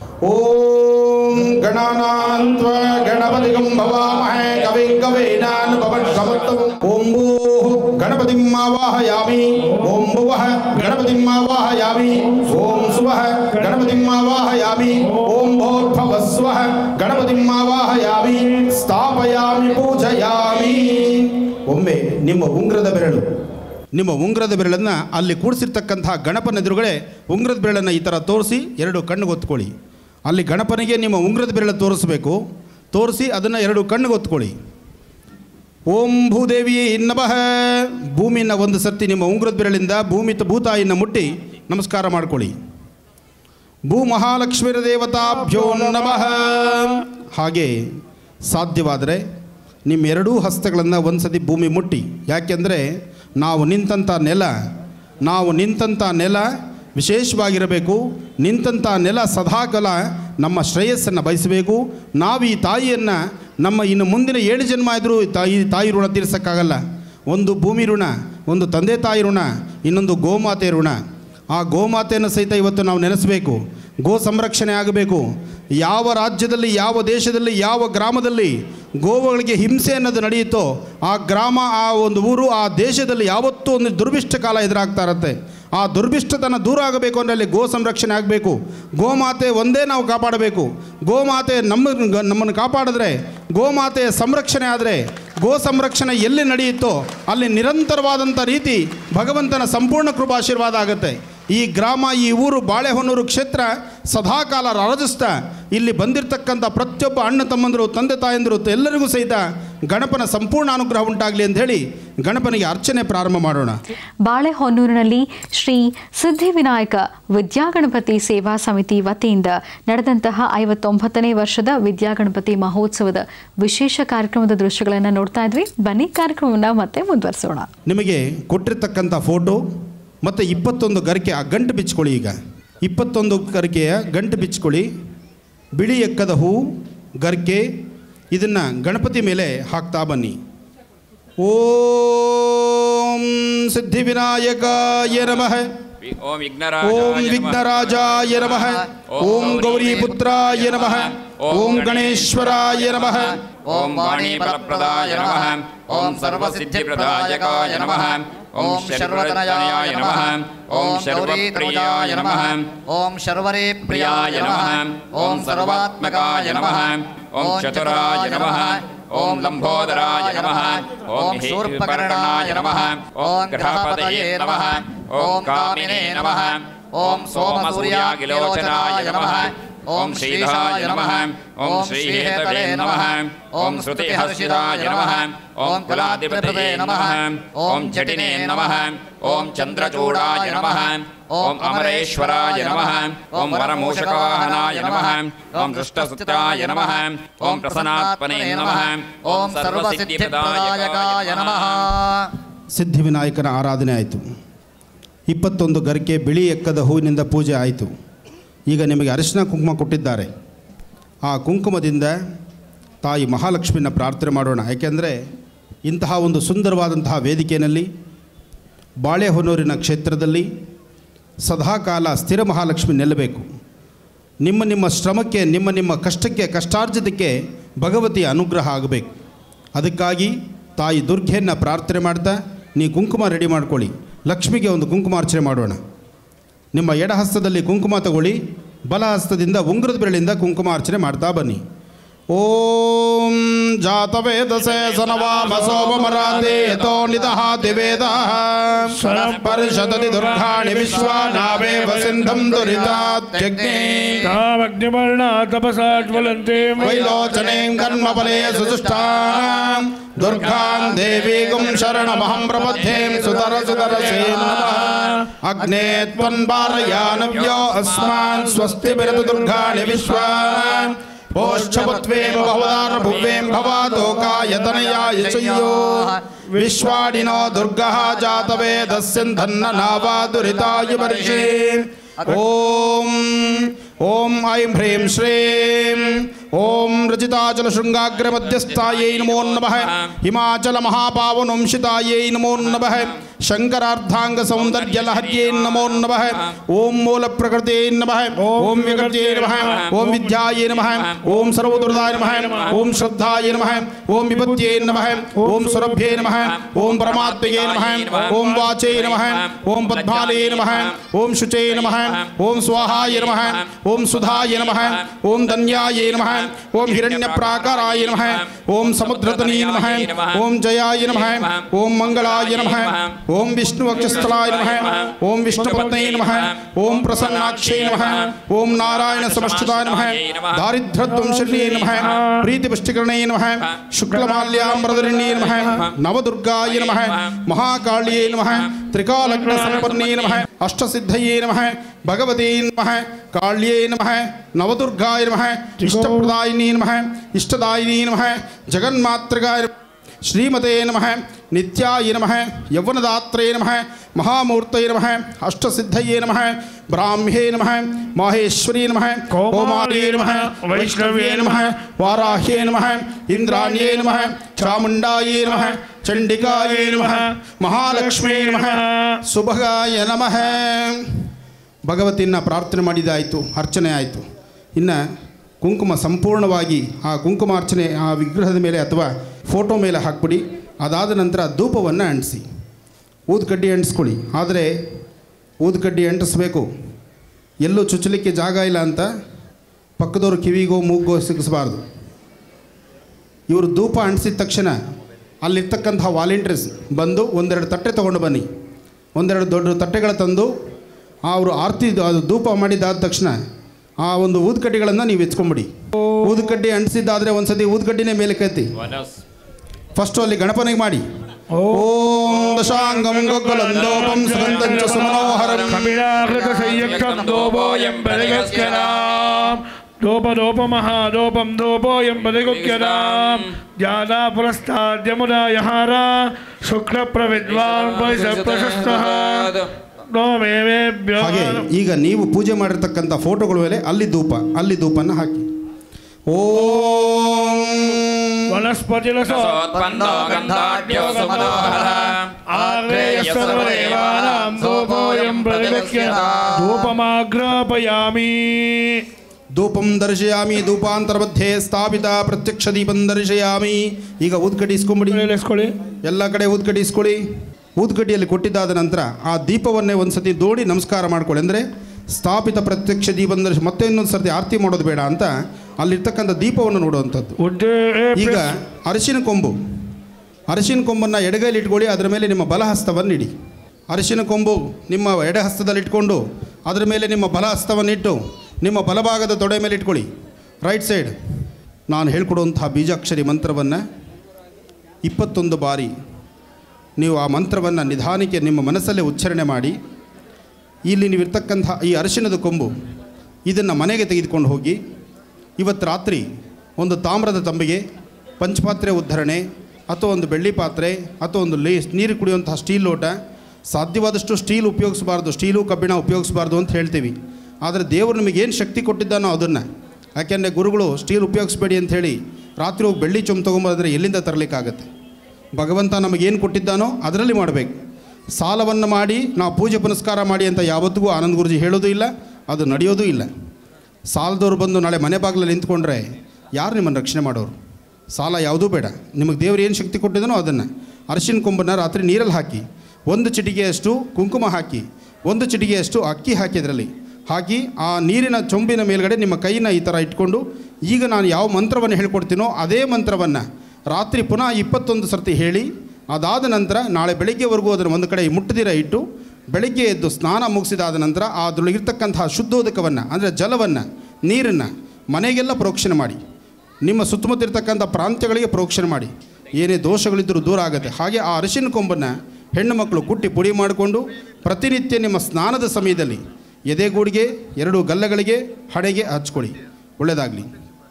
ಓಂ ಗಣಾನಾನ್ತ್ವ ಗಣಪತಿಗಂ ಭವಾಮಹೇ ಕವಿಂ ಕವೀನಾನ್ ಭವತ್ಕಮತ್ತಮಂ ಓಂ ಭೂಃ ಗಣಪತಿಂ ಆವಾಹಯಾಮಿ ಓಂ ಭುವಃ ಗಣಪತಿಂ ಆವಾಹಯಾಮಿ ಓಂ ಸುವಃ ಗಣಪತಿಂ ಆವಾಹಯಾಮಿ ಓಂ ಭೋರ್ಭವಸ್ವಃ ಗಣಪತಿಂ ಆವಾಹಯಾಮಿ ಸ್ಥಾಪಯಾಮಿ ಪೂಜಯಾಮಿ ಒಮ್ಮೆ ನಿಮ್ಮ ಉಂಗ್ರದ ಬೆರಳು ನಿಮ್ಮ ಉಂಗ್ರದ ಬೆರಳನ್ನು ಅಲ್ಲಿ ಕೂಡಿಸಿರ್ತಕ್ಕಂತಹ ಗಣಪನ ಎದುರುಗಡೆ ಉಂಗ್ರದ ಬೆರಳನ್ನು ಈ ಥರ ತೋರಿಸಿ ಎರಡು ಕಣ್ಣಿಗೆ ಒತ್ಕೊಳ್ಳಿ ಅಲ್ಲಿ ಗಣಪನಿಗೆ ನಿಮ್ಮ ಉಂಗ್ರದ ಬೆರಳು ತೋರಿಸಬೇಕು ತೋರಿಸಿ ಅದನ್ನು ಎರಡು ಕಣ್ಣಿಗೆ ಒತ್ಕೊಳ್ಳಿ ಓಂ ಭೂದೇವಿಯೇ ನಮಃ ಭೂಮಿನ ಒಂದು ಸರ್ತಿ ನಿಮ್ಮ ಉಂಗ್ರದ ಬೆರಳಿಂದ ಭೂಮಿ ತ- ಭೂತಾಯಿನ ಮುಟ್ಟಿ ನಮಸ್ಕಾರ ಮಾಡ್ಕೊಳ್ಳಿ ಭೂ ಮಹಾಲಕ್ಷ್ಮೀರ ದೇವತಾಭ್ಯೋ ನಮಃ ಹಾಗೆ ಸಾಧ್ಯವಾದರೆ ನಿಮ್ಮ ಎರಡೂ ಹಸ್ತಗಳನ್ನು ಒಂದು ಸತಿ ಭೂಮಿ ಮುಟ್ಟಿ ಯಾಕೆಂದರೆ ನಾವು ನಿಂತಂಥ ನೆಲ ನಾವು ನಿಂತಂಥ ನೆಲ ವಿಶೇಷವಾಗಿರಬೇಕು ನಿಂತಂಥ ನೆಲ ಸದಾಕಾಲ ನಮ್ಮ ಶ್ರೇಯಸ್ಸನ್ನು ಬಯಸಬೇಕು ನಾವು ಈ ತಾಯಿಯನ್ನು ನಮ್ಮ ಇನ್ನು ಮುಂದಿನ ಏಳು ಜನ್ಮ ಆದರೂ ತಾಯಿ ತಾಯಿ ಋಣ ತೀರ್ಸೋಕ್ಕಾಗಲ್ಲ ಒಂದು ಭೂಮಿ ಋಣ ಒಂದು ತಂದೆ ತಾಯಿ ಋಣ ಇನ್ನೊಂದು ಗೋಮಾತೆ ಋಣ ಆ ಗೋಮಾತೆಯನ್ನು ಸಹಿತ ಇವತ್ತು ನಾವು ನೆನೆಸಬೇಕು ಗೋ ಸಂರಕ್ಷಣೆ ಆಗಬೇಕು ಯಾವ ರಾಜ್ಯದಲ್ಲಿ ಯಾವ ದೇಶದಲ್ಲಿ ಯಾವ ಗ್ರಾಮದಲ್ಲಿ ಗೋವುಗಳಿಗೆ ಹಿಂಸೆ ಅನ್ನೋದು ನಡೆಯುತ್ತೋ ಆ ಗ್ರಾಮ ಆ ಒಂದು ಊರು ಆ ದೇಶದಲ್ಲಿ ಯಾವತ್ತೂ ಒಂದು ದುರ್ಭಿಷ್ಟ ಕಾಲ ಎದುರಾಗ್ತಾ ಇರುತ್ತೆ ಆ ದುರ್ಭಿಷ್ಟತನ ದೂರ ಆಗಬೇಕು ಅಂದರೆ ಅಲ್ಲಿ ಗೋ ಸಂರಕ್ಷಣೆ ಆಗಬೇಕು ಗೋಮಾತೆ ಒಂದೇ ನಾವು ಕಾಪಾಡಬೇಕು ಗೋಮಾತೆ ನಮ್ಮ ನಮ್ಮನ್ನು ಕಾಪಾಡಿದ್ರೆ ಗೋಮಾತೆಯ ಸಂರಕ್ಷಣೆ ಆದರೆ ಗೋ ಸಂರಕ್ಷಣೆ ಎಲ್ಲಿ ನಡೆಯುತ್ತೋ ಅಲ್ಲಿ ನಿರಂತರವಾದಂಥ ರೀತಿ ಭಗವಂತನ ಸಂಪೂರ್ಣ ಕೃಪಾಶೀರ್ವಾದ ಆಗುತ್ತೆ ಈ ಗ್ರಾಮ ಈ ಊರು ಬಾಳೆಹೊನ್ನೂರು ಕ್ಷೇತ್ರ ಸದಾಕಾಲ ರಾಜಿಸ್ತಾ ಇಲ್ಲಿ ಬಂದಿರತಕ್ಕಂಥ ಪ್ರತಿಯೊಬ್ಬ ಅಣ್ಣ ತಮ್ಮಂದರು ತಂದೆ ತಾಯಂದಿರು ಎಲ್ಲರಿಗೂ ಸಹಿತ ಗಣಪನ ಸಂಪೂರ್ಣ ಅನುಗ್ರಹ ಉಂಟಾಗಲಿ ಅಂತ ಹೇಳಿ ಗಣಪನಿಗೆ ಅರ್ಚನೆ ಪ್ರಾರಂಭ ಮಾಡೋಣ ಬಾಳೆಹೊನ್ನೂರಿನಲ್ಲಿ ಶ್ರೀ ಸಿದ್ಧಿವಿನಾಯಕ ವಿದ್ಯಾಗಣಪತಿ ಸೇವಾ ಸಮಿತಿ ವತಿಯಿಂದ ನಡೆದಂತಹ ಐವತ್ತೊಂಬತ್ತನೇ ವರ್ಷದ ವಿದ್ಯಾಗಣಪತಿ ಮಹೋತ್ಸವದ ವಿಶೇಷ ಕಾರ್ಯಕ್ರಮದ ದೃಶ್ಯಗಳನ್ನು ನೋಡ್ತಾ ಇದ್ವಿ ಬನ್ನಿ ಕಾರ್ಯಕ್ರಮವನ್ನು ಮತ್ತೆ ಮುಂದುವರಿಸೋಣ ನಿಮಗೆ ಕೊಟ್ಟಿರ್ತಕ್ಕಂಥ ಫೋಟೋ ಮತ್ತು ಇಪ್ಪತ್ತೊಂದು ಗರಿಕೆ ಆ ಗಂಟು ಬಿಚ್ಕೊಳ್ಳಿ ಈಗ ಇಪ್ಪತ್ತೊಂದು ಗರಿಕೆಯ ಗಂಟು ಬಿಚ್ಕೊಳ್ಳಿ ಬಿಳಿ ಎಕ್ಕದ ಹೂ ಗರಿಕೆ ಇದನ್ನು ಗಣಪತಿ ಮೇಲೆ ಹಾಕ್ತಾ ಬನ್ನಿ ಓಂ ಸಿದ್ಧಿವಿನಾಯಕಾಯ ನಮಃ ಓಂ ಓಂ ವಿಘ್ನರಾಜಾಯ ನಮಃ ಓಂ ಗೌರೀಪುತ್ರಾಯ ನಮಃ ಓಂ ಗಣೇಶ್ವರಾಯ ನಮಃ ಓಂ ವಾಣೀಫಲಪ್ರದಾಯ ನಮಃ ಓಂ ಸರ್ವಸಿದ್ಧಿಪ್ರದಾಯಕಾಯ ನಮಃ ಓಂ ಶರ್ವತನಯಾಯ ನಮಃ ಓಂ ಶರ್ವಪ್ರಿಯಾಯ ನಮಃ ಓಂ ಶರ್ವರೇ ಪ್ರಿಯಾಯ ನಮಃ ಓಂ ಸರ್ವಾತ್ಮಕಾಯ ನಮಃ ಓಂ ಚತುರಾಯ ನಮಃ ಓಂ ಲಂಬೋದರಾಯ ನಮಃ ಓಂ ಶೂರ್ಪಕರ್ಣಾಯ ನಮಃ ಓಂ ಗ್ರಹಪತಯೇ ನಮಃ ಓಂ ಕಾಮಿನೇ ನಮಃ ಓಂ ಸೋಮಸೂರ್ಯಾಗಿಲೋಚನಾಯ ನಮಃ ॐ श्रीधराय नमः ॐ श्रीहेतवे नमः ॐ श्रुतिहर्षिताय नमः ॐ कुलाधिपतये नमः ॐ जटिने नमः ॐ चन्द्रचूडाय नमः ॐ अमरेश्वराय नमः ॐ वरमूषकवाहनाय नमः ॐ दृष्टसुताय नमः ॐ प्रसन्नात्मने नमः ॐ सर्वसिद्धिप्रदायकाय नमः ಸಿದ್ಧಿವಿನಾಯಕನ ಆರಾಧನೆ ಆಯಿತು ಇಪ್ಪತ್ತೊಂದು ಗರಿಕೆ ಬಿಳಿ ಎಕ್ಕದ ಹೂವಿನಿಂದ ಪೂಜೆ ಆಯಿತು ಈಗ ನಿಮಗೆ ಅರಿಶಿನ ಕುಂಕುಮ ಕೊಟ್ಟಿದ್ದಾರೆ ಆ ಕುಂಕುಮದಿಂದ ತಾಯಿ ಮಹಾಲಕ್ಷ್ಮಿನ ಪ್ರಾರ್ಥನೆ ಮಾಡೋಣ ಯಾಕೆಂದರೆ ಇಂತಹ ಒಂದು ಸುಂದರವಾದಂತಹ ವೇದಿಕೆಯಲ್ಲಿ ಬಾಳೆಹೊನ್ನೂರಿನ ಕ್ಷೇತ್ರದಲ್ಲಿ ಸದಾಕಾಲ ಸ್ಥಿರ ಮಹಾಲಕ್ಷ್ಮಿ ನಿಲ್ಲಬೇಕು ನಿಮ್ಮ ನಿಮ್ಮ ಶ್ರಮಕ್ಕೆ ನಿಮ್ಮ ನಿಮ್ಮ ಕಷ್ಟಕ್ಕೆ ಕಷ್ಟಾರ್ಜಿತಕ್ಕೆ ಭಗವತಿಯ ಅನುಗ್ರಹ ಆಗಬೇಕು ಅದಕ್ಕಾಗಿ ತಾಯಿ ದುರ್ಗೆಯನ್ನು ಪ್ರಾರ್ಥನೆ ಮಾಡ್ತಾ ನೀ ಕುಂಕುಮ ರೆಡಿ ಮಾಡ್ಕೊಳ್ಳಿ ಲಕ್ಷ್ಮಿಗೆ ಒಂದು ಕುಂಕುಮಾರ್ಚನೆ ಮಾಡೋಣ ನಿಮ್ಮ ಎಡ ಹಸ್ತದಲ್ಲಿ ಕುಂಕುಮ ತಗೊಳ್ಳಿ ಬಲ ಹಸ್ತದಿಂದ ಉಂಗುರದ ಬೆರಳಿಂದ ಕುಂಕುಮಾರ್ಚನೆ ಮಾಡ್ತಾ ಬನ್ನಿ ಓಂ ಜಾತವೇದಸೆ ಸನವಾಮ ಸೋಮರಾತೆ ಯತೋ ನಿದಹಾತಿ ವೇದ ಪರಿಷದತಿ ದುರ್ಗಾಣಿ ವಿಶ್ವಾನಾವೇವ ಸಿಂಧಂ ದುರಿತಾತ್ಯಗ್ನೇ तामग्निवर्णा तपसा ज्वलन्ते वैलोचनें कर्मफले सुजुष्टां दुर्गां देवीगुं शरणमहं प्रपद्यें सुतर सुतरसे नमः अग्ने त्वन्वारयानव्यो अस्मान् स्वस्ति विरतु दुर्गाणि विश्वा पोष्ठपत्वेम भवदार भुवें भवादोकायतनयाय चयो विश्वाडिनो दुर्गः जातवेदस्यन्धन्न नावा दुरिताय वर्षे ॐ ॐ ऐं ह्रीं श्रीं ॐ रचिताचलशृङ्गाग्रमध्यस्थायै नमो नमः हिमाचलमहापावनंशितायै नमो नमः शङ्करार्धाङ्गसौन्दर्यलहर्यै नमो नमः ॐ मूलप्रकृते नमः ॐ विकृत्यै नमः ॐ विद्यायै नमः ॐ सर्वदुर्दाय नमः ॐ श्रद्धाय नमः ॐ विपत्यै नमः ॐ सुरभ्ये नमः ॐ परमात्मये नमः ॐ वाचे नमः ॐ पद्मालये नमः ॐ शुचे नमः ॐ स्वाहाय नमः ॐ सुधाय नमः ॐ धन्याय नमः ॐ हिरण्यप्राकाराय नमः ॐ समुद्रतनी नमः ॐ जयाय नमः ॐ मङ्गलाय नमः ॐ विष्णुवक्षस्थलाय नमः ॐ विष्णुपत्नये नमः ॐ प्रसन्नाक्षे नमः ॐ नारायणसमष्टिताय नमः दारिद्र्यध्वंसिन्ये नमः प्रीतिपुष्टिकरणे नमः शुक्लमाल्याम्बरधरिण्ये नमः नवदुर्गाय नमः महाकाಳ್ये नमः त्रिकालग्नसम्पन्ने नमः अष्टसिद्धये नमः भगवते नमः काಳ್ये नमः नवदुर्गाय नमः इष्टप्रदायिनी नमः इष्टदायिनी नमः जगन्मातृगाय नमः श्रीमते नमः नित्याय नमः यौवनदात्रे नमः महामूर्तये नमः अष्टसिद्धये नमः ब्राह्म्ये नमः माहेश्वरी नमः कौमार्ये नमः वैष्णव्ये नमः वाराह्ये नमः इन्द्राण्ये नमः चामुण्डायै नमः चण्डिकायै नमः महालक्ष्मी नमः ಸುಭಗಾಯ ನಮಃ ಭಗವತಿಯನ್ನು ಪ್ರಾರ್ಥನೆ ಮಾಡಿದಾಯಿತು ಅರ್ಚನೆ ಆಯಿತು ಇನ್ನು ಕುಂಕುಮ ಸಂಪೂರ್ಣವಾಗಿ ಆ ಕುಂಕುಮಾರ್ಚನೆ ಆ ವಿಗ್ರಹದ ಮೇಲೆ ಅಥವಾ ಫೋಟೋ ಮೇಲೆ ಹಾಕ್ಬಿಡಿ ಅದಾದ ನಂತರ ಧೂಪವನ್ನು ಅಂಟಿಸಿ ಊದುಕಡ್ಡಿ ಅಂಟಿಸ್ಕೊಳ್ಳಿ ಆದರೆ ಊದುಕಡ್ಡಿ ಅಂಟಿಸ್ಬೇಕು ಎಲ್ಲೂ ಚುಚ್ಚಲಿಕ್ಕೆ ಜಾಗ ಇಲ್ಲ ಅಂತ ಪಕ್ಕದವ್ರ ಕಿವಿಗೋ ಮೂಗೋ ಸಿಗಿಸಬಾರ್ದು ಇವರು ಧೂಪ ಅಂಟಿಸಿದ ತಕ್ಷಣ ಅಲ್ಲಿರ್ತಕ್ಕಂಥ ವಾಲಂಟಿಯರ್ಸ್ ಬಂದು ಒಂದೆರಡು ತಟ್ಟೆ ತೊಗೊಂಡು ಬನ್ನಿ ಒಂದೆರಡು ದೊಡ್ಡ ತಟ್ಟೆಗಳ ತಂದು ಅವರು ಆರತಿ ಅದು ಧೂಪ ಮಾಡಿದ್ದಾದ ತಕ್ಷಣ ಆ ಒಂದು ಊದುಕಡ್ಡಿಗಳನ್ನು ನೀವು ಎತ್ಕೊಂಬಿಡಿ ಊದುಕಡ್ಡಿ ಅಂಟಿಸಿದ್ದಾದರೆ ಒಂದ್ಸತಿ ಊದುಕಡ್ಡಿನೇ ಮೇಲೆ ಕತ್ತಿ ಫಸ್ಟು ಅಲ್ಲಿ ಗಣಪನಿಗೆ ಮಾಡಿ ಓಂ ದಶಾಂಗಂ ಗೊಗ್ಗಲಂದೋಪಂ ಸುಗಂಧಂಚ ಸುಮನೋಹರಂ కపిలాకృతశయ్యక్కం దోపోయం బలిగస్కరాం దోపదోపమహాదోపం దోపోయం బలిగుక్యరాం జాదా పురస్తాద్యముదాయహార శుక్లప్రవిద్వాన్ ప్రశస్త నోమేవేభ్యో ಹಾಗೆ ಈಗ ನೀವು ಪೂಜೆ ಮಾಡಿರ್ತಕ್ಕಂಥ ಫೋಟೋಗಳ ಮೇಲೆ ಅಲ್ಲಿ ಧೂಪ ಅಲ್ಲಿ ಧೂಪನ ಹಾಕಿ ಓಂ వనస్పతిల సోత్పన్నో గంధాఢ్యో సుమనోహరః ఆగ్రేయస్సర్వదేవానాం దోపోయం ప్రతిగచ్ఛతాం ధూపమాగ్రాపయామి ಧೂಪಂ ದರ್ಶಯಾಮಿ ಧೂಪಾಂತರಮಧ್ಯೆ ಸ್ಥಾಪಿತ ಪ್ರತ್ಯಕ್ಷ ದೀಪಂ ದರ್ಶಯಾಮಿ ಈಗ ಊದ್ಕಡ್ಡಿ ಇಸ್ಕೊಂಬಿಡಿ ಇಸ್ಕೊಳ್ಳಿ ಎಲ್ಲ ಕಡೆ ಊದ್ಕಡ್ಡಿ ಇಸ್ಕೊಳ್ಳಿ ಊದ್ಕಡ್ಡಿಯಲ್ಲಿ ಕೊಟ್ಟಿದ್ದಾದ ನಂತರ ಆ ದೀಪವನ್ನೇ ಒಂದ್ಸತಿ ದೋಡಿ ನಮಸ್ಕಾರ ಮಾಡ್ಕೊಳ್ಳಿ ಅಂದರೆ ಸ್ಥಾಪಿತ ಪ್ರತ್ಯಕ್ಷ ದೀಪಂ ದರ್ಶ ಮತ್ತೆ ಇನ್ನೊಂದು ಸರ್ತಿ ಆರತಿ ಮಾಡೋದು ಬೇಡ ಅಂತ ಅಲ್ಲಿರ್ತಕ್ಕಂಥ ದೀಪವನ್ನು ನೋಡುವಂಥದ್ದು ಈಗ ಅರಿಶಿನ ಕೊಂಬು ಅರಿಶಿನ ಕೊಂಬನ್ನು ಎಡಗೈಲಿ ಇಟ್ಕೊಳ್ಳಿ ಅದರ ಮೇಲೆ ನಿಮ್ಮ ಬಲಹಸ್ತವನ್ನು ಇಡಿ ಅರಿಶಿನ ಕೊಂಬು ನಿಮ್ಮ ಎಡಹಸ್ತದಲ್ಲಿ ಇಟ್ಕೊಂಡು ಅದರ ಮೇಲೆ ನಿಮ್ಮ ಬಲಹಸ್ತವನ್ನಿಟ್ಟು ನಿಮ್ಮ ಬಲಭಾಗದ ತೊಡೆ ಮೇಲೆ ಇಟ್ಕೊಳ್ಳಿ ರೈಟ್ ಸೈಡ್ ನಾನು ಹೇಳ್ಕೊಡುವಂತಹ ಬೀಜಾಕ್ಷರಿ ಮಂತ್ರವನ್ನು ಇಪ್ಪತ್ತೊಂದು ಬಾರಿ ನೀವು ಆ ಮಂತ್ರವನ್ನು ನಿಧಾನಕ್ಕೆ ನಿಮ್ಮ ಮನಸ್ಸಲ್ಲೇ ಉಚ್ಚಾರಣೆ ಮಾಡಿ ಇಲ್ಲಿ ನೀವಿರ್ತಕ್ಕಂಥ ಈ ಅರಿಶಿಣದ ಕೊಂಬು ಇದನ್ನು ಮನೆಗೆ ತೆಗೆದುಕೊಂಡು ಹೋಗಿ ಇವತ್ತು ರಾತ್ರಿ ಒಂದು ತಾಮ್ರದ ತಂಬಿಗೆ ಪಂಚಪಾತ್ರೆ ಉದ್ಧರಣೆ ಅಥವಾ ಒಂದು ಬೆಳ್ಳಿ ಪಾತ್ರೆ ಅಥವಾ ಒಂದು ಲೇ ನೀರು ಕುಡಿಯುವಂತಹ ಸ್ಟೀಲ್ ಲೋಟ ಸಾಧ್ಯವಾದಷ್ಟು ಸ್ಟೀಲ್ ಉಪಯೋಗಿಸಬಾರ್ದು ಸ್ಟೀಲು ಕಬ್ಬಿಣ ಉಪಯೋಗಿಸಬಾರ್ದು ಅಂತ ಹೇಳ್ತೀವಿ ಆದರೆ ದೇವರು ನಿಮಗೇನು ಶಕ್ತಿ ಕೊಟ್ಟಿದ್ದಾನೋ ಅದನ್ನು ಯಾಕೆಂದರೆ ಗುರುಗಳು ಸ್ಟೀಲ್ ಉಪಯೋಗಿಸ್ಬೇಡಿ ಅಂತ ಹೇಳಿ ರಾತ್ರಿ ಹೋಗಿ ಬೆಳ್ಳಿ ಚೊಂಬು ತೊಗೊಂಬಂದ್ರೆ ಎಲ್ಲಿಂದ ತರಲಿಕ್ಕಾಗತ್ತೆ ಭಗವಂತ ನಮಗೇನು ಕೊಟ್ಟಿದ್ದಾನೋ ಅದರಲ್ಲಿ ಮಾಡಬೇಕು ಸಾಲವನ್ನು ಮಾಡಿ ನಾವು ಪೂಜೆ ಪುನಸ್ಕಾರ ಮಾಡಿ ಅಂತ ಯಾವತ್ತಿಗೂ ಆನಂದ ಗುರುಜಿ ಹೇಳೋದು ಇಲ್ಲ ಅದು ನಡೆಯೋದೂ ಇಲ್ಲ ಸಾಲದವ್ರು ಬಂದು ನಾಳೆ ಮನೆ ಬಾಗಿಲಲ್ಲಿ ನಿಂತ್ಕೊಂಡ್ರೆ ಯಾರು ನಿಮ್ಮನ್ನು ರಕ್ಷಣೆ ಮಾಡೋರು ಸಾಲ ಯಾವುದೂ ಬೇಡ ನಿಮಗೆ ದೇವ್ರು ಏನು ಶಕ್ತಿ ಕೊಟ್ಟಿದ್ದಾನೋ ಅದನ್ನು ಅರಿಶಿನ ಕೊಂಬನ್ನು ರಾತ್ರಿ ನೀರಲ್ಲಿ ಹಾಕಿ ಒಂದು ಚಿಟಿಕೆಯಷ್ಟು ಕುಂಕುಮ ಹಾಕಿ ಒಂದು ಚಿಟಿಕೆಯಷ್ಟು ಅಕ್ಕಿ ಹಾಕಿ ಅದರಲ್ಲಿ ಹಾಕಿ ಆ ನೀರಿನ ಚೊಂಬಿನ ಮೇಲ್ಗಡೆ ನಿಮ್ಮ ಕೈನ ಈ ಥರ ಇಟ್ಕೊಂಡು ಈಗ ನಾನು ಯಾವ ಮಂತ್ರವನ್ನು ಹೇಳ್ಕೊಡ್ತೀನೋ ಅದೇ ಮಂತ್ರವನ್ನು ರಾತ್ರಿ ಪುನಃ ಇಪ್ಪತ್ತೊಂದು ಸರ್ತಿ ಹೇಳಿ ಅದಾದ ನಂತರ ನಾಳೆ ಬೆಳಿಗ್ಗೆವರೆಗೂ ಅದನ್ನು ಒಂದು ಕಡೆ ಮುಟ್ಟದಿರ ಇಟ್ಟು ಬೆಳಗ್ಗೆ ಎದ್ದು ಸ್ನಾನ ಮುಗಿಸಿದಾದ ನಂತರ ಅದರೊಳಗಿರ್ತಕ್ಕಂತಹ ಶುದ್ಧೋದಕವನ್ನು ಅಂದರೆ ಜಲವನ್ನು ನೀರನ್ನು ಮನೆಗೆಲ್ಲ ಪ್ರೋಕ್ಷಣೆ ಮಾಡಿ ನಿಮ್ಮ ಸುತ್ತಮುತ್ತ ಇರ್ತಕ್ಕಂಥ ಪ್ರಾಂತ್ಯಗಳಿಗೆ ಪ್ರೋಕ್ಷಣೆ ಮಾಡಿ ಏನೇ ದೋಷಗಳಿದ್ದರೂ ದೂರ ಆಗುತ್ತೆ ಹಾಗೆ ಆ ಅರಿಶಿನ ಕೊಂಬನ್ನು ಹೆಣ್ಣು ಮಕ್ಕಳು ಕುಟ್ಟಿ ಪುಡಿ ಮಾಡಿಕೊಂಡು ಪ್ರತಿನಿತ್ಯ ನಿಮ್ಮ ಸ್ನಾನದ ಸಮಯದಲ್ಲಿ ಎದೆಗೂಡಿಗೆ ಎರಡು ಗಲ್ಲಗಳಿಗೆ ಹಡೆಗೆ ಹಚ್ಕೊಳ್ಳಿ ಒಳ್ಳೆಯದಾಗಲಿ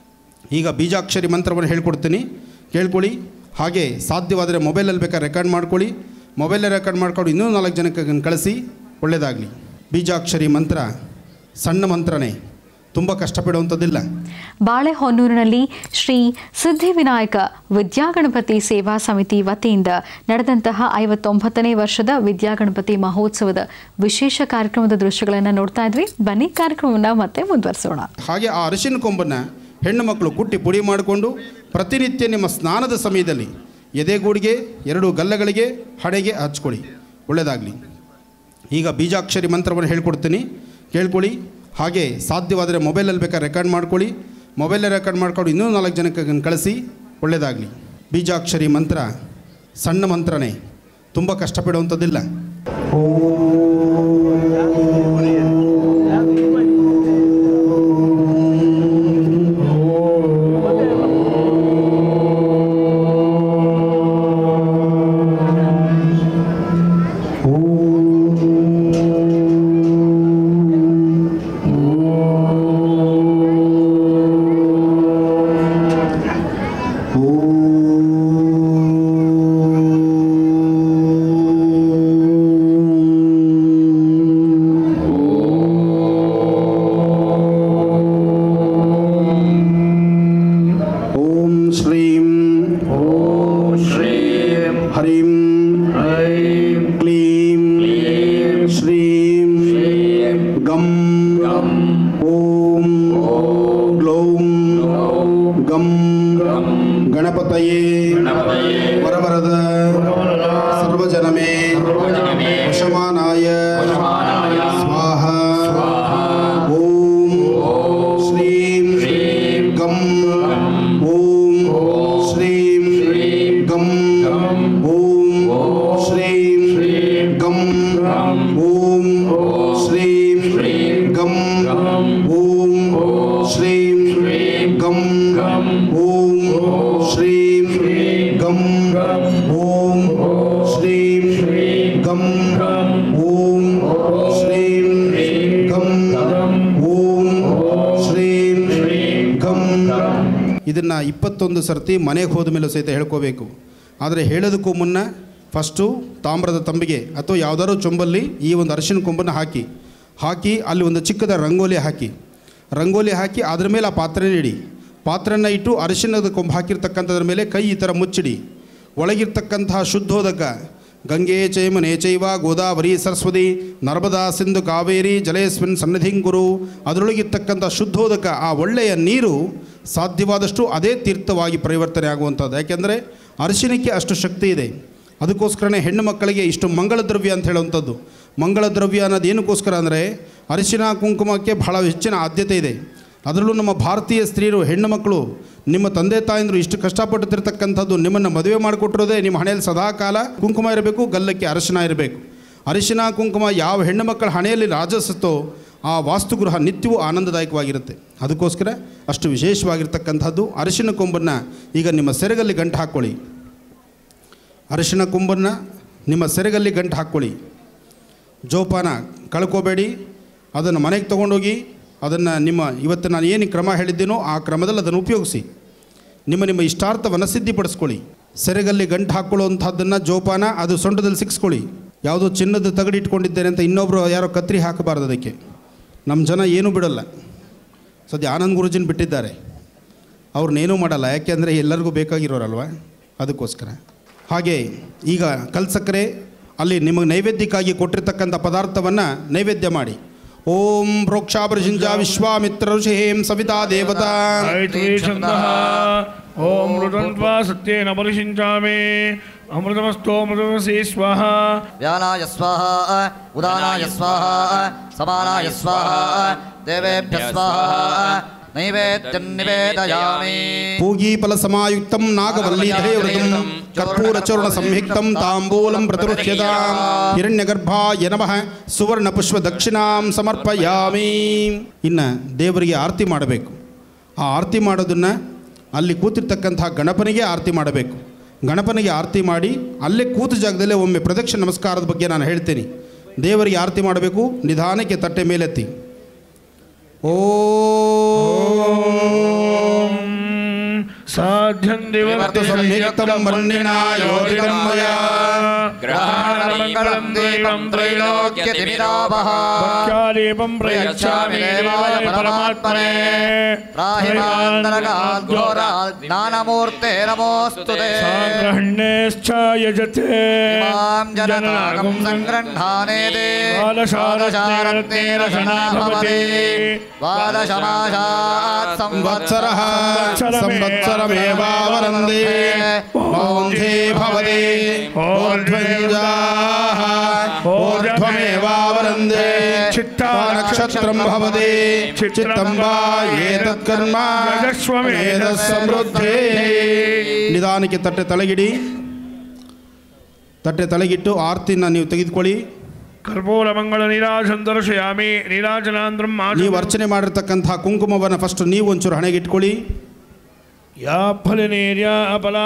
ಈಗ ಬೀಜಾಕ್ಷರಿ ಮಂತ್ರವನ್ನು ಹೇಳ್ಕೊಡ್ತೀನಿ ಕೇಳ್ಕೊಳ್ಳಿ ಹಾಗೆ ಸಾಧ್ಯವಾದರೆ ಮೊಬೈಲಲ್ಲಿ ಬೇಕಾದ್ರೆ ರೆಕಾರ್ಡ್ ಮಾಡ್ಕೊಳ್ಳಿ ಮೊಬೈಲಲ್ಲಿ ರೆಕಾರ್ಡ್ ಮಾಡ್ಕೊಂಡು ಇನ್ನೂ ನಾಲ್ಕು ಜನಕ್ಕೆ ಅದನ್ನ ಕಳಿಸಿ ಒಳ್ಳೆಯದಾಗಲಿ ಬೀಜಾಕ್ಷರಿ ಮಂತ್ರ ಸಣ್ಣ ಮಂತ್ರನೇ ತುಂಬ ಕಷ್ಟಪಡುವಂಥದ್ದಿಲ್ಲ ಬಾಳೆಹೊನ್ನೂರಿನಲ್ಲಿ ಶ್ರೀ ಸಿದ್ಧಿವಿನಾಯಕ ವಿದ್ಯಾಗಣಪತಿ ಸೇವಾ ಸಮಿತಿ ವತಿಯಿಂದ ನಡೆದಂತಹ ಐವತ್ತೊಂಬತ್ತನೇ ವರ್ಷದ ವಿದ್ಯಾಗಣಪತಿ ಮಹೋತ್ಸವದ ವಿಶೇಷ ಕಾರ್ಯಕ್ರಮದ ದೃಶ್ಯಗಳನ್ನು ನೋಡ್ತಾ ಇದ್ವಿ ಬನ್ನಿ ಕಾರ್ಯಕ್ರಮವನ್ನು ಮತ್ತೆ ಮುಂದುವರಿಸೋಣ ಹಾಗೆ ಆ ಅರಿಶಿನ ಕೊಂಬನ್ನು ಹೆಣ್ಣು ಮಕ್ಕಳು ಕುಟ್ಟಿ ಪುಡಿ ಮಾಡಿಕೊಂಡು ಪ್ರತಿನಿತ್ಯ ನಿಮ್ಮ ಸ್ನಾನದ ಸಮಯದಲ್ಲಿ ಎದೆಗೂಡಿಗೆ ಎರಡು ಗಲ್ಲಗಳಿಗೆ ಹಡೆಗೆ ಹಚ್ಕೊಳ್ಳಿ ಒಳ್ಳೆಯದಾಗಲಿ ಈಗ ಬೀಜಾಕ್ಷರಿ ಮಂತ್ರವನ್ನು ಹೇಳ್ಕೊಡ್ತೀನಿ ಕೇಳ್ಕೊಳ್ಳಿ ಹಾಗೆ ಸಾಧ್ಯವಾದರೆ ಮೊಬೈಲಲ್ಲಿ ಬೇಕಾದ್ರೆ ರೆಕಾರ್ಡ್ ಮಾಡ್ಕೊಳ್ಳಿ ಮೊಬೈಲಲ್ಲಿ ರೆಕಾರ್ಡ್ ಮಾಡ್ಕೊಂಡು ಇನ್ನೂ ನಾಲ್ಕು ಜನಕ್ಕೆ ಅದನ್ನ ಕಳಿಸಿ ಒಳ್ಳೆಯದಾಗಲಿ ಬೀಜಾಕ್ಷರಿ ಮಂತ್ರ ಸಣ್ಣ ಮಂತ್ರನೇ ತುಂಬ ಕಷ್ಟಪಡುವಂಥದ್ದಿಲ್ಲ ಓಂ ಶ್ರೀಂ ಓಂ ಶ್ರೀಂ ಹರಿಂ ಹೈಂ ಕ್ಲೀಂ ಶ್ರೀಂ ಗಂ ಓಂ ಗ್ಲೌಂ ಗಂ ಗಣಪತಯೇ ವರವರದ ಸರ್ವಜನಮೇ ವಶಮಾನಾಯ ಸ್ವಾಹ ಓಂ ಶ್ರೀಂ ಗಂ ಓಂ ಶ್ರೀಂ ಗಂ ಓಂ ಶ್ರೀಂ ಗಂ ಓಂ ಶ್ರೀಂ ಗಂ ಓಂ ಶ್ರೀಂ ಗಂ ಓಂ ಶ್ರೀಂ ಗಂ ಓಂ ಶ್ರೀಂ ಗಂ ಓಂ ಶ್ರೀಂ ಗಂ ಓಂ ಶ್ರೀಂ ಗಂ ಇದನ್ನು ಇಪ್ಪತ್ತೊಂದು ಸರ್ತಿ ಮನೆಗೆ ಹೋದ ಮೇಲೆ ಸಹಿತ ಹೇಳ್ಕೋಬೇಕು ಆದರೆ ಹೇಳೋದಕ್ಕೂ ಮುನ್ನ ಫಸ್ಟು ತಾಮ್ರದ ತಂಬಿಗೆ ಅಥವಾ ಯಾವುದಾದ್ರು ಚೊಂಬಲ್ಲಿ ಈ ಒಂದು ಅರಿಶಿನ ಕೊಂಬನ್ನು ಹಾಕಿ ಹಾಕಿ ಅಲ್ಲಿ ಒಂದು ಚಿಕ್ಕದ ರಂಗೋಲಿ ಹಾಕಿ ರಂಗೋಲಿ ಹಾಕಿ ಅದ್ರ ಮೇಲೆ ಆ ಪಾತ್ರೆ ಇಡಿ ಪಾತ್ರೆನ ಇಟ್ಟು ಅರಿಶಿಣದ ಕೊಂಬು ಹಾಕಿರ್ತಕ್ಕಂಥದ್ರ ಮೇಲೆ ಕೈ ಈ ಥರ ಮುಚ್ಚಿಡಿ ಒಳಗಿರ್ತಕ್ಕಂತಹ ಶುದ್ಧೋದಕ ಗಂಗೆ ಚೈಮನೆ ಚೈವ ಗೋದಾವರಿ ಸರಸ್ವತಿ ನರ್ಮದಾ ಸಿಂಧು ಕಾವೇರಿ ಜಲೇಸ್ಮಿನ್ ಸನ್ನಿಧಿಂಗುರು ಅದರೊಳಗಿರ್ತಕ್ಕಂಥ ಶುದ್ಧೋದಕ ಆ ಒಳ್ಳೆಯ ನೀರು ಸಾಧ್ಯವಾದಷ್ಟು ಅದೇ ತೀರ್ಥವಾಗಿ ಪರಿವರ್ತನೆ ಆಗುವಂಥದ್ದು ಯಾಕೆಂದರೆ ಅರಿಶಿಣಕ್ಕೆ ಅಷ್ಟು ಶಕ್ತಿ ಇದೆ ಅದಕ್ಕೋಸ್ಕರನೇ ಹೆಣ್ಣು ಮಕ್ಕಳಿಗೆ ಇಷ್ಟು ಮಂಗಳ ದ್ರವ್ಯ ಅಂತ ಹೇಳುವಂಥದ್ದು ಮಂಗಳ ದ್ರವ್ಯ ಅನ್ನೋದು ಏನಕ್ಕೋಸ್ಕರ ಅಂದರೆ ಅರಿಶಿನ ಕುಂಕುಮಕ್ಕೆ ಬಹಳ ಹೆಚ್ಚಿನ ಆದ್ಯತೆ ಇದೆ ಅದರಲ್ಲೂ ನಮ್ಮ ಭಾರತೀಯ ಸ್ತ್ರೀಯರು ಹೆಣ್ಣು ಮಕ್ಕಳು ನಿಮ್ಮ ತಂದೆ ತಾಯಂದರು ಇಷ್ಟು ಕಷ್ಟಪಟ್ಟಿರ್ತಕ್ಕಂಥದ್ದು ನಿಮ್ಮನ್ನು ಮದುವೆ ಮಾಡಿಕೊಟ್ಟಿರೋದೇ ನಿಮ್ಮ ಹಣೆಯಲ್ಲಿ ಸದಾಕಾಲ ಕುಂಕುಮ ಇರಬೇಕು ಗಲ್ಲಕ್ಕೆ ಅರಿಶಿನ ಇರಬೇಕು ಅರಿಶಿನ ಕುಂಕುಮ ಯಾವ ಹೆಣ್ಣು ಮಕ್ಕಳ ಹಣೆಯಲ್ಲಿ ರಾಜಸುತ್ತೋ ಆ ವಾಸ್ತುಗೃಹ ನಿತ್ಯವೂ ಆನಂದದಾಯಕವಾಗಿರುತ್ತೆ ಅದಕ್ಕೋಸ್ಕರ ಅಷ್ಟು ವಿಶೇಷವಾಗಿರ್ತಕ್ಕಂಥದ್ದು ಅರಿಶಿನ ಕೊಂಬನ್ನು ಈಗ ನಿಮ್ಮ ಸೆರಗಲ್ಲಿ ಗಂಟು ಹಾಕ್ಕೊಳ್ಳಿ ಅರಿಶಿನ ಕೊಂಬನ್ನು ನಿಮ್ಮ ಸೆರಗಲ್ಲಿ ಗಂಟು ಹಾಕ್ಕೊಳ್ಳಿ ಜೋಪಾನ ಕಳ್ಕೋಬೇಡಿ ಅದನ್ನು ಮನೆಗೆ ತೊಗೊಂಡೋಗಿ ಅದನ್ನು ನಿಮ್ಮ ಇವತ್ತು ನಾನು ಏನು ಕ್ರಮ ಹೇಳಿದ್ದೀನೋ ಆ ಕ್ರಮದಲ್ಲಿ ಅದನ್ನು ಉಪಯೋಗಿಸಿ ನಿಮ್ಮ ನಿಮ್ಮ ಇಷ್ಟಾರ್ಥವನ್ನು ಸಿದ್ಧಿಪಡಿಸ್ಕೊಳ್ಳಿ ಸೆರೆಗಲ್ಲಿ ಗಂಟು ಹಾಕ್ಕೊಳ್ಳುವಂಥದ್ದನ್ನು ಜೋಪಾನ ಅದು ಸೊಂಟದಲ್ಲಿ ಸಿಕ್ಸ್ಕೊಳ್ಳಿ ಯಾವುದೋ ಚಿನ್ನದ ತಗಡಿಟ್ಕೊಂಡಿದ್ದೇನೆ ಅಂತ ಇನ್ನೊಬ್ಬರು ಯಾರೋ ಕತ್ರಿ ಹಾಕಬಾರ್ದು ಅದಕ್ಕೆ ನಮ್ಮ ಜನ ಏನೂ ಬಿಡಲ್ಲ ಸದ್ಯ ಆನಂದ್ ಗುರುಜಿನ ಬಿಟ್ಟಿದ್ದಾರೆ ಅವ್ರನ್ನೇನೂ ಮಾಡಲ್ಲ ಯಾಕೆಂದರೆ ಎಲ್ಲರಿಗೂ ಬೇಕಾಗಿರೋರಲ್ವ ಅದಕ್ಕೋಸ್ಕರ ಹಾಗೆ ಈಗ ಕಲ್ಸಕ್ಕರೆ ಅಲ್ಲಿ ನಿಮಗೆ ನೈವೇದ್ಯಕ್ಕಾಗಿ ಕೊಟ್ಟಿರ್ತಕ್ಕಂಥ ಪದಾರ್ಥವನ್ನು ನೈವೇದ್ಯ ಮಾಡಿ ಓಂ ಪ್ರೋಕ್ಷಾಪರಿಷಿಂಜ ವಿಶ್ವಾಮಿತ್ರ ಋಷಿಹೇಂ ಸವಿತಾ ದೇವತಾ गायत्री छन्दः ॐ मृदन्त्वा सत्येन परिषिञ्चामि अमृतमस्तोऽमृतमसि स्वाहा व्यानाय स्वाहा उदानाय स्वाहा समानाय स्वाहा देवेभ्यः स्वाहा नैवेद्यं निवेदयामि पूगीफल समायुक्तं नागवल्लीधरेवृतं कर्पूरचूर्ण संयुक्तं ताम्बूलं प्रतिरुह्यतां ಹಿರಣ್ಯಗರ್ಭಾಯ ನಮಃ ಸುವರ್ಣ ಪುಷ್ಪ ದಕ್ಷಿಣಾಂ ಸಮರ್ಪಯಾಮಿ ಇನ್ನು ದೇವರಿಗೆ ಆರತಿ ಮಾಡಬೇಕು ಆ ಆರತಿ ಮಾಡೋದನ್ನು ಅಲ್ಲಿ ಕೂತಿರ್ತಕ್ಕಂಥ ಗಣಪನಿಗೆ ಆರತಿ ಮಾಡಬೇಕು ಗಣಪನಿಗೆ ಆರತಿ ಮಾಡಿ ಅಲ್ಲೇ ಕೂತ ಜಾಗದಲ್ಲೇ ಒಮ್ಮೆ ಪ್ರದಕ್ಷಿಣ ನಮಸ್ಕಾರದ ಬಗ್ಗೆ ನಾನು ಹೇಳ್ತೀನಿ ದೇವರಿಗೆ ಆರತಿ ಮಾಡಬೇಕು ನಿಧಾನಕ್ಕೆ ತಟ್ಟೆ ಮೇಲೆತ್ತಿ ಓಂ साध्यं विवर्त संयुक्तं वर्णिना योगिनं मया ग्रहाणमङ्गलं दीपं त्रैलोक्यतिमिरापः भक्त्यादीपं प्रयच्छामि देवाय परमात्मने त्राहि मान्दरगात् घोरात् ज्ञानमूर्ते नमोऽस्तु ते साग्रहण्येश्चायजते इमां जननागं सङ्गृह्णाने ते द्वादशारत्नेन शना भवति द्वादशमासात् संवत्सरः संवत्सरमेवावरन्दे मौन्धे भवति ऊर्ध्वजाः ऊर्ध्वमेवावरन्दे चित्ता नक्षत्रं भवति चित्तं वा एतत्कर्म समृद्धे ನಿಧಾನಕ್ಕೆ ತಟ್ಟೆ ತಲೆಗಿಡಿ ತಟ್ಟೆ ತಲೆಗಿಟ್ಟು ಆರ್ತಿನ ನೀವು ತೆಗೆದುಕೊಳ್ಳಿ ಕರ್ಪೂರಮಂಗಳ ನೀರಾಜಂ ದರ್ಶಯಾಮಿ ನೀರಾಜನಾಂಧ್ರಂ ನೀವು ಅರ್ಚನೆ ಮಾಡಿರ್ತಕ್ಕಂಥ ಕುಂಕುಮವನ್ನು ಫಸ್ಟ್ ನೀವು ಒಂಚೂರು ಹಣೆಗಿಟ್ಕೊಳ್ಳಿ ಯಾ ಫಲನೇರ್ಯಾ ಅಪಲಾ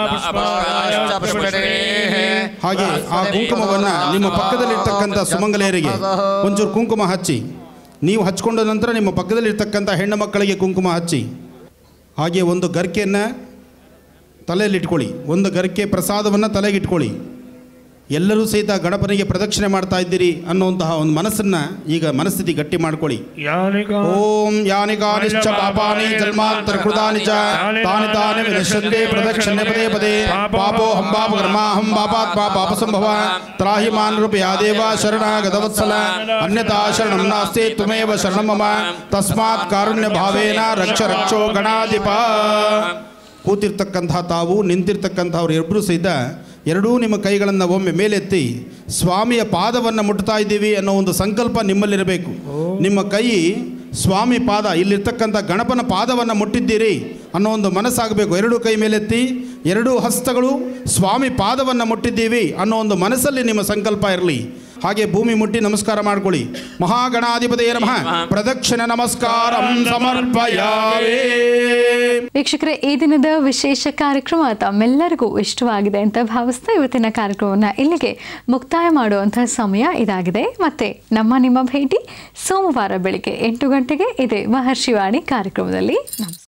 ಹಾಗೆ ಆ ಕುಂಕುಮವನ್ನು ನಿಮ್ಮ ಪಕ್ಕದಲ್ಲಿರ್ತಕ್ಕಂಥ ಸುಮಂಗಲೆಯರಿಗೆ ಒಂಚೂರು ಕುಂಕುಮ ಹಚ್ಚಿ ನೀವು ಹಚ್ಕೊಂಡ ನಂತರ ನಿಮ್ಮ ಪಕ್ಕದಲ್ಲಿರ್ತಕ್ಕಂಥ ಹೆಣ್ಣು ಮಕ್ಕಳಿಗೆ ಕುಂಕುಮ ಹಚ್ಚಿ ಹಾಗೆ ಒಂದು ಗರಿಕೆಯನ್ನು ತಲೆಯಲ್ಲಿಟ್ಕೊಳ್ಳಿ ಒಂದು ಗರಿಕೆ ಪ್ರಸಾದವನ್ನು ತಲೆಗಿಟ್ಕೊಳ್ಳಿ ಎಲ್ಲರೂ ಸಹಿತ ಗಣಪನಿಗೆ ಪ್ರದಕ್ಷಿಣೆ ಮಾಡ್ತಾ ಇದ್ದೀರಿ ಅನ್ನುವಂತಹ ಒಂದು ಮನಸ್ಸನ್ನು ಈಗ ಮನಸ್ಥಿತಿ ಗಟ್ಟಿ ಮಾಡ್ಕೊಳ್ಳಿ ಓಂ ಯಾನಿ ಕಾನಿಶ್ಚ ಪಾಪಾನಿ ಜನ್ಮಾಂತರ ಕೃತಾನಿ ಚ ತಾನಿ ತಾನಿ ವಿನಶ್ಯಂತೆ ಪ್ರದಕ್ಷಿಣೆ ಪದೇ ಪದೇ ಪಾಪೋ ಹಂ ಪಾಪ ಕರ್ಮಾಹಂ ಪಾಪಾತ್ಮ ಪಾಪ ಸಂಭವ ತ್ರಾಹಿ ಮಾನ್ ರೂಪ ಯಾದೇವ ಶರಣಾಗತವತ್ಸಲ ಅನ್ಯತಾ ಶರಣಂ ನಾಸ್ತಿ ತ್ವಮೇವ ಶರಣಂ ಮಮ ತಸ್ಮಾತ್ ಕಾರುಣ್ಯ ಭಾವೇನ ರಕ್ಷ ರಕ್ಷೋ ಗಣಾಧಿಪ ಕೂತಿರ್ತಕ್ಕಂಥ ತಾವು ನಿಂತಿರ್ತಕ್ಕಂಥವ್ರು ಇಬ್ಬರು ಸಹಿತ ಎರಡೂ ನಿಮ್ಮ ಕೈಗಳನ್ನು ಒಮ್ಮೆ ಮೇಲೆತ್ತಿ ಸ್ವಾಮಿಯ ಪಾದವನ್ನು ಮುಟ್ತಾ ಇದ್ದೀವಿ ಅನ್ನೋ ಒಂದು ಸಂಕಲ್ಪ ನಿಮ್ಮಲ್ಲಿರಬೇಕು ನಿಮ್ಮ ಕೈ ಸ್ವಾಮಿ ಪಾದ ಇಲ್ಲಿರ್ತಕ್ಕಂಥ ಗಣಪನ ಪಾದವನ್ನು ಮುಟ್ಟಿದ್ದೀರಿ ಅನ್ನೋ ಒಂದು ಮನಸ್ಸಾಗಬೇಕು ಎರಡೂ ಕೈ ಮೇಲೆತ್ತಿ ಎರಡೂ ಹಸ್ತಗಳು ಸ್ವಾಮಿ ಪಾದವನ್ನು ಮುಟ್ಟಿದ್ದೀವಿ ಅನ್ನೋ ಒಂದು ಮನಸ್ಸಲ್ಲಿ ನಿಮ್ಮ ಸಂಕಲ್ಪ ಇರಲಿ ಹಾಗೆ ಭೂಮಿ ಮುಟ್ಟಿ ನಮಸ್ಕಾರ ಮಾಡ್ಕೊಳ್ಳಿ ಮಹಾಗಣಾಧಿಪತಿಯ ನಮಃ ಪ್ರದಕ್ಷಿಣ ನಮಸ್ಕಾರ ಸಮರ್ಪಯಾಮೇ ವೀಕ್ಷಕರೇ ಈ ದಿನದ ವಿಶೇಷ ಕಾರ್ಯಕ್ರಮ ತಮ್ಮೆಲ್ಲರಿಗೂ ಇಷ್ಟವಾಗಿದೆ ಅಂತ ಭಾವಿಸ್ತಾ ಇವತ್ತಿನ ಕಾರ್ಯಕ್ರಮವನ್ನು ಇಲ್ಲಿಗೆ ಮುಕ್ತಾಯ ಮಾಡುವಂತಹ ಸಮಯ ಇದಾಗಿದೆ ಮತ್ತೆ ನಮ್ಮ ನಿಮ್ಮ ಭೇಟಿ ಸೋಮವಾರ ಬೆಳಿಗ್ಗೆ ಎಂಟು ಗಂಟೆಗೆ ಇದೆ ಮಹರ್ಷಿವಾಣಿ ಕಾರ್ಯಕ್ರಮದಲ್ಲಿ ನಮಸ್ಕಾರ